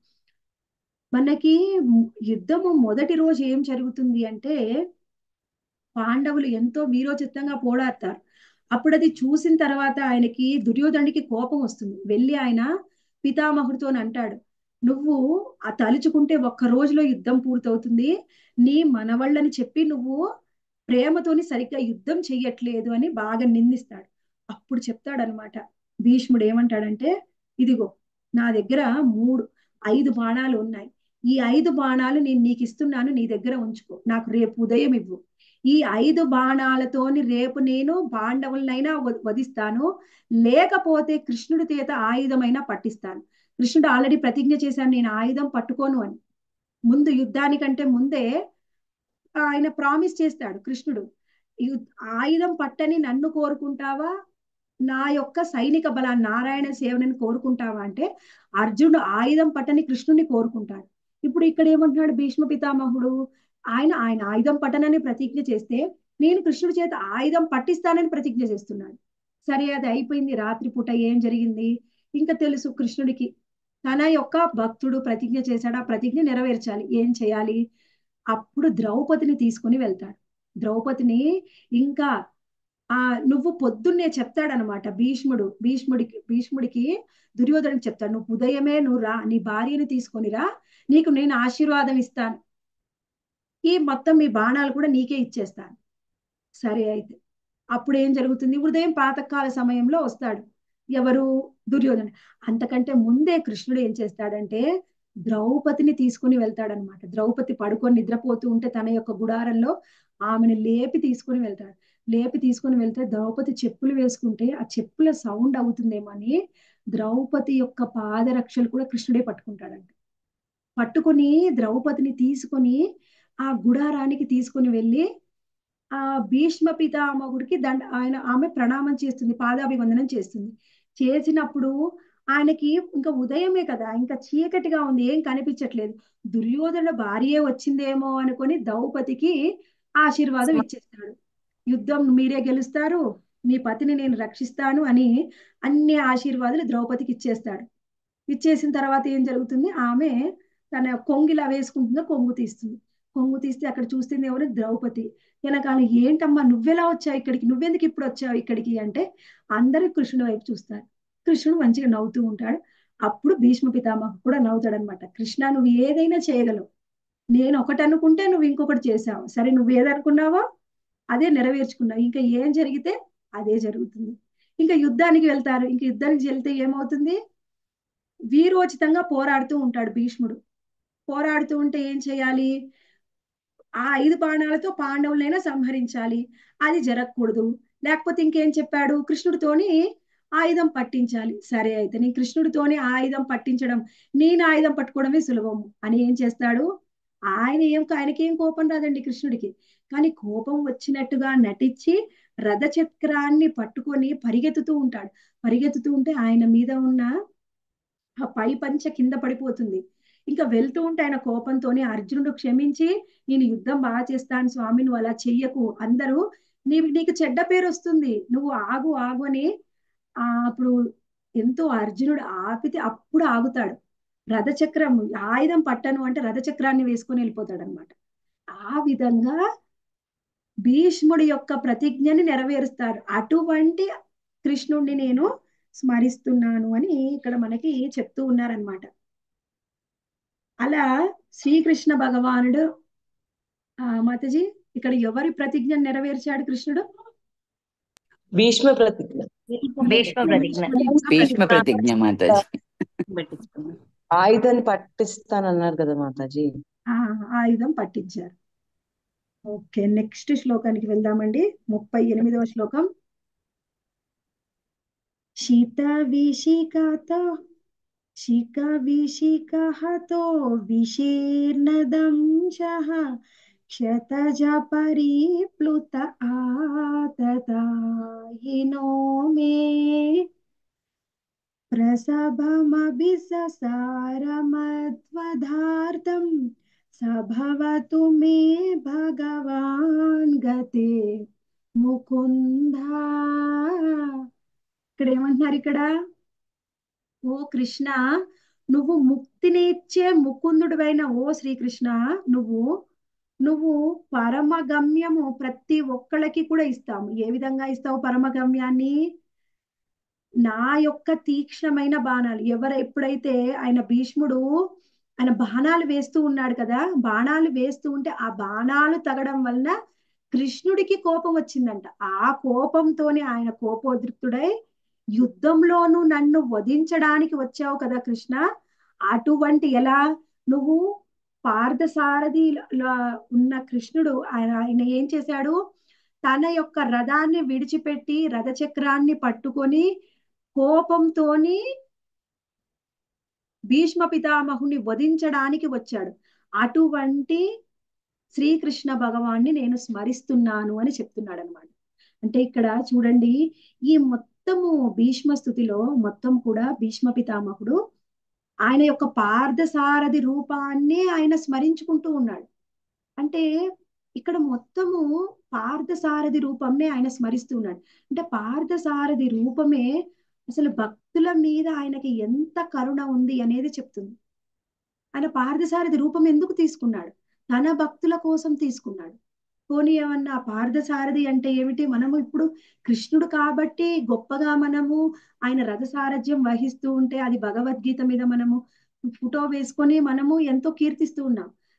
మనకి యుద్ధము మొదటి రోజు ఏం జరుగుతుంది అంటే పాండవులు ఎంతో వీరోచితంగా పోరాడతారు అప్పుడు అది చూసిన తర్వాత ఆయనకి దుర్యోధనుడికి కోపం వస్తుంది వెళ్ళి ఆయన పితామహుడితో అంటాడు నువ్వు ఆ తలుచుకుంటే ఒక్క రోజులో యుద్ధం పూర్తవుతుంది నీ మనవళ్ళని చెప్పి నువ్వు ప్రేమతోని సరిగ్గా యుద్ధం చెయ్యట్లేదు అని బాగా నిందిస్తాడు అప్పుడు చెప్తాడనమాట భీష్ముడు ఏమంటాడంటే ఇదిగో నా దగ్గర మూడు ఐదు బాణాలు ఉన్నాయి ఈ ఐదు బాణాలు నేను నీకు ఇస్తున్నాను నీ దగ్గర ఉంచుకో నాకు రేపు ఉదయం ఇవ్వు ఈ ఐదు బాణాలతోని రేపు నేను పాండవులనైనా వధిస్తాను లేకపోతే కృష్ణుడి చేత ఆయుధమైనా పట్టిస్తాను కృష్ణుడు ఆల్రెడీ ప్రతిజ్ఞ చేశాను నేను ఆయుధం పట్టుకోను అని ముందు యుద్ధానికంటే ముందే ఆయన ప్రామిస్ చేస్తాడు కృష్ణుడు ఆయుధం పట్టని నన్ను కోరుకుంటావా నా యొక్క సైనిక బలాన్ని నారాయణ సేవనని కోరుకుంటావా అంటే అర్జునుడు ఆయుధం పట్టని కృష్ణుని కోరుకుంటాడు ఇప్పుడు ఇక్కడ ఏమంటున్నాడు భీష్మ పితామహుడు ఆయన ఆయన ఆయుధం పట్టనని ప్రతిజ్ఞ చేస్తే నేను కృష్ణుడి చేత ఆయుధం పట్టిస్తానని ప్రతిజ్ఞ చేస్తున్నాడు సరే అది అయిపోయింది రాత్రి పూట ఏం జరిగింది ఇంకా తెలుసు కృష్ణుడికి తన యొక్క భక్తుడు ప్రతిజ్ఞ చేశాడు ఆ ప్రతిజ్ఞ నెరవేర్చాలి ఏం చేయాలి అప్పుడు ద్రౌపదిని తీసుకుని వెళ్తాడు ద్రౌపదిని ఇంకా ఆ నువ్వు పొద్దున్నే చెప్తాడనమాట భీష్ముడు భీష్ముడికి భీష్ముడికి దుర్యోధనుడికి చెప్తాడు నువ్వు ఉదయమే నువ్వు రా నీ భార్యని తీసుకొని రా నీకు నేను ఆశీర్వాదం ఇస్తాను ఈ మొత్తం మీ బాణాలు కూడా నీకే ఇచ్చేస్తాను సరే అయితే అప్పుడు ఏం జరుగుతుంది ఉదయం ప్రాతకాల సమయంలో వస్తాడు ఎవరు దుర్యోధన అంతకంటే ముందే కృష్ణుడు ఏం చేస్తాడంటే ద్రౌపదిని తీసుకుని వెళ్తాడనమాట ద్రౌపది పడుకొని నిద్రపోతూ ఉంటే తన యొక్క గుడారంలో ఆమెను లేపి తీసుకుని వెళ్తాడు లేపి తీసుకుని వెళ్తే ద్రౌపది చెప్పులు వేసుకుంటే ఆ చెప్పుల సౌండ్ అవుతుందేమో అని ద్రౌపది యొక్క పాదరక్షలు కూడా కృష్ణుడే పట్టుకుంటాడంట పట్టుకొని ద్రౌపదిని తీసుకొని ఆ గుడారానికి తీసుకుని వెళ్ళి ఆ భీష్మ పితామహుడికి దండ ఆయన ఆమె ప్రణామం చేస్తుంది పాదాభివందనం చేస్తుంది చేసినప్పుడు ఆయనకి ఇంకా ఉదయమే కదా ఇంకా చీకటిగా ఉంది ఏం కనిపించట్లేదు దుర్యోధన భార్యే వచ్చిందేమో అనుకొని ద్రౌపదికి ఆశీర్వాదం ఇచ్చేస్తాడు యుద్ధం మీరే గెలుస్తారు మీ పతిని నేను రక్షిస్తాను అని అన్ని ఆశీర్వాదాలు ద్రౌపదికి ఇచ్చేస్తాడు ఇచ్చేసిన తర్వాత ఏం జరుగుతుంది ఆమె తన కొంగిలా వేసుకుంటుందో కొంగు తీస్తుంది కొంగు తీస్తే అక్కడ చూస్తుంది ఎవరు ద్రౌపది వెనకాల ఏంటమ్మా నువ్వెలా వచ్చావు ఇక్కడికి నువ్వెందుకు ఇప్పుడు వచ్చావు ఇక్కడికి అంటే అందరూ కృష్ణుడి వైపు చూస్తారు కృష్ణుడు మంచిగా నవ్వుతూ ఉంటాడు అప్పుడు భీష్మ పితామహ కూడా నవ్వుతాడు అనమాట కృష్ణ నువ్వు ఏదైనా చేయగలవు నేను ఒకటి అనుకుంటే నువ్వు ఇంకొకటి చేసావు సరే నువ్వు ఏదనుకున్నావో అదే నెరవేర్చుకున్నావు ఇంకా ఏం జరిగితే అదే జరుగుతుంది ఇంకా యుద్ధానికి వెళ్తారు ఇంకా యుద్ధానికి వెళ్తే ఏమవుతుంది వీరోచితంగా పోరాడుతూ ఉంటాడు భీష్ముడు పోరాడుతూ ఉంటే ఏం చేయాలి ఆ ఐదు బాణాలతో పాండవులైనా సంహరించాలి అది జరగకూడదు లేకపోతే ఇంకేం చెప్పాడు కృష్ణుడితోని ఆయుధం పట్టించాలి సరే అయితే నీ కృష్ణుడితోని ఆయుధం పట్టించడం నేను ఆయుధం పట్టుకోవడమే సులభము అని ఏం చేస్తాడు ఆయన ఏం ఆయనకి ఏం కోపం రాదండి కృష్ణుడికి కానీ కోపం వచ్చినట్టుగా నటించి రథచక్రాన్ని పట్టుకొని పరిగెత్తుతూ ఉంటాడు పరిగెత్తుతూ ఉంటే ఆయన మీద ఉన్న ఆ పై పంచ కింద పడిపోతుంది ఇంకా వెళ్తూ ఉంటే ఆయన కోపంతోనే అర్జునుడు క్షమించి నేను యుద్ధం బాగా చేస్తాను స్వామి నువ్వు అలా చెయ్యకు అందరూ నీ నీకు చెడ్డ పేరు వస్తుంది నువ్వు ఆగు ఆగు అని ఆ అప్పుడు ఎంతో అర్జునుడు ఆపితే అప్పుడు ఆగుతాడు రథచక్రం ఆయుధం పట్టను అంటే రథచక్రాన్ని వేసుకొని వెళ్ళిపోతాడు అనమాట ఆ విధంగా భీష్ముడి యొక్క ప్రతిజ్ఞని నెరవేరుస్తారు అటువంటి కృష్ణుడిని నేను స్మరిస్తున్నాను అని ఇక్కడ మనకి చెప్తూ ఉన్నారనమాట అలా శ్రీకృష్ణ భగవానుడు ఆ మాతాజీ ఇక్కడ ఎవరి ప్రతిజ్ఞ నెరవేర్చాడు కృష్ణుడు భీష్మ ప్రతిజ్ఞ భీష్మ ప్రతిజ్ఞ భీష్మ ప్రతిజ్ఞ మాతాజీ ఆయుధాన్ని పట్టిస్తానన్నారు కదా మాతాజీ ఆ ఆయుధం పట్టించారు ఓకే నెక్స్ట్ శ్లోకానికి వెళ్దామండి ముప్పై ఎనిమిదవ శ్లోకం శీత విషికతో శిఖ విషికహతో విశీర్ణదంశః క్షతజ పరిప్లుత ఆతతాయినో మే ప్రసభమభిససారమధ్వధార్తం సభవతు మే భగవాన్ గతే ముకుంద ఇక్కడ ఏమంటున్నారు ఇక్కడ ఓ కృష్ణ నువ్వు ముక్తిని ఇచ్చే ముకుందుడివైన ఓ శ్రీకృష్ణ నువ్వు నువ్వు పరమగమ్యము ప్రతి ఒక్కళ్ళకి కూడా ఇస్తాము ఏ విధంగా ఇస్తావు పరమగమ్యాన్ని నా యొక్క తీక్ష్ణమైన బాణాలు ఎవరు ఎప్పుడైతే ఆయన భీష్ముడు ఆయన బాణాలు వేస్తూ ఉన్నాడు కదా బాణాలు వేస్తూ ఉంటే ఆ బాణాలు తగడం వలన కృష్ణుడికి కోపం వచ్చిందంట ఆ కోపంతోనే ఆయన కోపోద్రిక్తుడై యుద్ధంలోనూ నన్ను వధించడానికి వచ్చావు కదా కృష్ణ అటువంటి ఎలా నువ్వు పార్థసారథి ఉన్న కృష్ణుడు ఆయన ఆయన ఏం చేశాడు తన యొక్క రథాన్ని విడిచిపెట్టి రథచక్రాన్ని పట్టుకొని కోపంతోని భీష్మ పితామహుని వధించడానికి వచ్చాడు అటువంటి శ్రీకృష్ణ భగవాన్ని నేను స్మరిస్తున్నాను అని చెప్తున్నాడు అనమాట అంటే ఇక్కడ చూడండి ఈ మొత్తము భీష్మ స్థుతిలో మొత్తం కూడా భీష్మ పితామహుడు ఆయన యొక్క పార్థసారథి రూపాన్ని ఆయన స్మరించుకుంటూ ఉన్నాడు అంటే ఇక్కడ మొత్తము పార్థసారథి రూపంనే ఆయన స్మరిస్తూ ఉన్నాడు అంటే పార్థసారథి రూపమే అసలు భక్తుల మీద ఆయనకి ఎంత కరుణ ఉంది అనేది చెప్తుంది ఆయన పార్థసారథి రూపం ఎందుకు తీసుకున్నాడు తన భక్తుల కోసం తీసుకున్నాడు పోనీ ఏమన్నా పార్థసారథి అంటే ఏమిటి మనము ఇప్పుడు కృష్ణుడు కాబట్టి గొప్పగా మనము ఆయన రథసారథ్యం వహిస్తూ ఉంటే అది భగవద్గీత మీద మనము ఫోటో వేసుకొని మనము ఎంతో కీర్తిస్తూ ఉన్నాం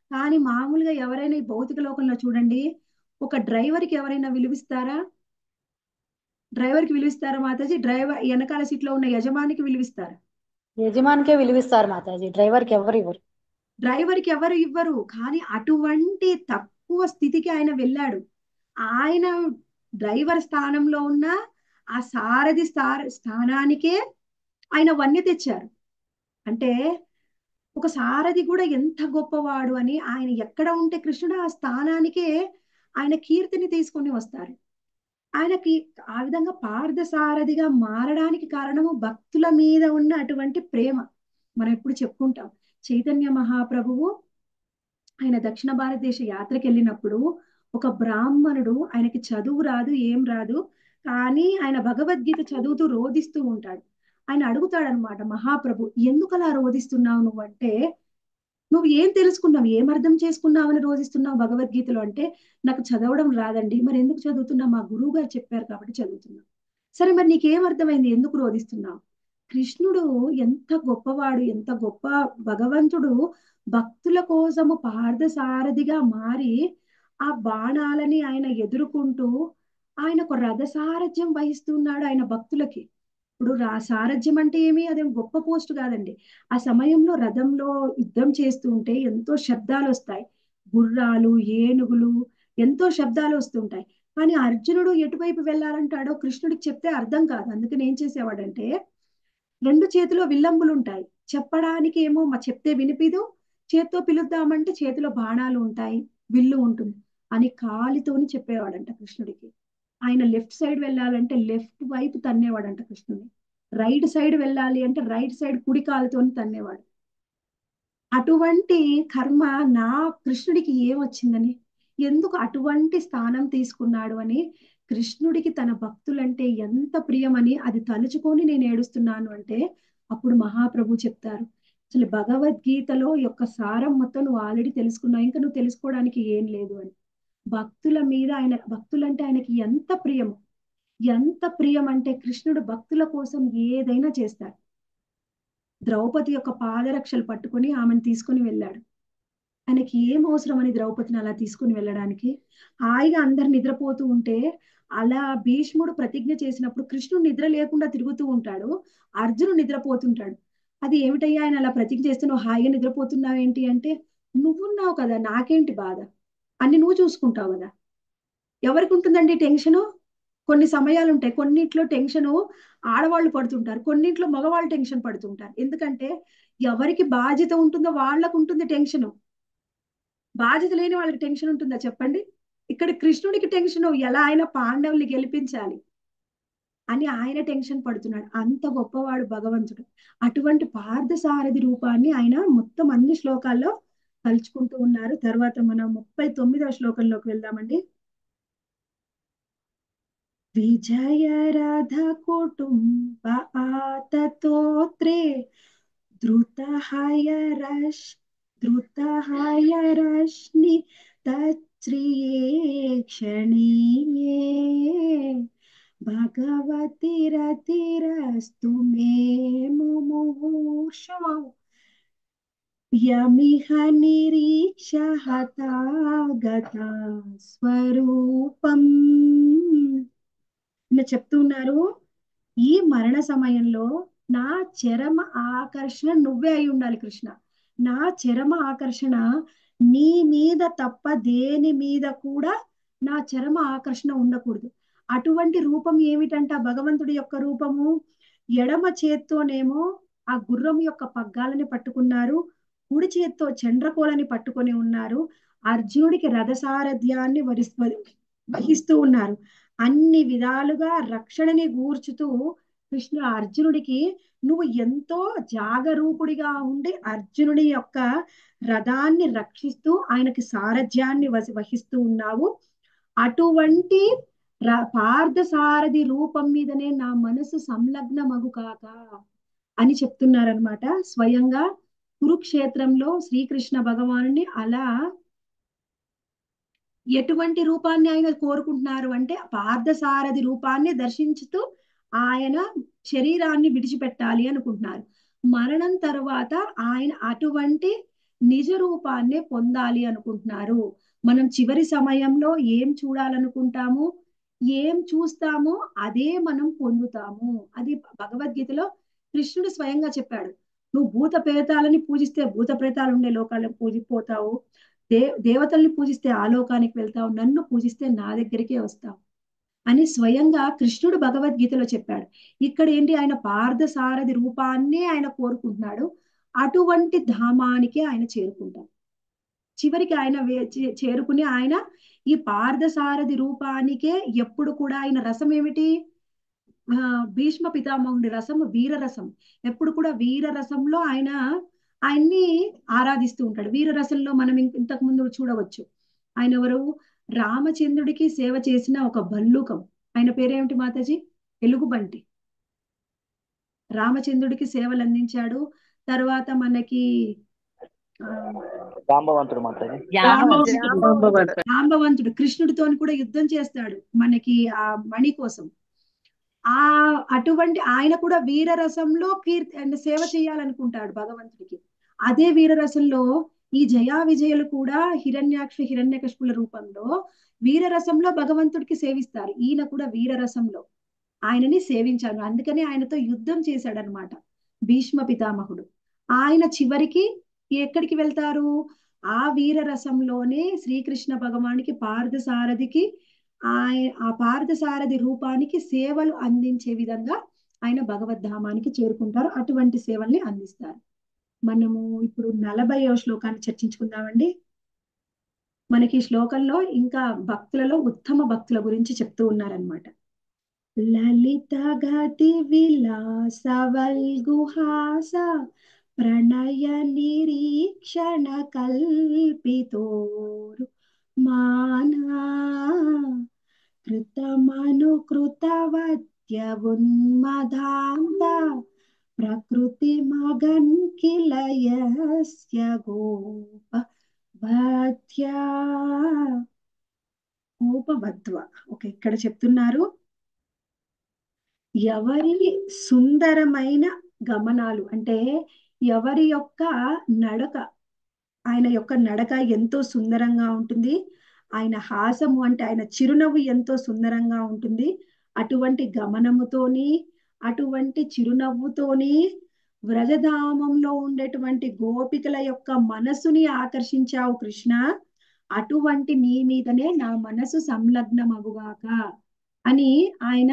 కానీ మామూలుగా ఎవరైనా ఈ భౌతిక లోకంలో చూడండి ఒక డ్రైవర్కి ఎవరైనా విలువిస్తారా డ్రైవర్కి విలువిస్తారా మాతాజీ డ్రైవర్ వెనకాల సీట్లో ఉన్న యజమానికి విలువిస్తారా యజమానికే విలువిస్తారు మాతాజీ డ్రైవర్కి ఎవరు ఇవ్వరు డ్రైవర్కి ఎవరు ఇవ్వరు కానీ అటువంటి తక్కువ స్థితికి ఆయన వెళ్ళాడు ఆయన డ్రైవర్ స్థానంలో ఉన్న ఆ సారథి స్థా స్థానానికే ఆయన వన్నె తెచ్చారు అంటే ఒక సారథి కూడా ఎంత గొప్పవాడు అని ఆయన ఎక్కడ ఉంటే కృష్ణుడు ఆ స్థానానికే ఆయన కీర్తిని తీసుకొని వస్తారు ఆయనకి ఆ విధంగా పార్థ సారథిగా మారడానికి కారణము భక్తుల మీద ఉన్న అటువంటి ప్రేమ మనం ఎప్పుడు చెప్పుకుంటాం చైతన్య మహాప్రభువు ఆయన దక్షిణ భారతదేశ యాత్రకి వెళ్ళినప్పుడు ఒక బ్రాహ్మణుడు ఆయనకి చదువు రాదు ఏం రాదు కానీ ఆయన భగవద్గీత చదువుతూ రోధిస్తూ ఉంటాడు ఆయన అడుగుతాడు అనమాట మహాప్రభు ఎందుకు అలా రోధిస్తున్నావు నువ్వు అంటే నువ్వు ఏం తెలుసుకున్నావు ఏం అర్థం చేసుకున్నావు అని రోధిస్తున్నావు భగవద్గీతలో అంటే నాకు చదవడం రాదండి మరి ఎందుకు చదువుతున్నావు మా గురువు గారు చెప్పారు కాబట్టి చదువుతున్నావు సరే మరి నీకేం అర్థమైంది ఎందుకు రోధిస్తున్నావు కృష్ణుడు ఎంత గొప్పవాడు ఎంత గొప్ప భగవంతుడు భక్తుల కోసము పార్థసారథిగా మారి ఆ బాణాలని ఆయన ఎదుర్కొంటూ ఆయన ఒక రథ సారథ్యం వహిస్తున్నాడు ఆయన భక్తులకి ఇప్పుడు రా సారథ్యం అంటే ఏమి అదేం గొప్ప పోస్ట్ కాదండి ఆ సమయంలో రథంలో యుద్ధం చేస్తూ ఉంటే ఎంతో శబ్దాలు వస్తాయి గుర్రాలు ఏనుగులు ఎంతో శబ్దాలు వస్తుంటాయి కానీ అర్జునుడు ఎటువైపు వెళ్ళాలంటాడో కృష్ణుడికి చెప్తే అర్థం కాదు అందుకని ఏం చేసేవాడంటే రెండు చేతిలో విల్లంబులు ఉంటాయి చెప్పడానికి ఏమో మా చెప్తే వినిపిదు చేత్తో పిలుద్దామంటే చేతిలో బాణాలు ఉంటాయి విల్లు ఉంటుంది అని కాలితోని చెప్పేవాడంట కృష్ణుడికి ఆయన లెఫ్ట్ సైడ్ వెళ్ళాలంటే లెఫ్ట్ వైపు తన్నేవాడంట కృష్ణుని రైట్ సైడ్ వెళ్ళాలి అంటే రైట్ సైడ్ కుడి కాలుతోని తన్నేవాడు అటువంటి కర్మ నా కృష్ణుడికి ఏమొచ్చిందని ఎందుకు అటువంటి స్థానం తీసుకున్నాడు అని కృష్ణుడికి తన భక్తులంటే ఎంత ప్రియమని అది తలుచుకొని నేను ఏడుస్తున్నాను అంటే అప్పుడు మహాప్రభు చెప్తారు అసలు భగవద్గీతలో యొక్క సారం మొత్తం నువ్వు ఆల్రెడీ తెలుసుకున్నావు ఇంకా నువ్వు తెలుసుకోవడానికి ఏం లేదు అని భక్తుల మీద ఆయన భక్తులంటే ఆయనకి ఎంత ప్రియము ఎంత ప్రియం అంటే కృష్ణుడు భక్తుల కోసం ఏదైనా చేస్తాడు ద్రౌపది యొక్క పాదరక్షలు పట్టుకొని ఆమెను తీసుకొని వెళ్ళాడు ఆయనకి ఏం అవసరం అని ద్రౌపదిని అలా తీసుకుని వెళ్ళడానికి హాయిగా అందరు నిద్రపోతూ ఉంటే అలా భీష్ముడు ప్రతిజ్ఞ చేసినప్పుడు కృష్ణుడు నిద్ర లేకుండా తిరుగుతూ ఉంటాడు అర్జునుడు నిద్రపోతుంటాడు అది ఏమిటయ్యా ఆయన అలా ప్రతిజ్ఞ చేస్తే నువ్వు హాయిగా నిద్రపోతున్నావు ఏంటి అంటే నువ్వున్నావు కదా నాకేంటి బాధ అన్ని నువ్వు చూసుకుంటావు కదా ఎవరికి ఉంటుందండి టెన్షను కొన్ని సమయాలు ఉంటాయి కొన్నిట్లో టెన్షను ఆడవాళ్ళు పడుతుంటారు కొన్నిట్లో మగవాళ్ళు టెన్షన్ పడుతుంటారు ఎందుకంటే ఎవరికి బాధ్యత ఉంటుందో వాళ్ళకు ఉంటుంది టెన్షను బాధ్యత లేని వాళ్ళకి టెన్షన్ ఉంటుందా చెప్పండి ఇక్కడ కృష్ణుడికి టెన్షన్ ఎలా ఆయన పాండవుల్ని గెలిపించాలి అని ఆయన టెన్షన్ పడుతున్నాడు అంత గొప్పవాడు భగవంతుడు అటువంటి పార్థసారథి రూపాన్ని ఆయన మొత్తం అన్ని శ్లోకాల్లో తలుచుకుంటూ ఉన్నారు తర్వాత మనం ముప్పై తొమ్మిదవ శ్లోకంలోకి వెళ్దామండి విజయరథ కుటుంబ ఆతతోత్రే ధృతహయరష్ ధృతహయరశ్ని తచ్రియే క్షణీయే భగవతిరతిరస్తు మే ముముషౌ యమిహ నిరీక్ష హతాగత స్వరూపం ఇలా చెప్తున్నారు ఈ మరణ సమయంలో నా చరమ ఆకర్షణ నువ్వే అయి ఉండాలి కృష్ణ నా చరమ ఆకర్షణ నీ మీద తప్ప దేని మీద కూడా నా చరమ ఆకర్షణ ఉండకూడదు అటువంటి రూపం ఏమిటంట భగవంతుడి యొక్క రూపము ఎడమ చేత్తోనేమో ఆ గుర్రం యొక్క పగ్గాలని పట్టుకున్నారు కుడి చేత్తో చండ్రకోలని పట్టుకొని ఉన్నారు అర్జునుడికి రథసారథ్యాన్ని వరి వహిస్తూ ఉన్నారు అన్ని విధాలుగా రక్షణని గూర్చుతూ కృష్ణ అర్జునుడికి నువ్వు ఎంతో జాగరూకుడిగా ఉండి అర్జునుడి యొక్క రథాన్ని రక్షిస్తూ ఆయనకి సారథ్యాన్ని వహిస్తూ ఉన్నావు అటువంటి పార్థ సారథి రూపం మీదనే నా మనసు సంలగ్నమగు కాక అని చెప్తున్నారనమాట స్వయంగా కురుక్షేత్రంలో శ్రీకృష్ణ భగవానుని అలా ఎటువంటి రూపాన్ని ఆయన కోరుకుంటున్నారు అంటే పార్థసారథి రూపాన్ని దర్శించుతూ ఆయన శరీరాన్ని విడిచిపెట్టాలి అనుకుంటున్నారు మరణం తరువాత ఆయన అటువంటి నిజ రూపాన్నే పొందాలి అనుకుంటున్నారు మనం చివరి సమయంలో ఏం చూడాలనుకుంటాము ఏం చూస్తామో అదే మనం పొందుతాము అది భగవద్గీతలో కృష్ణుడు స్వయంగా చెప్పాడు నువ్వు భూత ప్రేతాలని పూజిస్తే భూత ప్రేతాలు ఉండే లోకాలను పూజిపోతావు దే దేవతల్ని పూజిస్తే ఆ లోకానికి వెళ్తావు నన్ను పూజిస్తే నా దగ్గరికే వస్తావు అని స్వయంగా కృష్ణుడు భగవద్గీతలో చెప్పాడు ఇక్కడ ఏంటి ఆయన పార్థసారథి రూపాన్నే ఆయన కోరుకుంటున్నాడు అటువంటి ధామానికే ఆయన చేరుకుంటాడు చివరికి ఆయన వే- చే- చేరుకుని ఆయన ఈ పార్థసారథి రూపానికే ఎప్పుడు కూడా ఆయన రసం ఏమిటి ఆ భీష్మ పితామహుడి రసం వీర రసం ఎప్పుడు కూడా వీర రసంలో ఆయన ఆయన్ని ఆరాధిస్తూ ఉంటాడు వీర రసంలో మనం ఇంక- ఇంతకు ముందు చూడవచ్చు ఆయన ఎవరు రామచంద్రుడికి సేవ చేసిన ఒక భల్లూకం ఆయన పేరేమిటి మాతాజీ ఎలుగుబంటి రామచంద్రుడికి సేవలు అందించాడు తర్వాత మనకి ఆ, జాంబవంతుడు మాతాజీ జాంబవంతుడు. జాంబవంతుడు కృష్ణుడితోని కూడా యుద్ధం చేస్తాడు మనకి ఆ మణి కోసం ఆ అటువంటి ఆయన కూడా వీరరసంలో కీర్తి అంటే సేవ చేయాలనుకుంటాడు భగవంతుడికి అదే వీరరసంలో ఈ జయా విజయులు కూడా హిరణ్యాక్ష హిరణ్యకశిపుల రూపంలో వీరరసంలో భగవంతుడికి సేవిస్తారు ఈయన కూడా వీరరసంలో ఆయనని సేవించారు అందుకని ఆయనతో యుద్ధం చేశాడనమాట భీష్మ పితామహుడు ఆయన చివరికి ఎక్కడికి వెళ్తారు ఆ వీరరసంలోనే శ్రీకృష్ణ భగవానికి పార్థసారథికి ఆయన ఆ పార్థసారథి రూపానికి సేవలు అందించే విధంగా ఆయన భగవద్ధామానికి చేరుకుంటారు అటువంటి సేవల్ని అందిస్తారు మనము ఇప్పుడు నలభైవ శ్లోకాన్ని చర్చించుకుందామండి మనకి ఈ శ్లోకంలో ఇంకా భక్తులలో ఉత్తమ భక్తుల గురించి చెప్తూ ఉన్నారనమాట లలిత గతి విలాస వల్గుహాస ప్రణయ నిరీక్షణ కల్పితోరు మానా కృతమనుకృతవత్య ఉన్మదాంత ప్రకృతి మగన్ కిల యస్య గోప వధ్యా గోపవధ్వ ఓకే ఇక్కడ చెప్తున్నారు ఎవరి సుందరమైన గమనాలు అంటే ఎవరి యొక్క నడక ఆయన యొక్క నడక ఎంతో సుందరంగా ఉంటుంది ఆయన హాసము అంటే ఆయన చిరునవ్వు ఎంతో సుందరంగా ఉంటుంది అటువంటి గమనముతోని అటువంటి చిరునవ్వుతోని వ్రజధామంలో ఉండేటువంటి గోపికల యొక్క మనసుని ఆకర్షించావు కృష్ణ అటువంటి నీ మీదనే నా మనసు సంలగ్నమగుగాక అని ఆయన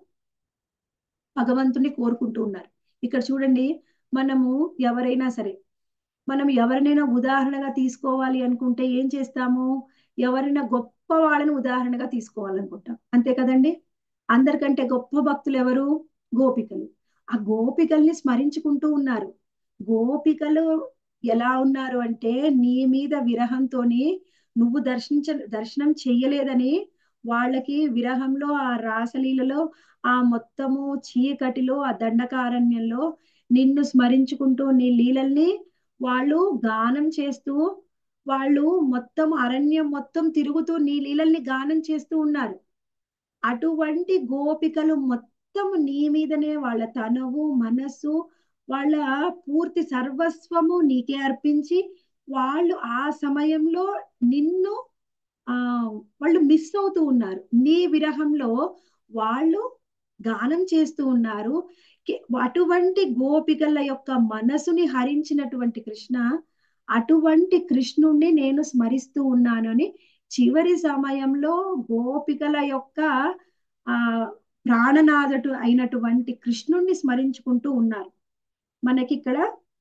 భగవంతుని కోరుకుంటూ ఉన్నారు ఇక్కడ చూడండి మనము ఎవరైనా సరే మనం ఎవరినైనా ఉదాహరణగా తీసుకోవాలి అనుకుంటే ఏం చేస్తాము ఎవరైనా గొప్ప వాళ్ళని ఉదాహరణగా తీసుకోవాలనుకుంటాం అంతే కదండి అందరికంటే గొప్ప భక్తులు ఎవరు గోపికలు ఆ గోపికల్ని స్మరించుకుంటూ ఉన్నారు గోపికలు ఎలా ఉన్నారు అంటే నీ మీద విరహంతోని నువ్వు దర్శించ దర్శనం చెయ్యలేదని వాళ్ళకి విరహంలో ఆ రాసలీలలో ఆ మొత్తము చీకటిలో ఆ దండకారణ్యంలో నిన్ను స్మరించుకుంటూ నీ లీలల్ని వాళ్ళు గానం చేస్తూ వాళ్ళు మొత్తం అరణ్యం మొత్తం తిరుగుతూ నీ లీలల్ని గానం చేస్తూ ఉన్నారు అటువంటి గోపికలు మొత్తం నీ మీదనే వాళ్ళ తనవు మనస్సు వాళ్ళ పూర్తి సర్వస్వము నీకే అర్పించి వాళ్ళు ఆ సమయంలో నిన్ను ఆ వాళ్ళు మిస్ అవుతూ ఉన్నారు నీ విరహంలో వాళ్ళు గానం చేస్తూ ఉన్నారు కి- అటువంటి గోపికల యొక్క మనసుని హరించినటువంటి కృష్ణ అటువంటి కృష్ణుణ్ణి నేను స్మరిస్తూ ఉన్నాను అని చివరి సమయంలో గోపికల యొక్క ఆ ప్రాణనాథటు అయినటువంటి కృష్ణుణ్ణి స్మరించుకుంటూ ఉన్నారు మనకి ఇక్కడ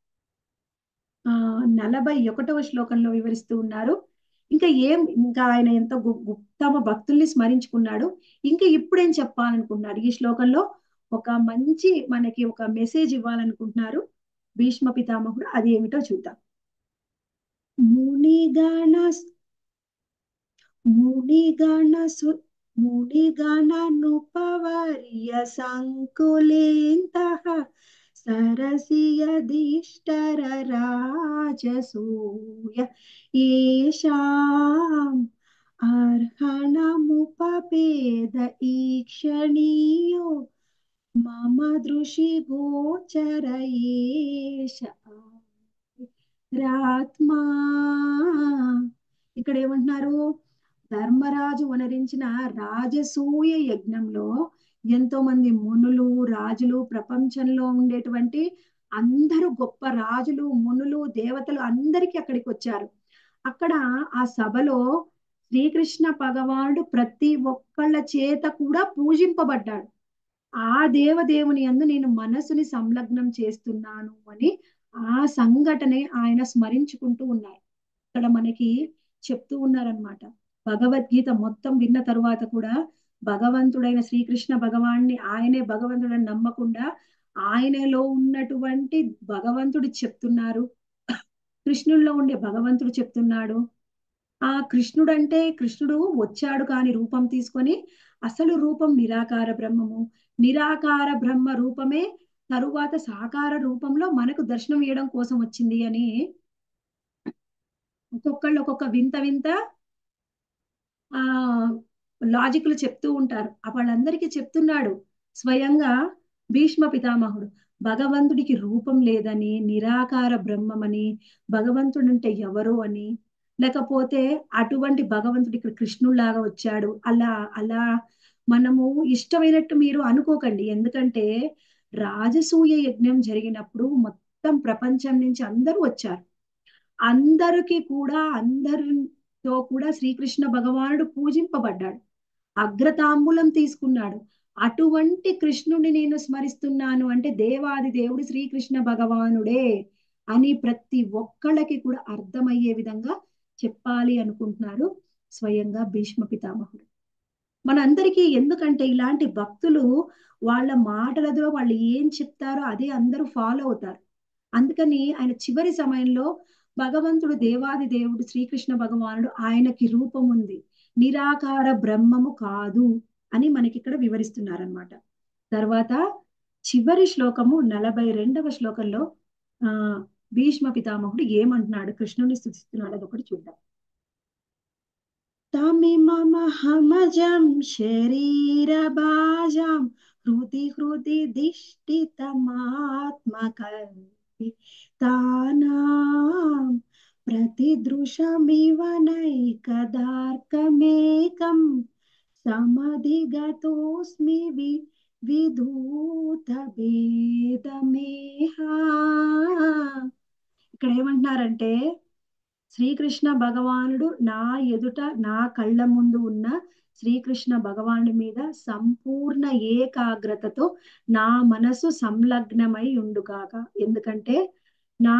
ఆ నలభై ఒకటవ శ్లోకంలో వివరిస్తూ ఉన్నారు ఇంకా ఏం ఇంకా ఆయన ఎంతో గు- ఉత్తమ భక్తుల్ని స్మరించుకున్నాడు ఇంకా ఇప్పుడేం చెప్పాలనుకుంటున్నాడు ఈ శ్లోకంలో ఒక మంచి మనకి ఒక మెసేజ్ ఇవ్వాలనుకుంటున్నారు భీష్మ పితామహుడు అది ఏమిటో చూద్దాం మునిగణ మునిగణ సు మునిగణనుపవర్య సంకులేంతః సరసియధిష్టర రాజసూయ ఏషాం అర్హణముపపేద ఈక్షణీయో మమ దృషి గోచర ఏష రాత్మా ఇక్కడ ఏమంటున్నారు ధర్మరాజు వనరించిన రాజసూయ యజ్ఞంలో ఎంతో మంది మునులు రాజులు ప్రపంచంలో ఉండేటువంటి అందరూ గొప్ప రాజులు మునులు దేవతలు అందరికీ అక్కడికి వచ్చారు అక్కడ ఆ సభలో శ్రీకృష్ణ భగవానుడు ప్రతి ఒక్కళ్ళ చేత కూడా పూజింపబడ్డాడు ఆ దేవదేవుని యందు నేను మనసుని సంలగ్నం చేస్తున్నాను అని ఆ సంఘటనే ఆయన స్మరించుకుంటూ ఉన్నారు ఇక్కడ మనకి చెప్తూ ఉన్నారనమాట భగవద్గీత మొత్తం విన్న తరువాత కూడా భగవంతుడైన శ్రీకృష్ణ భగవాన్ని ఆయనే భగవంతుడని నమ్మకుండా ఆయనలో ఉన్నటువంటి భగవంతుడు చెప్తున్నారు కృష్ణుల్లో ఉండే భగవంతుడు చెప్తున్నాడు ఆ కృష్ణుడు అంటే కృష్ణుడు వచ్చాడు కాని రూపం తీసుకొని అసలు రూపం నిరాకార బ్రహ్మము నిరాకార బ్రహ్మ రూపమే తరువాత సాకార రూపంలో మనకు దర్శనం ఇవ్వడం కోసం వచ్చింది అని ఒక్కొక్కళ్ళు ఒక్కొక్క వింత వింత ఆ లాజిక్లు చెప్తూ ఉంటారు ఆ వాళ్ళందరికీ చెప్తున్నాడు స్వయంగా భీష్మ పితామహుడు భగవంతుడికి రూపం లేదని నిరాకార బ్రహ్మమని భగవంతుడు అంటే ఎవరు అని లేకపోతే అటువంటి భగవంతుడు ఇక్కడ కృష్ణుడిలాగా వచ్చాడు అలా అలా మనము ఇష్టమైనట్టు మీరు అనుకోకండి ఎందుకంటే రాజసూయ యజ్ఞం జరిగినప్పుడు మొత్తం ప్రపంచం నుంచి అందరూ వచ్చారు అందరికీ కూడా అందరితో కూడా శ్రీకృష్ణ భగవానుడు పూజింపబడ్డాడు అగ్రతాంబూలం తీసుకున్నాడు అటువంటి కృష్ణుడిని నేను స్మరిస్తున్నాను అంటే దేవాది దేవుడు శ్రీకృష్ణ భగవానుడే అని ప్రతి ఒక్కళ్ళకి కూడా అర్థమయ్యే విధంగా చెప్పాలి అనుకుంటున్నారు స్వయంగా భీష్మ పితామహుడు మనందరికీ ఎందుకంటే ఇలాంటి భక్తులు వాళ్ళ మాటలతో వాళ్ళు ఏం చెప్తారో అదే అందరూ ఫాలో అవుతారు అందుకని ఆయన చివరి సమయంలో భగవంతుడు దేవాది దేవుడు శ్రీకృష్ణ భగవానుడు ఆయనకి రూపం ఉంది నిరాకార బ్రహ్మము కాదు అని మనకి ఇక్కడ వివరిస్తున్నారనమాట తర్వాత చివరి శ్లోకము నలభై రెండవ శ్లోకంలో ఆ భీష్మ పితామహుడు ఏమంటున్నాడు కృష్ణుని స్థుతిస్తున్నాడు అదొకటి చూద్దాం తమిమమహమజం శరీరభాజం హృది హృది దిష్టితమాత్మకల్పి తానాం ప్రతిదృశమివ నైకదార్కమేకం సమధిగతోస్మి వి విధూత భేదమేహ ఇక్కడ ఏమంటున్నారంటే శ్రీకృష్ణ భగవానుడు నా ఎదుట నా కళ్ళ ముందు ఉన్న శ్రీకృష్ణ భగవానుడి మీద సంపూర్ణ ఏకాగ్రతతో నా మనసు సంలగ్నమై ఉండుగాక ఎందుకంటే నా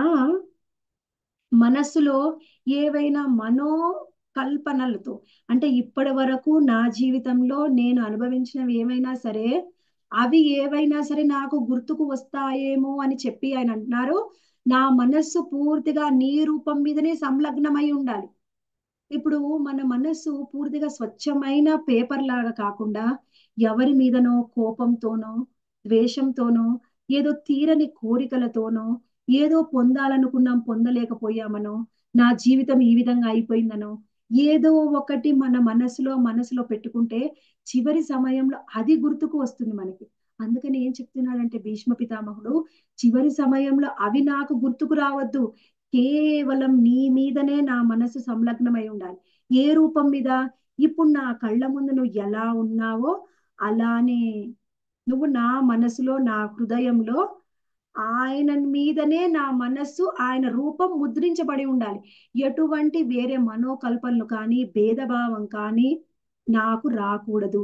మనస్సులో ఏవైనా మనో కల్పనలతో అంటే ఇప్పటి వరకు నా జీవితంలో నేను అనుభవించినవి ఏమైనా సరే అవి ఏవైనా సరే నాకు గుర్తుకు వస్తాయేమో అని చెప్పి ఆయన అంటున్నారు నా మనస్సు పూర్తిగా నీ రూపం మీదనే సంలగ్నమై ఉండాలి ఇప్పుడు మన మనస్సు పూర్తిగా స్వచ్ఛమైన పేపర్ లాగా కాకుండా ఎవరి మీదనో కోపంతోనో ద్వేషంతోనో ఏదో తీరని కోరికలతోనో ఏదో పొందాలనుకున్నాం పొందలేకపోయామనో నా జీవితం ఈ విధంగా అయిపోయిందనో ఏదో ఒకటి మన మనసులో మనసులో పెట్టుకుంటే చివరి సమయంలో అది గుర్తుకు వస్తుంది మనకి అందుకని ఏం చెప్తున్నాడంటే భీష్మ పితామహుడు చివరి సమయంలో అవి నాకు గుర్తుకు రావద్దు కేవలం నీ మీదనే నా మనసు సంలగ్నమై ఉండాలి ఏ రూపం మీద ఇప్పుడు నా కళ్ళ ముందు నువ్వు ఎలా ఉన్నావో అలానే నువ్వు నా మనసులో నా హృదయంలో ఆయన మీదనే నా మనస్సు ఆయన రూపం ముద్రించబడి ఉండాలి ఎటువంటి వేరే మనోకల్పనలు కానీ భేదభావం కానీ నాకు రాకూడదు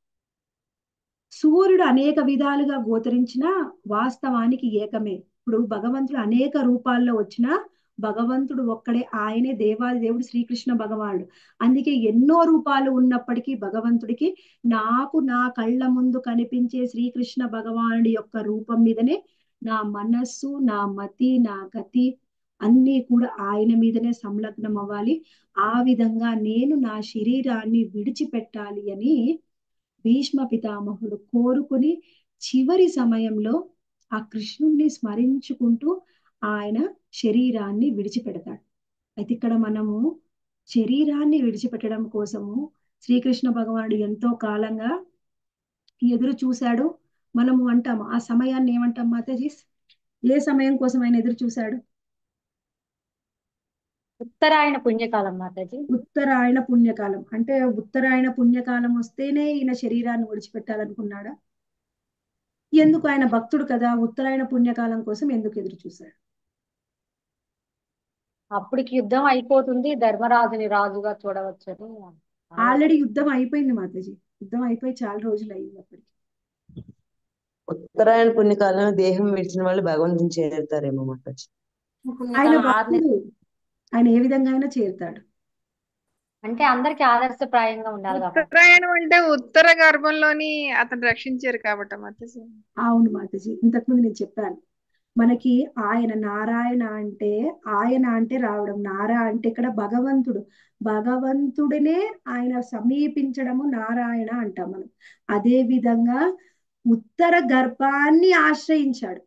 సూర్యుడు అనేక విధాలుగా గోచరించిన వాస్తవానికి ఏకమే ఇప్పుడు భగవంతుడు అనేక రూపాల్లో వచ్చిన భగవంతుడు ఒక్కడే ఆయనే దేవాది దేవుడు శ్రీకృష్ణ భగవానుడు అందుకే ఎన్నో రూపాలు ఉన్నప్పటికీ భగవంతుడికి నాకు నా కళ్ళ ముందు కనిపించే శ్రీకృష్ణ భగవానుడి యొక్క రూపం మీదనే నా మనస్సు నా మతి నా గతి అన్నీ కూడా ఆయన మీదనే సంలగ్నం అవ్వాలి ఆ విధంగా నేను నా శరీరాన్ని విడిచిపెట్టాలి అని భీష్మ పితామహుడు కోరుకుని చివరి సమయంలో ఆ కృష్ణుణ్ణి స్మరించుకుంటూ ఆయన శరీరాన్ని విడిచిపెడతాడు అయితే ఇక్కడ మనము శరీరాన్ని విడిచిపెట్టడం కోసము శ్రీకృష్ణ భగవానుడు ఎంతో కాలంగా ఎదురు చూశాడు మనము అంటాము ఆ సమయాన్ని ఏమంటాం మాతాజీ ఏ సమయం కోసం ఆయన ఎదురు చూశాడు ఉత్తరాయణ పుణ్యకాలం మాతాజీ ఉత్తరాయణ పుణ్యకాలం అంటే ఉత్తరాయణ పుణ్యకాలం వస్తేనే ఈయన శరీరాన్ని విడిచిపెట్టాలనుకున్నాడా ఎందుకు ఆయన భక్తుడు కదా ఉత్తరాయణ పుణ్యకాలం కోసం ఎందుకు ఎదురు చూశాడు అప్పటికి యుద్ధం అయిపోతుంది ధర్మరాజుని రాజుగా చూడవచ్చని ఆల్రెడీ యుద్ధం అయిపోయింది మాతాజీ యుద్ధం అయిపోయి చాలా రోజులు అయింది అప్పటికి ఉత్తరాయణ పుణ్యకాలంలో దేహం విడిచిన వాళ్ళు భగవంతుని చేరుతారేమో మాతాజీ ఆయన పుణ్యకాలం ఆరు నెలలు భక్తుడు ఆయన ఏ విధంగా అయినా చేరుతాడు అంటే అందరికి ఆదర్శప్రాయంగా ఉండాలి కాబట్టి ఉత్తరాయణం అంటే ఉత్తర గర్భంలోని అతను రక్షించారు కాబట్టి మాతాజీ అవును మాతాజీ ఇంతకుముందు నేను చెప్పాను మనకి ఆయన నారాయణ అంటే ఆయన అంటే రావడం నారా అంటే ఇక్కడ భగవంతుడు భగవంతుడినే ఆయన సమీపించడము నారాయణ అంటాం మనం అదే విధంగా ఉత్తర గర్భాన్ని ఆశ్రయించాడు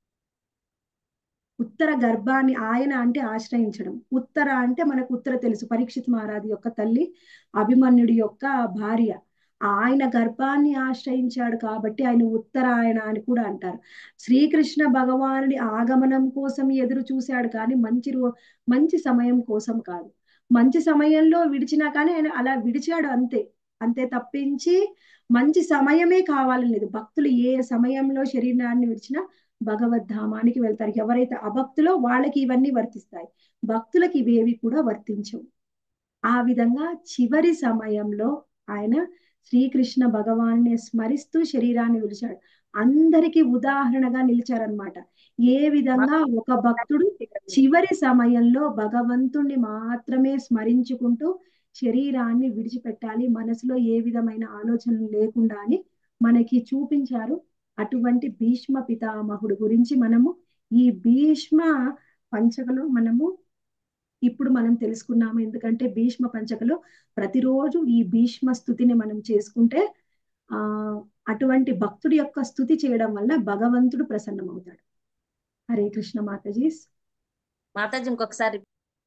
ఉత్తర గర్భాన్ని ఆయన అంటే ఆశ్రయించడం ఉత్తర అంటే మనకు ఉత్తర తెలుసు పరీక్షిత్ మహారాజు యొక్క తల్లి అభిమన్యుడి యొక్క భార్య ఆయన గర్భాన్ని ఆశ్రయించాడు కాబట్టి ఆయన ఉత్తరాయణ అని కూడా అంటారు శ్రీకృష్ణ భగవానుడి ఆగమనం కోసం ఎదురు చూశాడు కానీ మంచి రో మంచి సమయం కోసం కాదు మంచి సమయంలో విడిచినా కానీ ఆయన అలా విడిచాడు అంతే అంతే తప్పించి మంచి సమయమే కావాలని లేదు భక్తులు ఏ సమయంలో శరీరాన్ని విడిచినా భగవద్ధామానికి వెళ్తారు ఎవరైతే అభక్తులో వాళ్ళకి ఇవన్నీ వర్తిస్తాయి భక్తులకి ఇవేవి కూడా వర్తించవు ఆ విధంగా చివరి సమయంలో ఆయన శ్రీకృష్ణ భగవాన్ని స్మరిస్తూ శరీరాన్ని విడిచాడు అందరికీ ఉదాహరణగా నిలిచారనమాట ఏ విధంగా ఒక భక్తుడు చివరి సమయంలో భగవంతుణ్ణి మాత్రమే స్మరించుకుంటూ శరీరాన్ని విడిచిపెట్టాలి మనసులో ఏ విధమైన ఆలోచనలు లేకుండా అని మనకి చూపించారు అటువంటి భీష్మ పితామహుడు గురించి మనము ఈ భీష్మ పంచకలో మనము ఇప్పుడు మనం తెలుసుకున్నాము ఎందుకంటే భీష్మ పంచకలో ప్రతిరోజు ఈ భీష్మ స్థుతిని మనం చేసుకుంటే ఆ అటువంటి భక్తుడి యొక్క స్థుతి చేయడం వల్ల భగవంతుడు ప్రసన్నమవుతాడు హరే కృష్ణ మాతాజీ మాతాజీ ఇంకొకసారి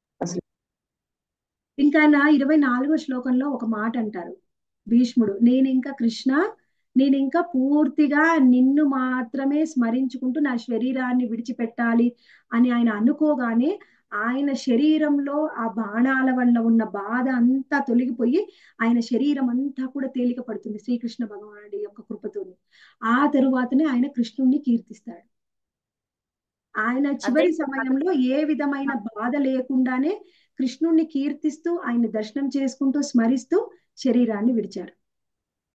ఇంకా నా ఇరవై నాలుగో శ్లోకంలో ఒక మాట అంటారు భీష్ముడు నేను ఇంకా కృష్ణ నేను ఇంకా పూర్తిగా నిన్ను మాత్రమే స్మరించుకుంటూ నా శరీరాన్ని విడిచిపెట్టాలి అని ఆయన అనుకోగానే ఆయన శరీరంలో ఆ బాణాల వల్ల ఉన్న బాధ అంతా తొలగిపోయి ఆయన శరీరం అంతా కూడా తేలిక పడుతుంది శ్రీకృష్ణ భగవానుడి యొక్క కృపతోని ఆ తరువాతనే ఆయన కృష్ణుణ్ణి కీర్తిస్తాడు ఆయన చివరి సమయంలో ఏ విధమైన బాధ లేకుండానే కృష్ణుణ్ణి కీర్తిస్తూ ఆయన దర్శనం చేసుకుంటూ స్మరిస్తూ శరీరాన్ని విడిచారు